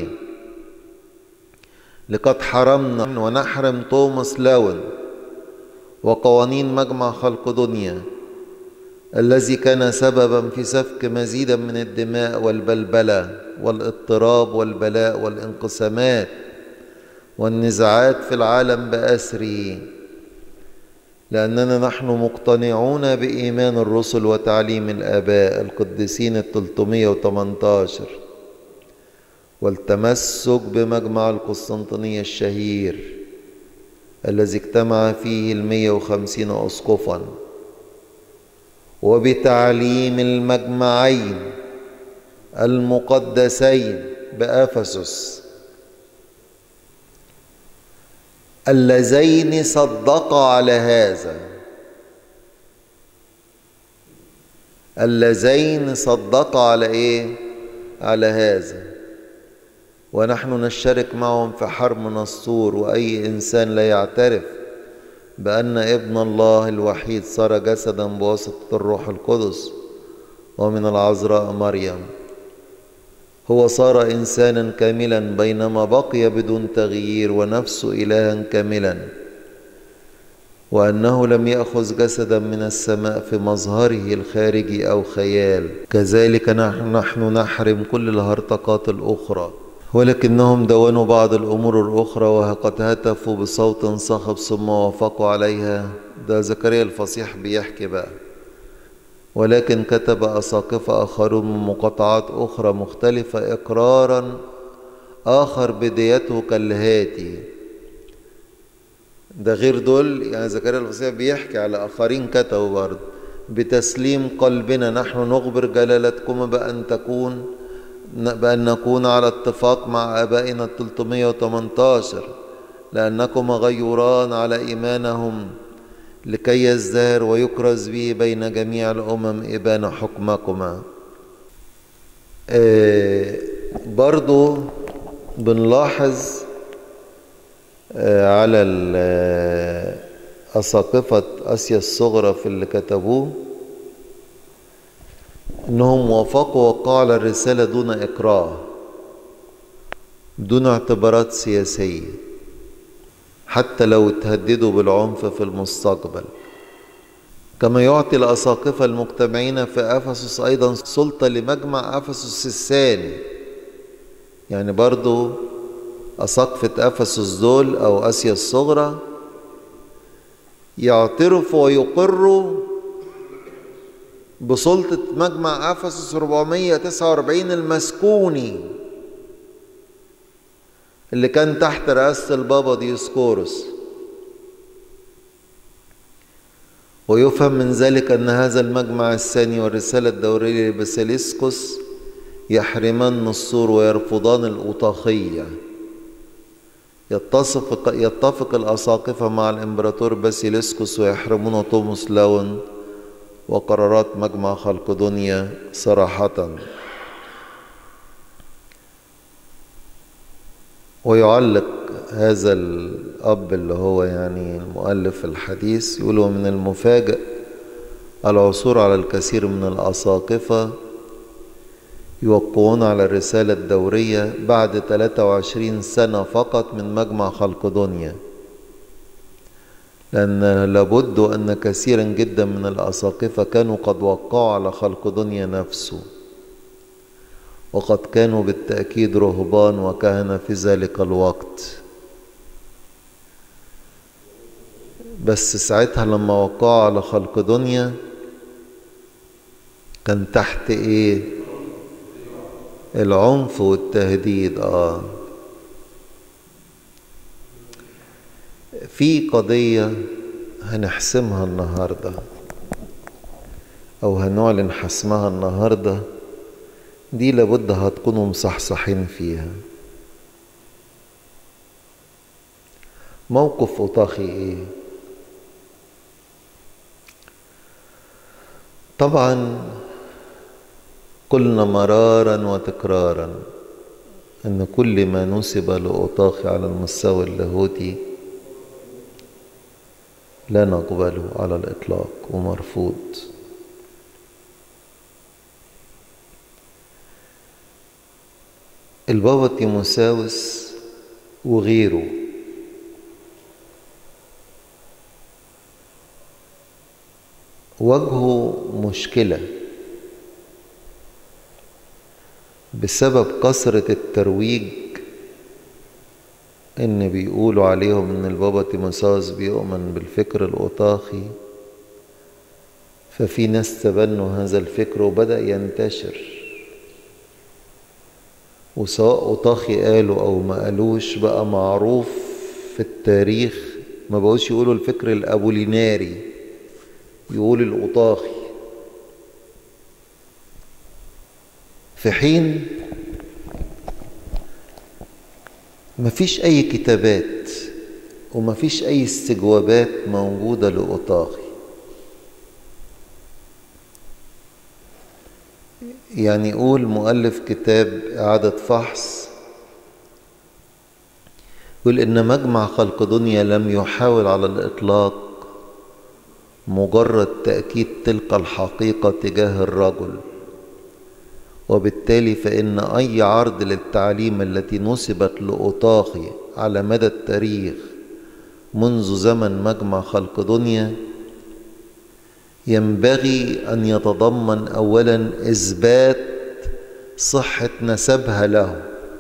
لقد حرمنا ونحرم توماس لاون وقوانين مجمع خلق دنيا الذي كان سببا في سفك مزيدا من الدماء والبلبله والاضطراب والبلاء والانقسامات والنزاعات في العالم باسره لاننا نحن مقتنعون بايمان الرسل وتعليم الاباء القديسين التلتمية وتمنتاشر والتمسك بمجمع القسطنطينية الشهير الذي اجتمع فيه المية وخمسين أسقفا وبتعليم المجمعين المقدسين بأفسس اللذين صدقا على هذا اللذين صدقا على ايه على هذا ونحن نشترك معهم في حرم نسطور واي انسان لا يعترف بان ابن الله الوحيد صار جسدا بواسطه الروح القدس ومن العذراء مريم هو صار انسانا كاملا بينما بقي بدون تغيير ونفسه الها كاملا وانه لم ياخذ جسدا من السماء في مظهره الخارجي او خيال كذلك نحن نحرم كل الهرطقات الاخرى ولكنهم دونوا بعض الامور الاخرى وقد هتفوا بصوت صخب ثم وافقوا عليها ده زكريا الفصيح بيحكي بقى ولكن كتب أساقفة آخرون من مقاطعات أخرى مختلفة إقرارا آخر بدايته كالهاتي ده غير دول يعني زكريا الفصيح بيحكي على آخرين كتبوا برضه بتسليم قلبنا نحن نخبر جلالتكم بأن تكون بأن نكون على اتفاق مع آبائنا ال 318 لأنكم غيوران على إيمانهم لكي يزدهر ويكرز به بين جميع الأمم إبان حكمكما آه برضو بنلاحظ آه على أساقفة آسيا الصغرى في اللي كتبوه انهم وافقوا وقعوا على الرسالة دون إكراه بدون اعتبارات سياسية حتى لو تهددوا بالعنف في المستقبل كما يعطي الأساقفة المجتمعين في أفسس أيضا سلطة لمجمع أفسس الثاني يعني برضو أساقفة أفسس دول أو آسيا الصغرى يعترفوا ويقروا بسلطة مجمع أفسس 449 المسكوني اللي كان تحت رئاسة البابا ديوسكورس ويفهم من ذلك أن هذا المجمع الثاني والرسالة الدورية لباسيليسكوس يحرمان نصور ويرفضان الأوطاخية يتفق, يتفق الأساقفة مع الإمبراطور باسيليسكوس ويحرمون توماس لاون وقرارات مجمع خلق دنيا صراحة ويعلق هذا الأب اللي هو يعني المؤلف الحديث يقول من المفاجئ العثور على الكثير من الأساقفة يوقعون على الرسالة الدورية بعد 23 سنة فقط من مجمع خلق دنيا لأن لابد أن كثيرا جدا من الأساقفة كانوا قد وقعوا على خلق دنيا نفسه وقد كانوا بالتأكيد رهبان وكهنة في ذلك الوقت بس ساعتها لما وقعوا على خلق دنيا كان تحت ايه العنف والتهديد اه في قضية هنحسمها النهاردة أو هنعلن حسمها النهاردة دي لابد هتكونوا مصحصحين فيها موقف أطاخي إيه؟ طبعا قلنا مرارا وتكرارا أن كل ما نسب لأطاخي على المستوى اللاهوتي لا نقبله على الإطلاق ومرفوض البابا تيموساوس وغيره واجهوا مشكلة بسبب كثرة الترويج ان بيقولوا عليهم ان البابا تيموساوس بيؤمن بالفكر الاوطاخي ففي ناس تبنوا هذا الفكر وبدأ ينتشر وسواء أوطاخي قالوا أو ما قالوش بقى معروف في التاريخ ما بقوش يقولوا الفكر الأبوليناري يقول الأوطاخي في حين مفيش أي كتابات ومفيش أي استجوابات موجودة لأوطاخي يعني يقول مؤلف كتاب إعادة فحص يقول إن مجمع خلق دنيا لم يحاول على الإطلاق مجرد تأكيد تلك الحقيقة تجاه الرجل وبالتالي فإن أي عرض للتعليم التي نسبت لأوطاخي على مدى التاريخ منذ زمن مجمع خلق دنيا ينبغي أن يتضمن أولا إثبات صحة نسبها له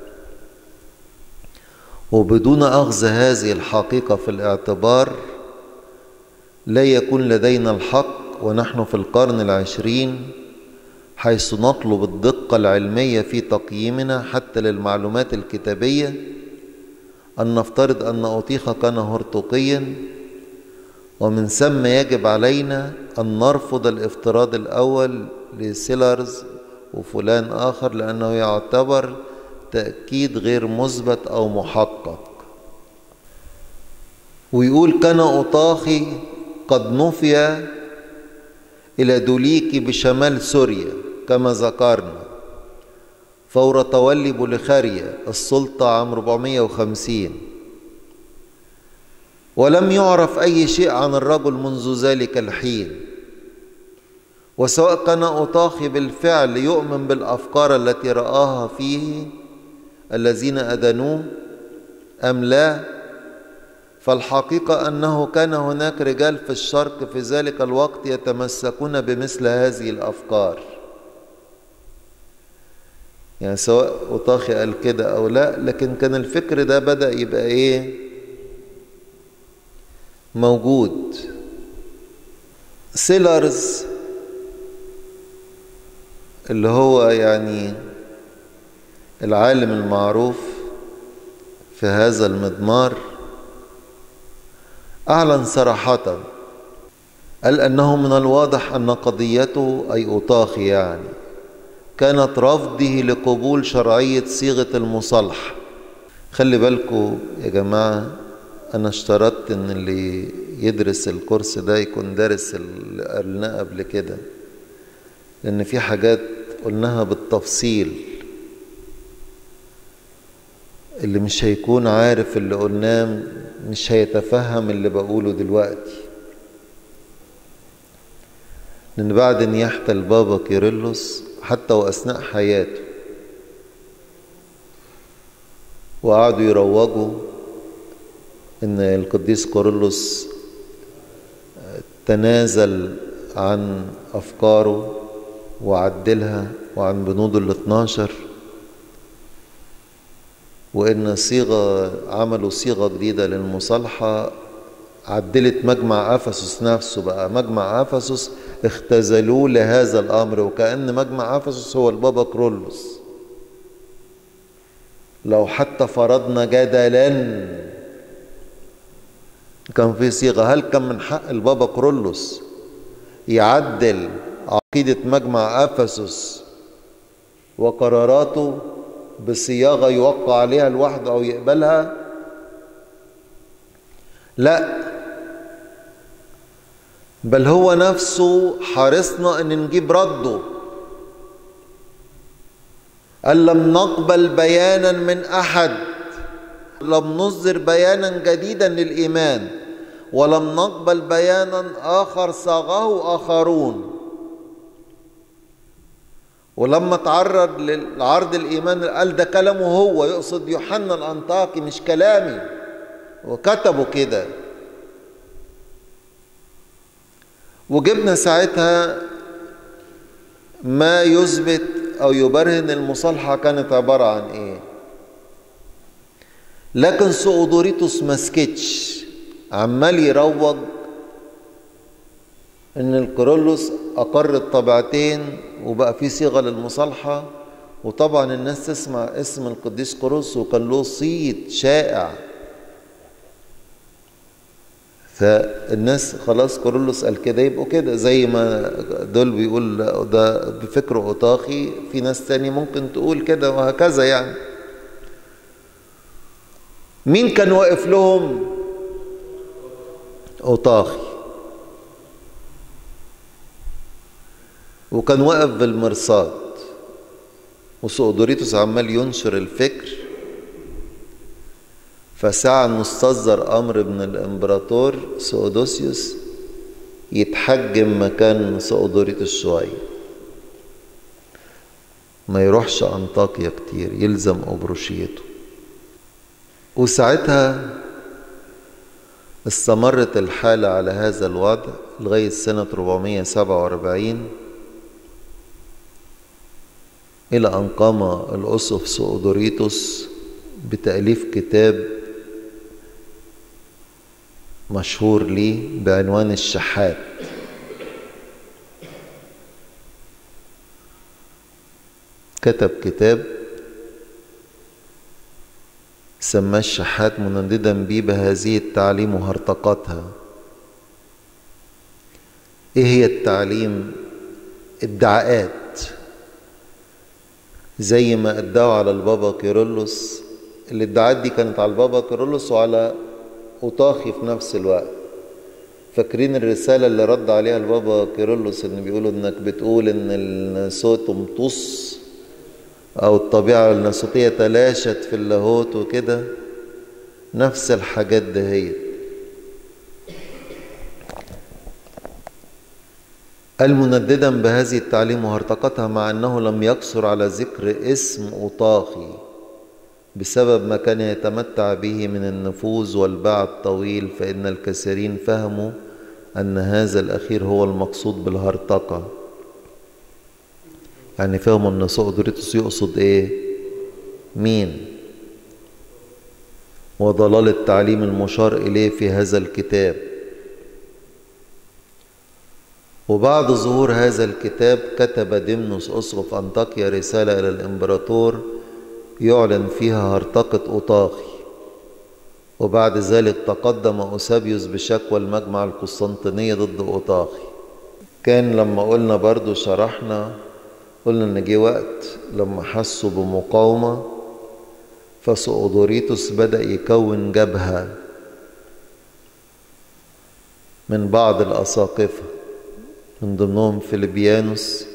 وبدون أخذ هذه الحقيقة في الاعتبار لا يكون لدينا الحق ونحن في القرن العشرين حيث نطلب الدقة العلمية في تقييمنا حتى للمعلومات الكتابية أن نفترض أن أوطيخة كان هرطقيا ومن ثم يجب علينا أن نرفض الافتراض الأول لسيلرز وفلان آخر لأنه يعتبر تأكيد غير مثبت أو محقق ويقول كان أطاخي قد نفي إلى دوليكي بشمال سوريا كما ذكرنا فور تولي بوليخاريا السلطة عام 450 ولم يعرف أي شيء عن الرجل منذ ذلك الحين وسواء كان أطاخي بالفعل يؤمن بالأفكار التي رآها فيه الذين أدنوه أم لا فالحقيقة أنه كان هناك رجال في الشرق في ذلك الوقت يتمسكون بمثل هذه الأفكار يعني سواء أطاخي قال كده أو لا لكن كان الفكر ده بدأ يبقى إيه موجود سيلرز اللي هو يعني العالم المعروف في هذا المضمار أعلن صراحة قال أنه من الواضح أن قضيته أي أطاخي يعني كانت رفضه لقبول شرعية صيغة المصالحة خلي بالكم يا جماعة أنا اشترطت إن اللي يدرس الكورس ده يكون دارس اللي قلناه قبل كده لأن في حاجات قلناها بالتفصيل اللي مش هيكون عارف اللي قلناه مش هيتفهم اللي بقوله دلوقتي لأن بعد نياحة البابا كيرلس حتى وأثناء حياته وقعدوا يروجوا إن القديس كيرلس تنازل عن أفكاره وعدلها وعن بنوده ال 12 وإن صيغة عملوا صيغة جديدة للمصالحة عدلت مجمع أفسس نفسه بقى مجمع أفسس اختزلوه لهذا الأمر وكأن مجمع أفسس هو البابا كرولوس لو حتى فرضنا جدلا كان في صيغة هل كان من حق البابا كرولوس يعدل عقيدة مجمع أفسس وقراراته بصياغة يوقع عليها لوحده أو يقبلها لا بل هو نفسه حرصنا ان نجيب رده قال لم نقبل بيانا من احد لم نصدر بيانا جديدا للايمان ولم نقبل بيانا اخر صاغه اخرون ولما تعرض للعرض الايمان قال ده كلامه هو يقصد يوحنا الانطاكي مش كلامي وكتبوا كده وجبنا ساعتها ما يثبت او يبرهن المصالحه كانت عباره عن ايه لكن سؤدوريتوس ما سكتش عمال يروج ان الكرولوس اقر الطبيعتين وبقى في صيغه للمصالحه وطبعا الناس تسمع اسم القديس كروس وكان له صيت شائع فالناس خلاص كورولوس قال كده يبقوا كده زي ما دول بيقول ده بفكر اوطاخي في ناس تاني ممكن تقول كده وهكذا يعني مين كان واقف لهم اوطاخي وكان واقف بالمرصاد وسؤدوريتوس عمال ينشر الفكر فسعى انه استصدر امر من الامبراطور سؤدوسيوس يتحجم مكان سؤدوريتوس شويه ما يروحش انطاكيا كتير يلزم ابروشيته وساعتها استمرت الحالة على هذا الوضع لغاية سنة 447 إلى أن قام الأسقف سؤدوريتوس بتأليف كتاب مشهور ليه بعنوان الشحات كتب كتاب سماه الشحات منددا بيه بهذه التعليم وهرطقاتها ايه هي التعليم ادعاءات زي ما ادعوا على البابا كيرلس الادعاءات دي كانت على البابا كيرلس وعلى أوطاخي في نفس الوقت فاكرين الرسالة اللي رد عليها البابا كيرلس ان بيقولوا انك بتقول ان الصوت امتص او الطبيعة الناسوتية تلاشت في اللاهوت وكده نفس الحاجات دهيت المنددا بهذه التعليم وهرطقتها مع انه لم يقصر على ذكر اسم اوطاخي بسبب ما كان يتمتع به من النفوذ والباع الطويل فإن الكثيرين فهموا أن هذا الأخير هو المقصود بالهرطقة يعني فهموا أن سؤدريتوس يقصد إيه مين وضلال التعليم المشار إليه في هذا الكتاب وبعد ظهور هذا الكتاب كتب ديمنوس أسقف أنطاكيا رسالة إلى الإمبراطور يعلن فيها هرطقة أوطاخي وبعد ذلك تقدم أوسابيوس بشكوى المجمع القسطنطينية ضد أوطاخي كان لما قلنا برضو شرحنا قلنا إن جه وقت لما حسوا بمقاومة فسؤدوريتوس بدأ يكون جبهة من بعض الأساقفة من ضمنهم فيليبيانوس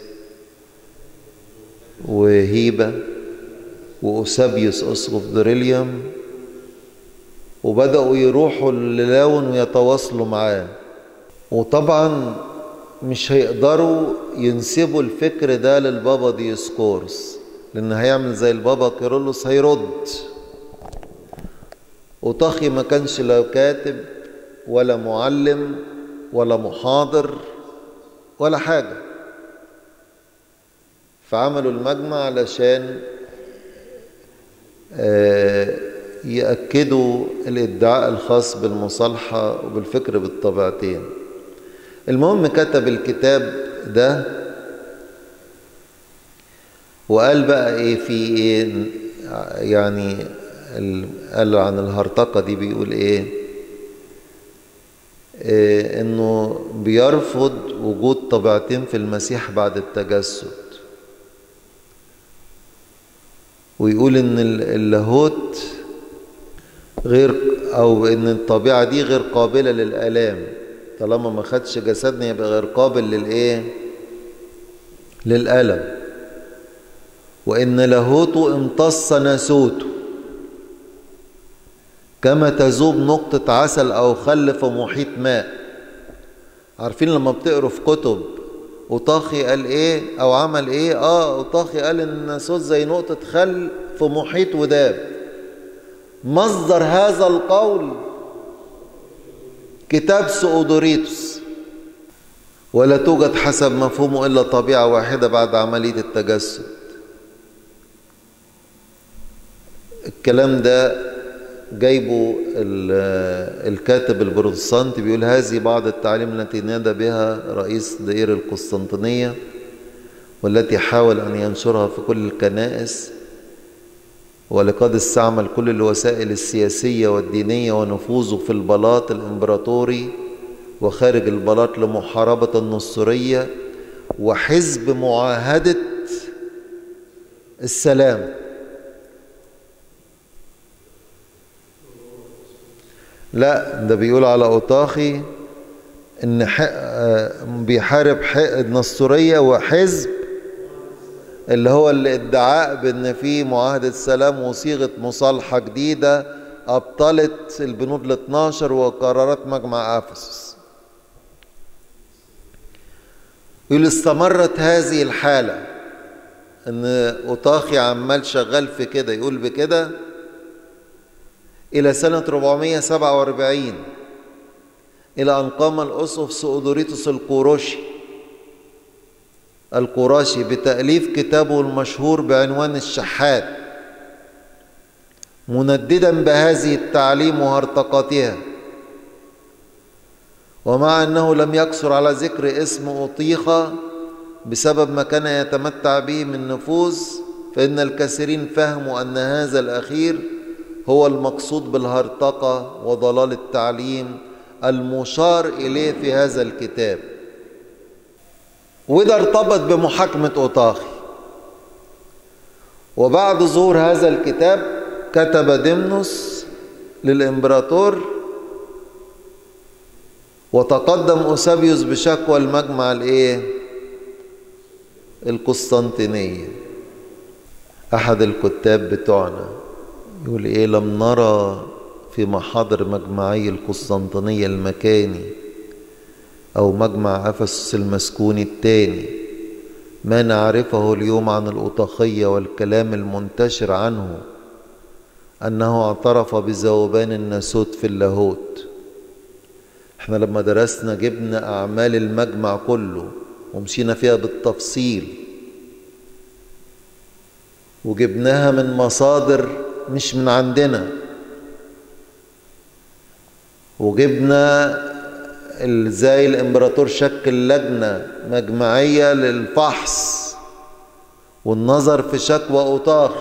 وهيبة وأوسابيوس أسقف دريليوم وبدأوا يروحوا للاون ويتواصلوا معاه وطبعا مش هيقدروا ينسبوا الفكر ده للبابا ديسكورس لأن هيعمل زي البابا كيرلس هيرد وطخي ما كانش لا كاتب ولا معلم ولا محاضر ولا حاجة فعملوا المجمع علشان يأكدوا الادعاء الخاص بالمصالحة وبالفكر بالطبيعتين المهم كتب الكتاب ده وقال بقى ايه في ايه يعني قال عن الهرطقة دي بيقول ايه, إيه انه بيرفض وجود طبيعتين في المسيح بعد التجسد ويقول ان اللاهوت غير او ان الطبيعه دي غير قابله للالام طالما ما خدش جسدنا يبقى غير قابل للايه للالم وان لاهوته امتص ناسوته كما تذوب نقطه عسل او خل في محيط ماء عارفين لما بتقروا في كتب وطاخي قال ايه او عمل ايه اه وطاخي قال ان الناسوت زي نقطه خل في محيط وداب مصدر هذا القول كتاب سؤدوريتوس ولا توجد حسب مفهومه إلا طبيعة واحدة بعد عملية التجسد الكلام ده جايبه الكاتب البروتستانتي بيقول هذه بعض التعليم التي نادى بها رئيس دائرة القسطنطينية والتي حاول أن ينشرها في كل الكنائس ولقد استعمل كل الوسائل السياسية والدينية ونفوذه في البلاط الإمبراطوري وخارج البلاط لمحاربة النصرية وحزب معاهدة السلام لا ده بيقول على أوطاخي إن بيحارب النصرية وحزب اللي هو الادعاء بان في معاهده سلام وصيغه مصالحه جديده ابطلت البنود ال 12 وقرارات مجمع افسس يقول استمرت هذه الحاله ان اوطاخي عمال شغال في كده يقول بكده الى سنه 447 الى ان قام الاسقف سؤدوريتوس القوروشي القراشي بتأليف كتابه المشهور بعنوان الشحات منددا بهذه التعليم وهرطقتها ومع أنه لم يقصر على ذكر اسم أطيخة بسبب ما كان يتمتع به من نفوذ فإن الكثيرين فهموا أن هذا الأخير هو المقصود بالهرطقة وضلال التعليم المشار إليه في هذا الكتاب وده ارتبط بمحاكمة أوطاخي وبعد ظهور هذا الكتاب كتب ديمنوس للإمبراطور وتقدم أوسابيوس بشكوى المجمع الإيه؟ القسطنطينية أحد الكتاب بتوعنا يقول إيه لم نرى في محاضر مجمعي القسطنطينية المكاني أو مجمع أفسس المسكوني الثاني ما نعرفه اليوم عن الأطاخية والكلام المنتشر عنه أنه اعترف بذوبان الناسوت في اللاهوت احنا لما درسنا جبنا أعمال المجمع كله ومشينا فيها بالتفصيل وجبناها من مصادر مش من عندنا وجبنا ازاي الامبراطور شكل لجنه مجمعيه للفحص والنظر في شكوى اوطاخ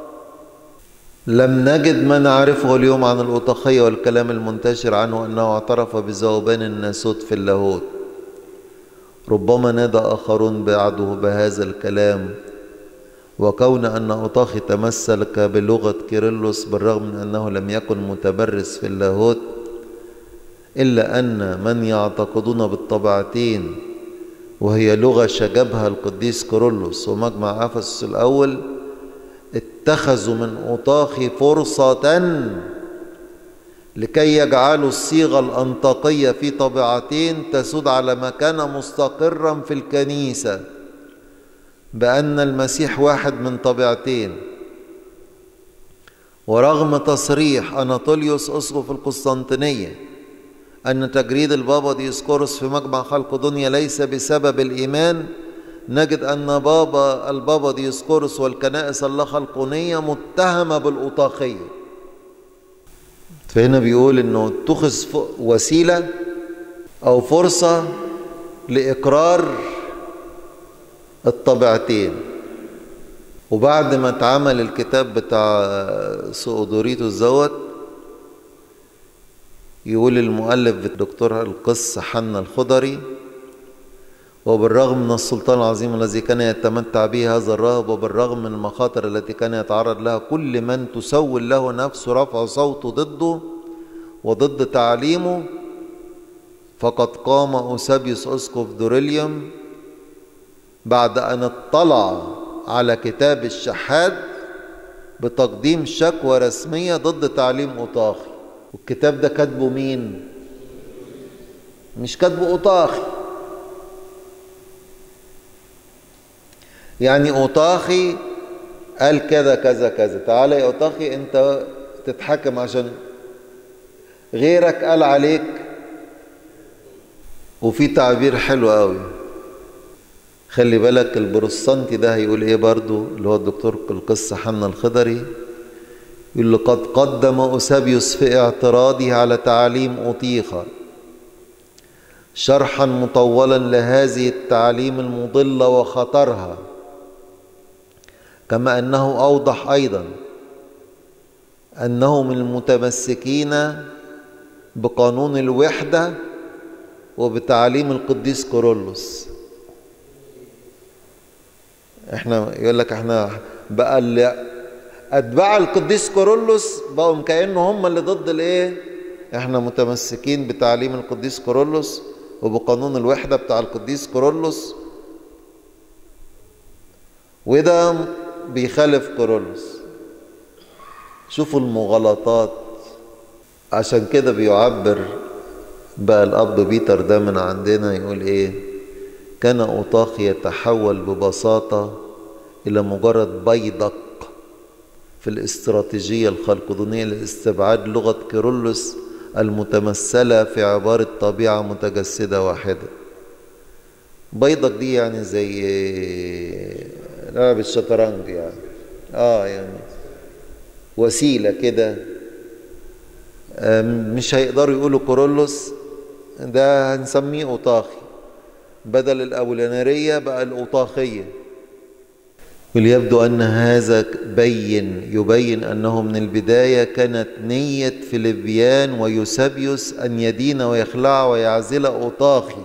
لم نجد ما نعرفه اليوم عن الاوطاخيه والكلام المنتشر عنه انه اعترف بذوبان الناسوت في اللاهوت ربما نادى اخرون بعده بهذا الكلام وكون ان اوطاخي تمسك بلغه كيرلس بالرغم من انه لم يكن متبرس في اللاهوت إلا أن من يعتقدون بالطبعتين وهي لغة شجبها القديس كورولوس ومجمع أفسس الأول اتخذوا من أوطاخي فرصة لكي يجعلوا الصيغة الأنطاقية في طبيعتين تسود على ما كان مستقرا في الكنيسة بأن المسيح واحد من طبيعتين ورغم تصريح أناطوليوس أسقف القسطنطينية أن تجريد البابا ديسكورس في مجمع خلق دنيا ليس بسبب الإيمان نجد أن بابا البابا ديسقورس والكنائس اللخلقونية متهمة بالأطاخية فهنا بيقول أنه اتخذ وسيلة أو فرصة لإقرار الطبيعتين وبعد ما اتعمل الكتاب بتاع سؤدوريتو الزوت يقول المؤلف الدكتور القس حنا الخضري وبالرغم من السلطان العظيم الذي كان يتمتع به هذا الراهب وبالرغم من المخاطر التي كان يتعرض لها كل من تسول له نفسه رفع صوته ضده وضد تعليمه فقد قام أوسابيوس أسقف دوريليوم بعد أن اطلع على كتاب الشحات بتقديم شكوى رسمية ضد تعليم أطاخي والكتاب ده كاتبه مين؟ مش كاتبه أطاخي يعني أوطاخي قال كذا كذا كذا تعالى يا أوطاخي أنت تتحكم عشان غيرك قال عليك وفي تعبير حلو قوي خلي بالك البروستانتي ده هيقول ايه برضو اللي هو الدكتور القس حنا الخضري يقول لقد قدم أوسابيوس في اعتراضه على تعاليم أطيخة شرحا مطولا لهذه التعاليم المضلة وخطرها كما أنه أوضح أيضا أنه من المتمسكين بقانون الوحدة وبتعاليم القديس كورولوس احنا يقول لك احنا بقى اللي اتباع القديس كورولوس بقوا كانه هم اللي ضد الايه احنا متمسكين بتعليم القديس كورولوس وبقانون الوحده بتاع القديس كورولوس وده بيخالف كورولوس شوفوا المغالطات عشان كده بيعبر بقى الاب بيتر ده من عندنا يقول ايه كان اوطاخ يتحول ببساطه الى مجرد بيدق في الاستراتيجيه الخلقدونيه لاستبعاد لغه كيرلس المتمثله في عباره طبيعه متجسده واحده بيدق دي يعني زي لعب الشطرنج يعني اه يعني وسيله كده مش هيقدروا يقولوا كورولوس ده هنسميه أوطاخي بدل الأولانية بقى الأوطاخية وليبدو أن هذا بين يبين أنه من البداية كانت نية فيليبيان ويوسابيوس أن يدين ويخلع ويعزل أوطاخي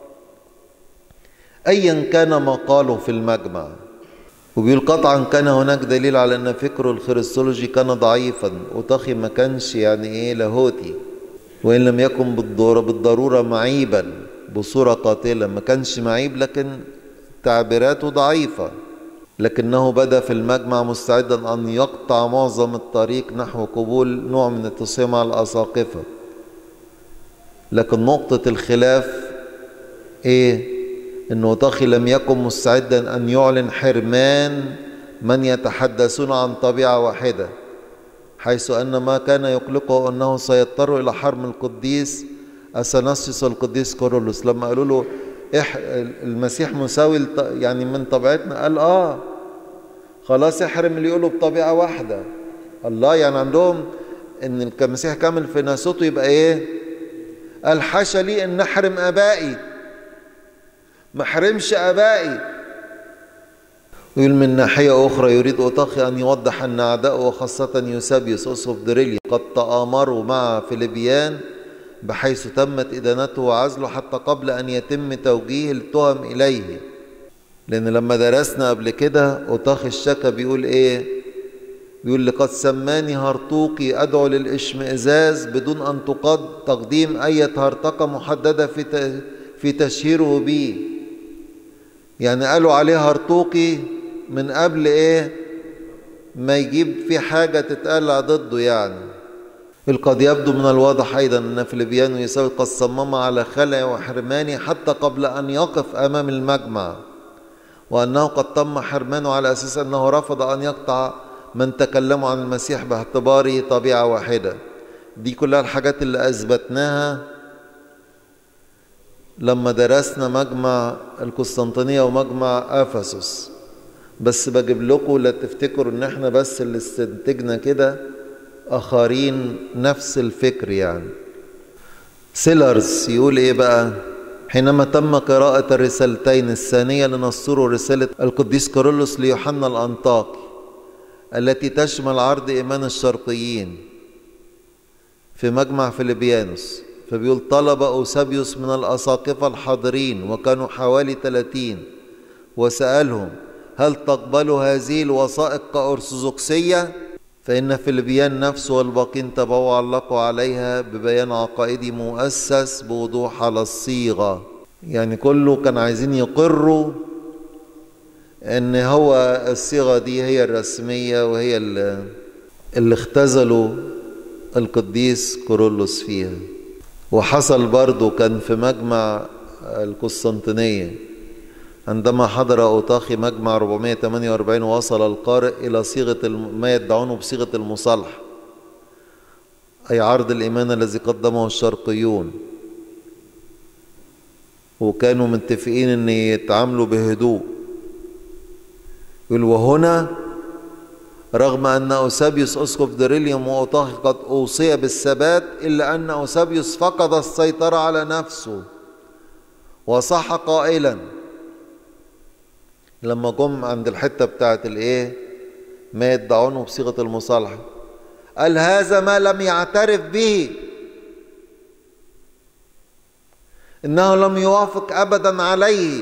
أيا كان ما قاله في المجمع وبيقول قطعا كان هناك دليل على ان فكره الخريستولوجي كان ضعيفا وطخي ما كانش يعني ايه لاهوتي وان لم يكن بالضروره بالضروره معيبا بصوره قاتله ما كانش معيب لكن تعبيراته ضعيفه لكنه بدا في المجمع مستعدا ان يقطع معظم الطريق نحو قبول نوع من التصميم على الاساقفه لكن نقطه الخلاف ايه أنه طخي لم يكن مستعدا أن يعلن حرمان من يتحدثون عن طبيعة واحدة حيث أن ما كان يقلقه أنه سيضطر إلى حرم القديس أثناسيوس القديس كورولوس لما قالوا له إح المسيح مساوي يعني من طبيعتنا قال آه خلاص احرم اللي يقولوا بطبيعة واحدة الله يعني عندهم إن المسيح كامل في ناسوته يبقى إيه؟ قال حاشا لي إن نحرم آبائي ما حرمش ابائي ويقول من ناحية أخرى يريد أوطاخي أن يوضح أن أعداؤه وخاصة يوسابيوس أسقف دريلي قد تآمروا مع فيليبيان بحيث تمت إدانته وعزله حتى قبل أن يتم توجيه التهم إليه لأن لما درسنا قبل كده أوطاخي الشكا بيقول إيه بيقول لقد سماني هرطوقي أدعو للإشمئزاز بدون أن تقد تقديم أي هرطقة محددة في في تشهيره بي يعني قالوا عليه هرطوقي من قبل ايه ما يجيب في حاجة تتقال ضده يعني قد يبدو من الواضح أيضا أن فيليبيانو يساوي قد صمم على خلع وحرماني حتى قبل أن يقف أمام المجمع وأنه قد تم حرمانه على أساس أنه رفض أن يقطع من تكلموا عن المسيح باعتباره طبيعة واحدة دي كلها الحاجات اللي أثبتناها لما درسنا مجمع القسطنطينية ومجمع أفسس بس بجيب لكم لا تفتكروا ان احنا بس اللي استنتجنا كده اخرين نفس الفكر يعني سيلرز يقول ايه بقى حينما تم قراءة الرسالتين الثانية لنصره رسالة القديس كارولوس ليوحنا الأنطاكي التي تشمل عرض إيمان الشرقيين في مجمع فيليبيانوس فبيقول طلب أوسابيوس من الأساقفة الحاضرين وكانوا حوالي 30 وسألهم هل تقبلوا هذه الوثائق كأرثوذكسية؟ فإن فيلبيان نفسه والباقين تبعوا علقوا عليها ببيان عقائدي مؤسس بوضوح على الصيغة يعني كله كان عايزين يقروا ان هو الصيغة دي هي الرسمية وهي اللي, اللي اختزلوا القديس كورولوس فيها وحصل برضو كان في مجمع القسطنطينية عندما حضر أوطاخي مجمع 448 وصل القارئ إلى صيغة ما يدعونه بصيغة المصالحة أي عرض الإيمان الذي قدمه الشرقيون وكانوا متفقين أن يتعاملوا بهدوء يقول وهنا رغم أن أوسابيوس أسقف دريليوم وأوطاخي قد أوصي بالثبات إلا أن أوسابيوس فقد السيطرة على نفسه وصح قائلا لما جم عند الحتة بتاعت الايه ما يدعونه بصيغة المصالحة قال هذا ما لم يعترف به انه لم يوافق ابدا عليه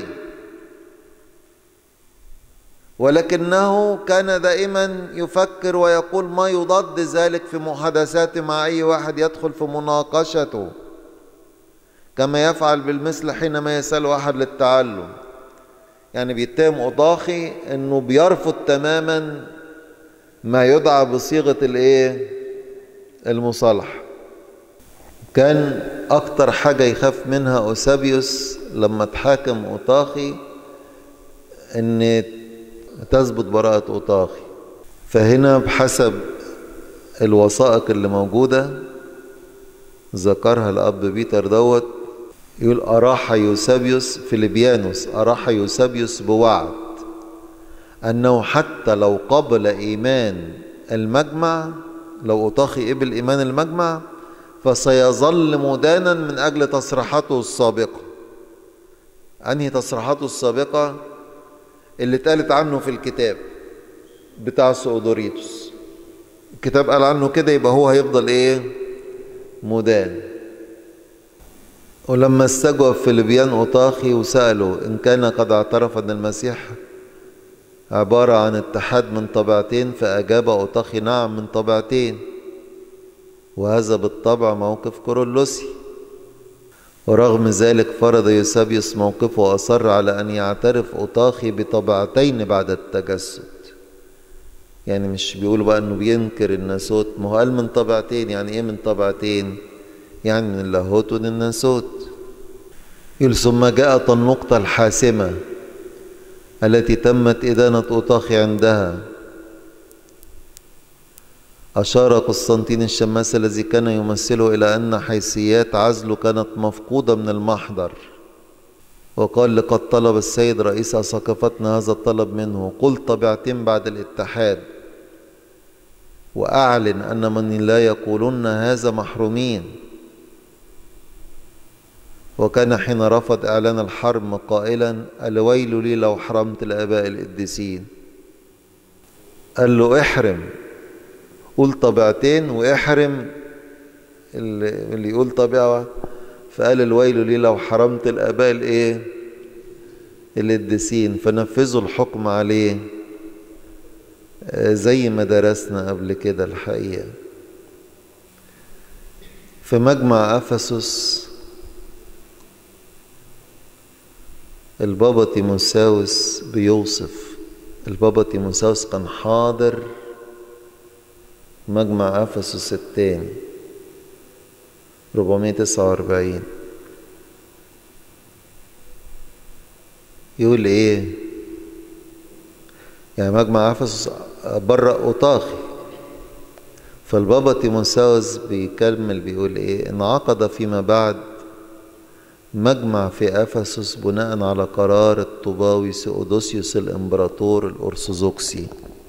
ولكنه كان دائما يفكر ويقول ما يضاد ذلك في محادثاته مع اي واحد يدخل في مناقشته كما يفعل بالمثل حينما يسأل واحد للتعلم يعني بيتهم أضاخي انه بيرفض تماما ما يدعى بصيغة الايه المصالحة كان اكتر حاجة يخاف منها أوسابيوس لما اتحاكم أوطاخي ان تثبت براءة أوطاخي فهنا بحسب الوثائق اللي موجودة ذكرها الأب بيتر دوت يقول أراح يوسابيوس فيليبيانوس أراح يوسابيوس بوعد أنه حتى لو قبل إيمان المجمع لو أطاخي قبل إيمان المجمع فسيظل مدانا من أجل تصريحاته السابقة أنهي تصريحاته السابقة اللي اتقالت عنه في الكتاب بتاع سؤدوريتوس الكتاب قال عنه كده يبقى هو هيفضل ايه مدان ولما استجوب فيلبيان أطاخي وسأله إن كان قد اعترف أن المسيح عبارة عن اتحاد من طبيعتين فأجاب أطاخي نعم من طبيعتين وهذا بالطبع موقف كورولوسي ورغم ذلك فرض يوسابيوس موقفه وأصر على أن يعترف أطاخي بطبيعتين بعد التجسد يعني مش بيقولوا بقى أنه بينكر الناسوت ما هو قال من طبيعتين يعني إيه من طبيعتين يعني من اللاهوت والناسوت يقول ثم جاءت النقطة الحاسمة التي تمت إدانة أوطاخي عندها أشار قسطنطين الشماس الذي كان يمثله إلى أن حيثيات عزله كانت مفقودة من المحضر وقال لقد طلب السيد رئيس أساقفتنا هذا الطلب منه قل طبيعتين بعد الاتحاد وأعلن أن من لا يقولون هذا محرومين وكان حين رفض إعلان الحرم قائلا الويل لي لو حرمت الآباء القديسين قال له احرم قول طبيعتين واحرم اللي يقول طبيعة فقال الويل لي لو حرمت الآباء الايه القديسين فنفذوا الحكم عليه زي ما درسنا قبل كده الحقيقة في مجمع أفسس البابا تيموساوس بيوصف البابا تيموساوس كان حاضر مجمع أفسس الثاني 449 يقول ايه يعني مجمع أفسس بره أوطاخي فالبابا تيموساوس بيكمل بيقول ايه انعقد فيما بعد مجمع في أفسس بناء على قرار الطوباوي سيودوسيوس الإمبراطور الأرثوذكسي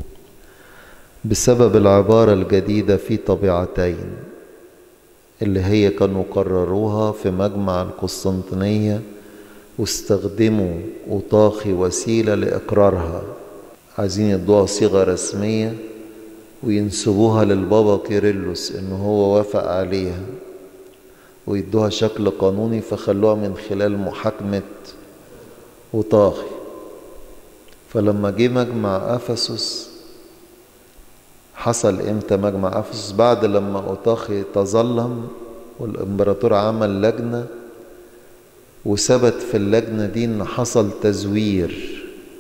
بسبب العبارة الجديدة في طبيعتين اللي هي كانوا قرروها في مجمع القسطنطينية واستخدموا أوطاخي وسيلة لإقرارها عايزين يدوها صيغة رسمية وينسبوها للبابا كيرلس إن هو وافق عليها ويدوها شكل قانوني فخلوها من خلال محاكمة وطاخي فلما جه مجمع أفسس حصل امتى مجمع أفسس بعد لما أوطاخي تظلم والإمبراطور عمل لجنة وثبت في اللجنة دي إن حصل تزوير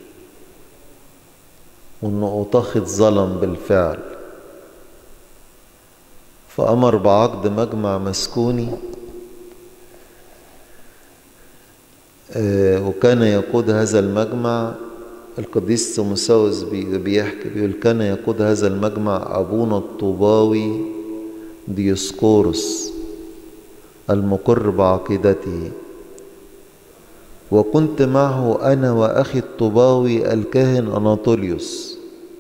وإن أوطاخي اتظلم بالفعل فأمر بعقد مجمع مسكوني وكان يقود هذا المجمع القديس تيموساوس بيحكي بيقول كان يقود هذا المجمع أبونا الطوباوي ديسقورس المقر بعقيدته وكنت معه أنا وأخي الطوباوي الكاهن أناطوليوس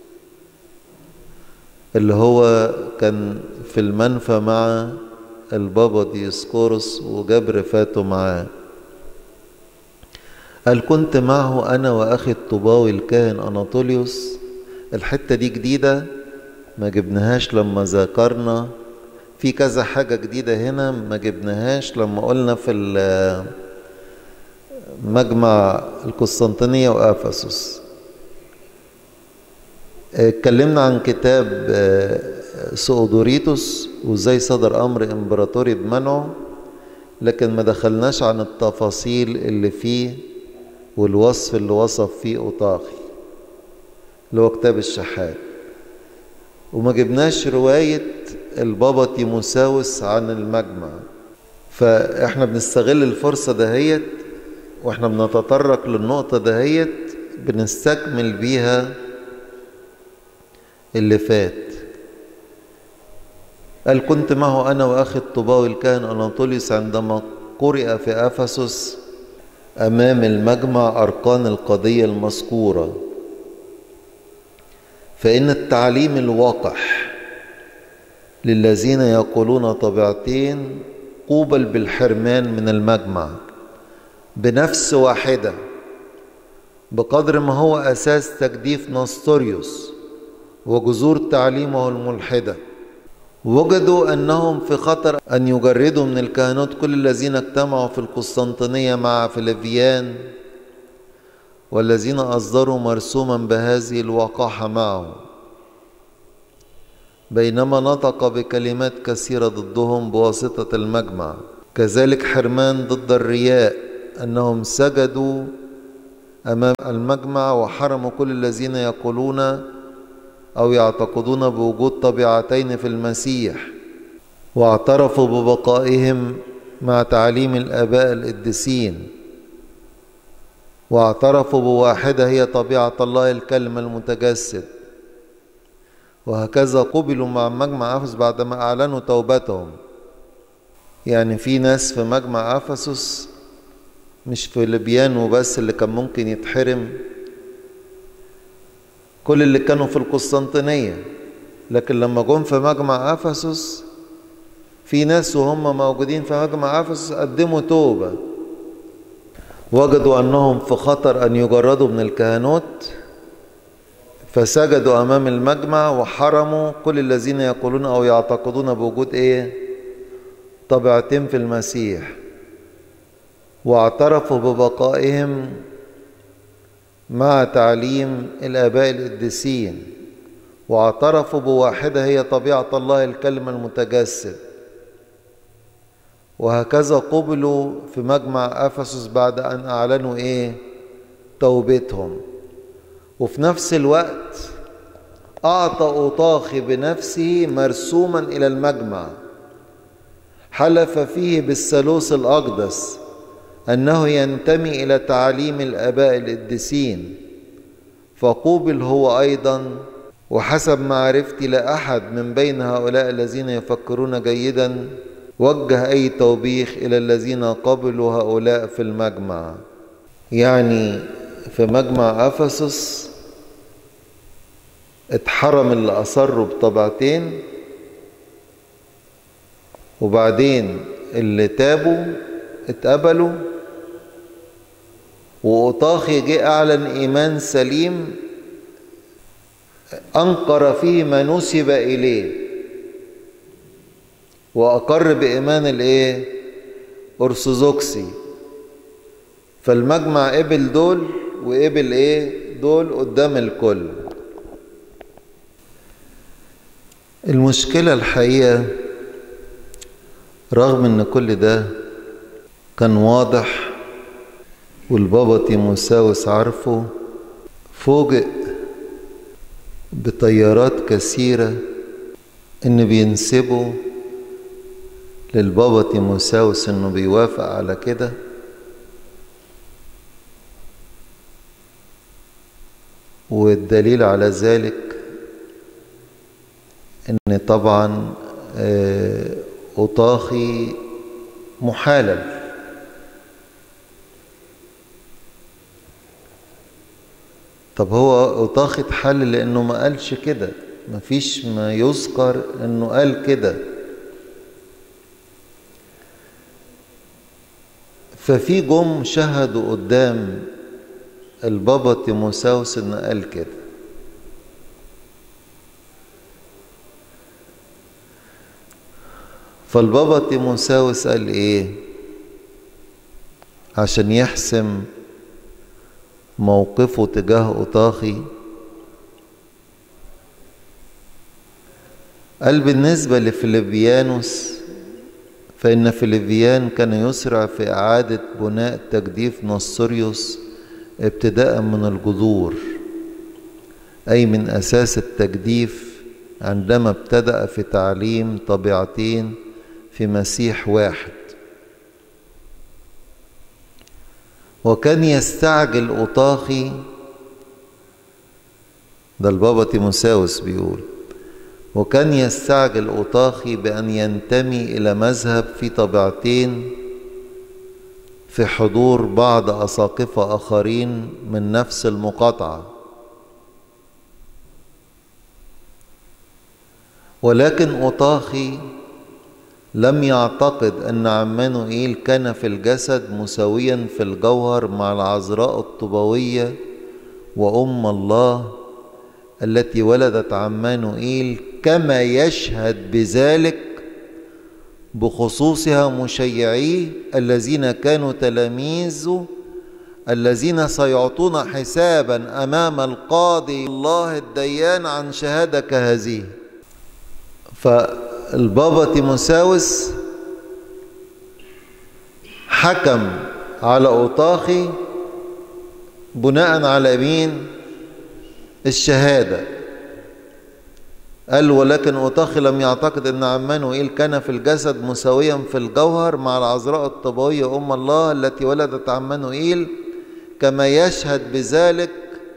اللي هو كان في المنفى مع البابا ديسقورس وجاب رفاته معاه قال كنت معه أنا وأخي الطوباوي الكاهن أناطوليوس الحتة دي جديدة ما جبناهاش لما ذكرنا في كذا حاجة جديدة هنا ما جبناهاش لما قلنا في مجمع القسطنطينية وأفسس اتكلمنا عن كتاب سؤدوريتوس وازاي صدر أمر إمبراطوري بمنعه لكن ما دخلناش عن التفاصيل اللي فيه والوصف اللي وصف فيه أوطاخي اللي هو كتاب الشحات وما جبناش رواية البابا تيموساوس عن المجمع فاحنا بنستغل الفرصة دهيت واحنا بنتطرق للنقطة دهيت بنستكمل بيها اللي فات قال كنت معه أنا وأخي الطباوي الكاهن أناطوليوس عندما قرئ في أفسس أمام المجمع أركان القضية المذكورة فإن التعليم الواقح للذين يقولون طبيعتين قوبل بالحرمان من المجمع بنفس واحدة بقدر ما هو أساس تجديف نستوريوس وجذور تعليمه الملحدة وجدوا أنهم في خطر أن يجردوا من الكهنوت كل الذين اجتمعوا في القسطنطينية مع فليفيان والذين أصدروا مرسوما بهذه الوقاحة معه بينما نطق بكلمات كثيرة ضدهم بواسطة المجمع كذلك حرمان ضد الرياء أنهم سجدوا أمام المجمع وحرموا كل الذين يقولون أو يعتقدون بوجود طبيعتين في المسيح واعترفوا ببقائهم مع تعليم الآباء القديسين واعترفوا بواحدة هي طبيعة الله الكلمة المتجسد وهكذا قبلوا مع مجمع أفسس بعدما أعلنوا توبتهم يعني في ناس في مجمع أفسس مش في لبيان وبس اللي كان ممكن يتحرم كل اللي كانوا في القسطنطينية لكن لما جم في مجمع أفسس في ناس وهم موجودين في مجمع أفسس قدموا توبة وجدوا أنهم في خطر أن يجردوا من الكهنوت فسجدوا أمام المجمع وحرموا كل الذين يقولون أو يعتقدون بوجود إيه طبيعتين في المسيح واعترفوا ببقائهم مع تعليم الآباء القديسين واعترفوا بواحدة هي طبيعة الله الكلمة المتجسد وهكذا قبلوا في مجمع أفسس بعد أن أعلنوا إيه توبتهم وفي نفس الوقت أعطى أوطاخي بنفسه مرسوما إلى المجمع حلف فيه بالثالوث الأقدس أنه ينتمي إلى تعاليم الآباء القديسين فقوبل هو أيضا وحسب معرفتي لا أحد من بين هؤلاء الذين يفكرون جيدا وجه أي توبيخ إلى الذين قبلوا هؤلاء في المجمع يعني في مجمع أفسس اتحرم اللي أصروا بطبعتين وبعدين اللي تابوا اتقبلوا وأطاخي جه أعلن إيمان سليم أنكر فيه ما نسب إليه وأقر بإيمان الإيه؟ أرثوذكسي فالمجمع قبل دول وقبل إيه؟ دول قدام الكل المشكلة الحقيقة رغم ان كل ده كان واضح والبابا تيموساوس عارفه فوجئ بطيارات كثيرة ان بينسبوا للبابا تيموساوس انه بيوافق على كده والدليل على ذلك ان طبعا أطاخي محالل طب هو أطاخي اتحلل لأنه ما قالش كده مفيش ما يذكر أنه قال كده ففي جم شهدوا قدام البابا تيموساوس انه قال كده فالبابا تيموساوس قال ايه عشان يحسم موقفه تجاه أطاخي قال بالنسبة لفيليبيانوس فإن فيليبيان كان يسرع في إعادة بناء تجديف نصريوس ابتداء من الجذور أي من أساس التجديف عندما ابتدأ في تعليم طبيعتين في مسيح واحد وكان يستعجل أطاخي ده البابا تيموساوس بيقول وكان يستعجل أطاخي بأن ينتمي إلى مذهب في طبيعتين في حضور بعض أساقفة آخرين من نفس المقاطعة ولكن أطاخي لم يعتقد أن عمانوئيل كان في الجسد مساويا في الجوهر مع العذراء الطبوية وأم الله التي ولدت عمانوئيل كما يشهد بذلك بخصوصها مشيعيه الذين كانوا تلاميذه الذين سيعطون حسابا امام القاضي الله الديان عن شهاده كهذه فالبابا تيموساوس حكم على اوطاخي بناء على مين الشهاده قال ولكن أوطاخي لم يعتقد أن عمانوئيل كان في الجسد مساويا في الجوهر مع العذراء الطبوية أم الله التي ولدت عمانوئيل كما يشهد بذلك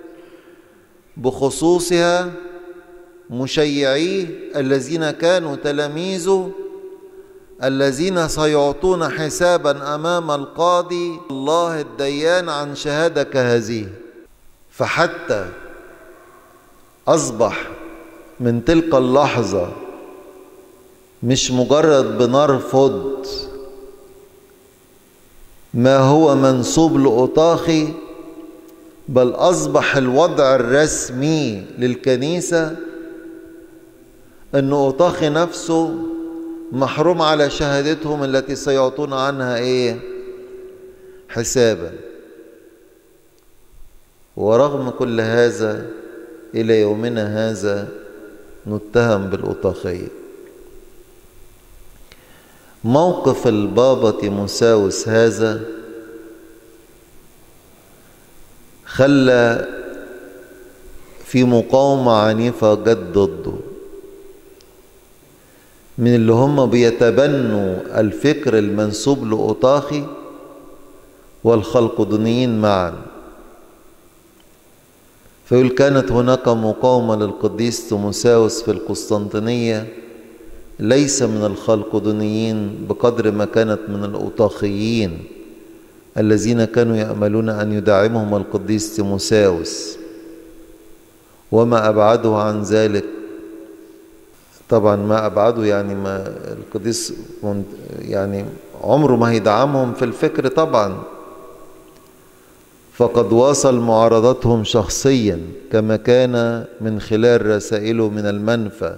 بخصوصها مشيعيه الذين كانوا تلاميذه الذين سيعطون حسابا أمام القاضي الله الديان عن شهادة كهذه فحتى أصبح من تلك اللحظة مش مجرد بنرفض ما هو منسوب لأطاخي بل أصبح الوضع الرسمي للكنيسة أن أطاخي نفسه محروم على شهادتهم التي سيعطون عنها إيه حسابا ورغم كل هذا إلى يومنا هذا نتهم بالأطاخية موقف البابا تيموساوس هذا خلى في مقاومة عنيفة جت ضده من اللي هم بيتبنوا الفكر المنسوب لأطاخي والخلقدونيين معا فيقول كانت هناك مقاومة للقديس تيموساوس في القسطنطينية ليس من الخلقدونيين بقدر ما كانت من الأوطاخيين الذين كانوا يأملون أن يدعمهم القديس تيموساوس وما أبعده عن ذلك طبعا ما أبعده يعني ما القديس يعني عمره ما هيدعمهم في الفكر طبعا فقد واصل معارضتهم شخصيا كما كان من خلال رسائله من المنفى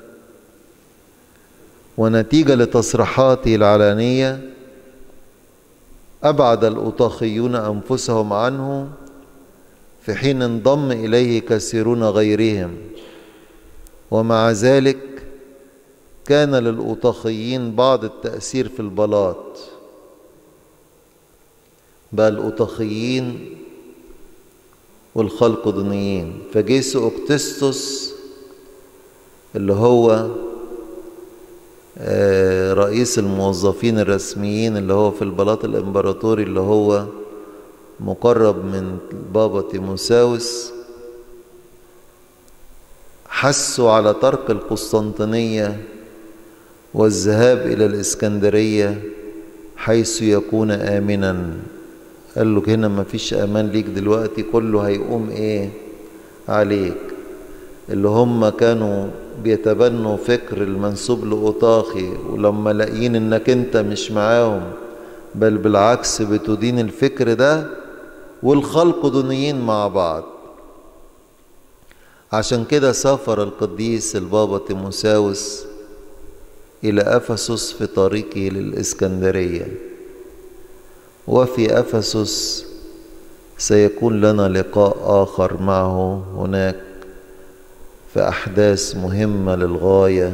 ونتيجة لتصريحاته العلانية أبعد الأوطاخيون أنفسهم عنه في حين انضم إليه كثيرون غيرهم ومع ذلك كان للأوطاخيين بعض التأثير في البلاط بقى الأوطاخيين والخلقدونيين فجيس أوكتستوس اللي هو رئيس الموظفين الرسميين اللي هو في البلاط الإمبراطوري اللي هو مقرب من بابا تيموساوس حسوا على ترك القسطنطينية والذهاب إلى الإسكندرية حيث يكون آمنا قال له هنا ما فيش أمان ليك دلوقتي كله هيقوم إيه عليك اللي هم كانوا بيتبنوا فكر المنسوب لأوطاخي ولما لاقيين انك انت مش معاهم بل بالعكس بتدين الفكر ده والخلق دونيين مع بعض عشان كده سافر القديس البابا تيموساوس إلى أفسس في طريقه للإسكندرية وفي أفسس سيكون لنا لقاء آخر معه هناك في أحداث مهمة للغاية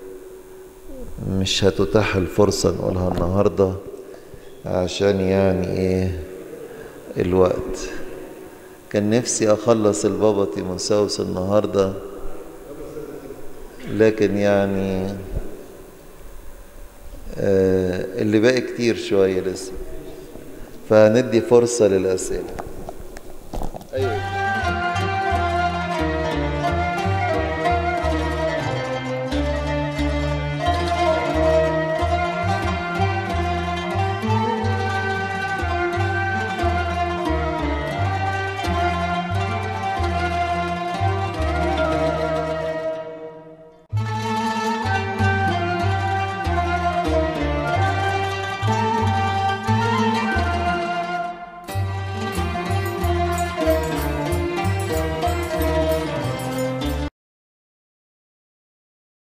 مش هتتاح الفرصة نقولها النهاردة عشان يعني إيه الوقت كان نفسي أخلص البابا تيموساوس النهاردة لكن يعني آه اللي باقي كتير شوية لسه فهندي فرصة للأسئلة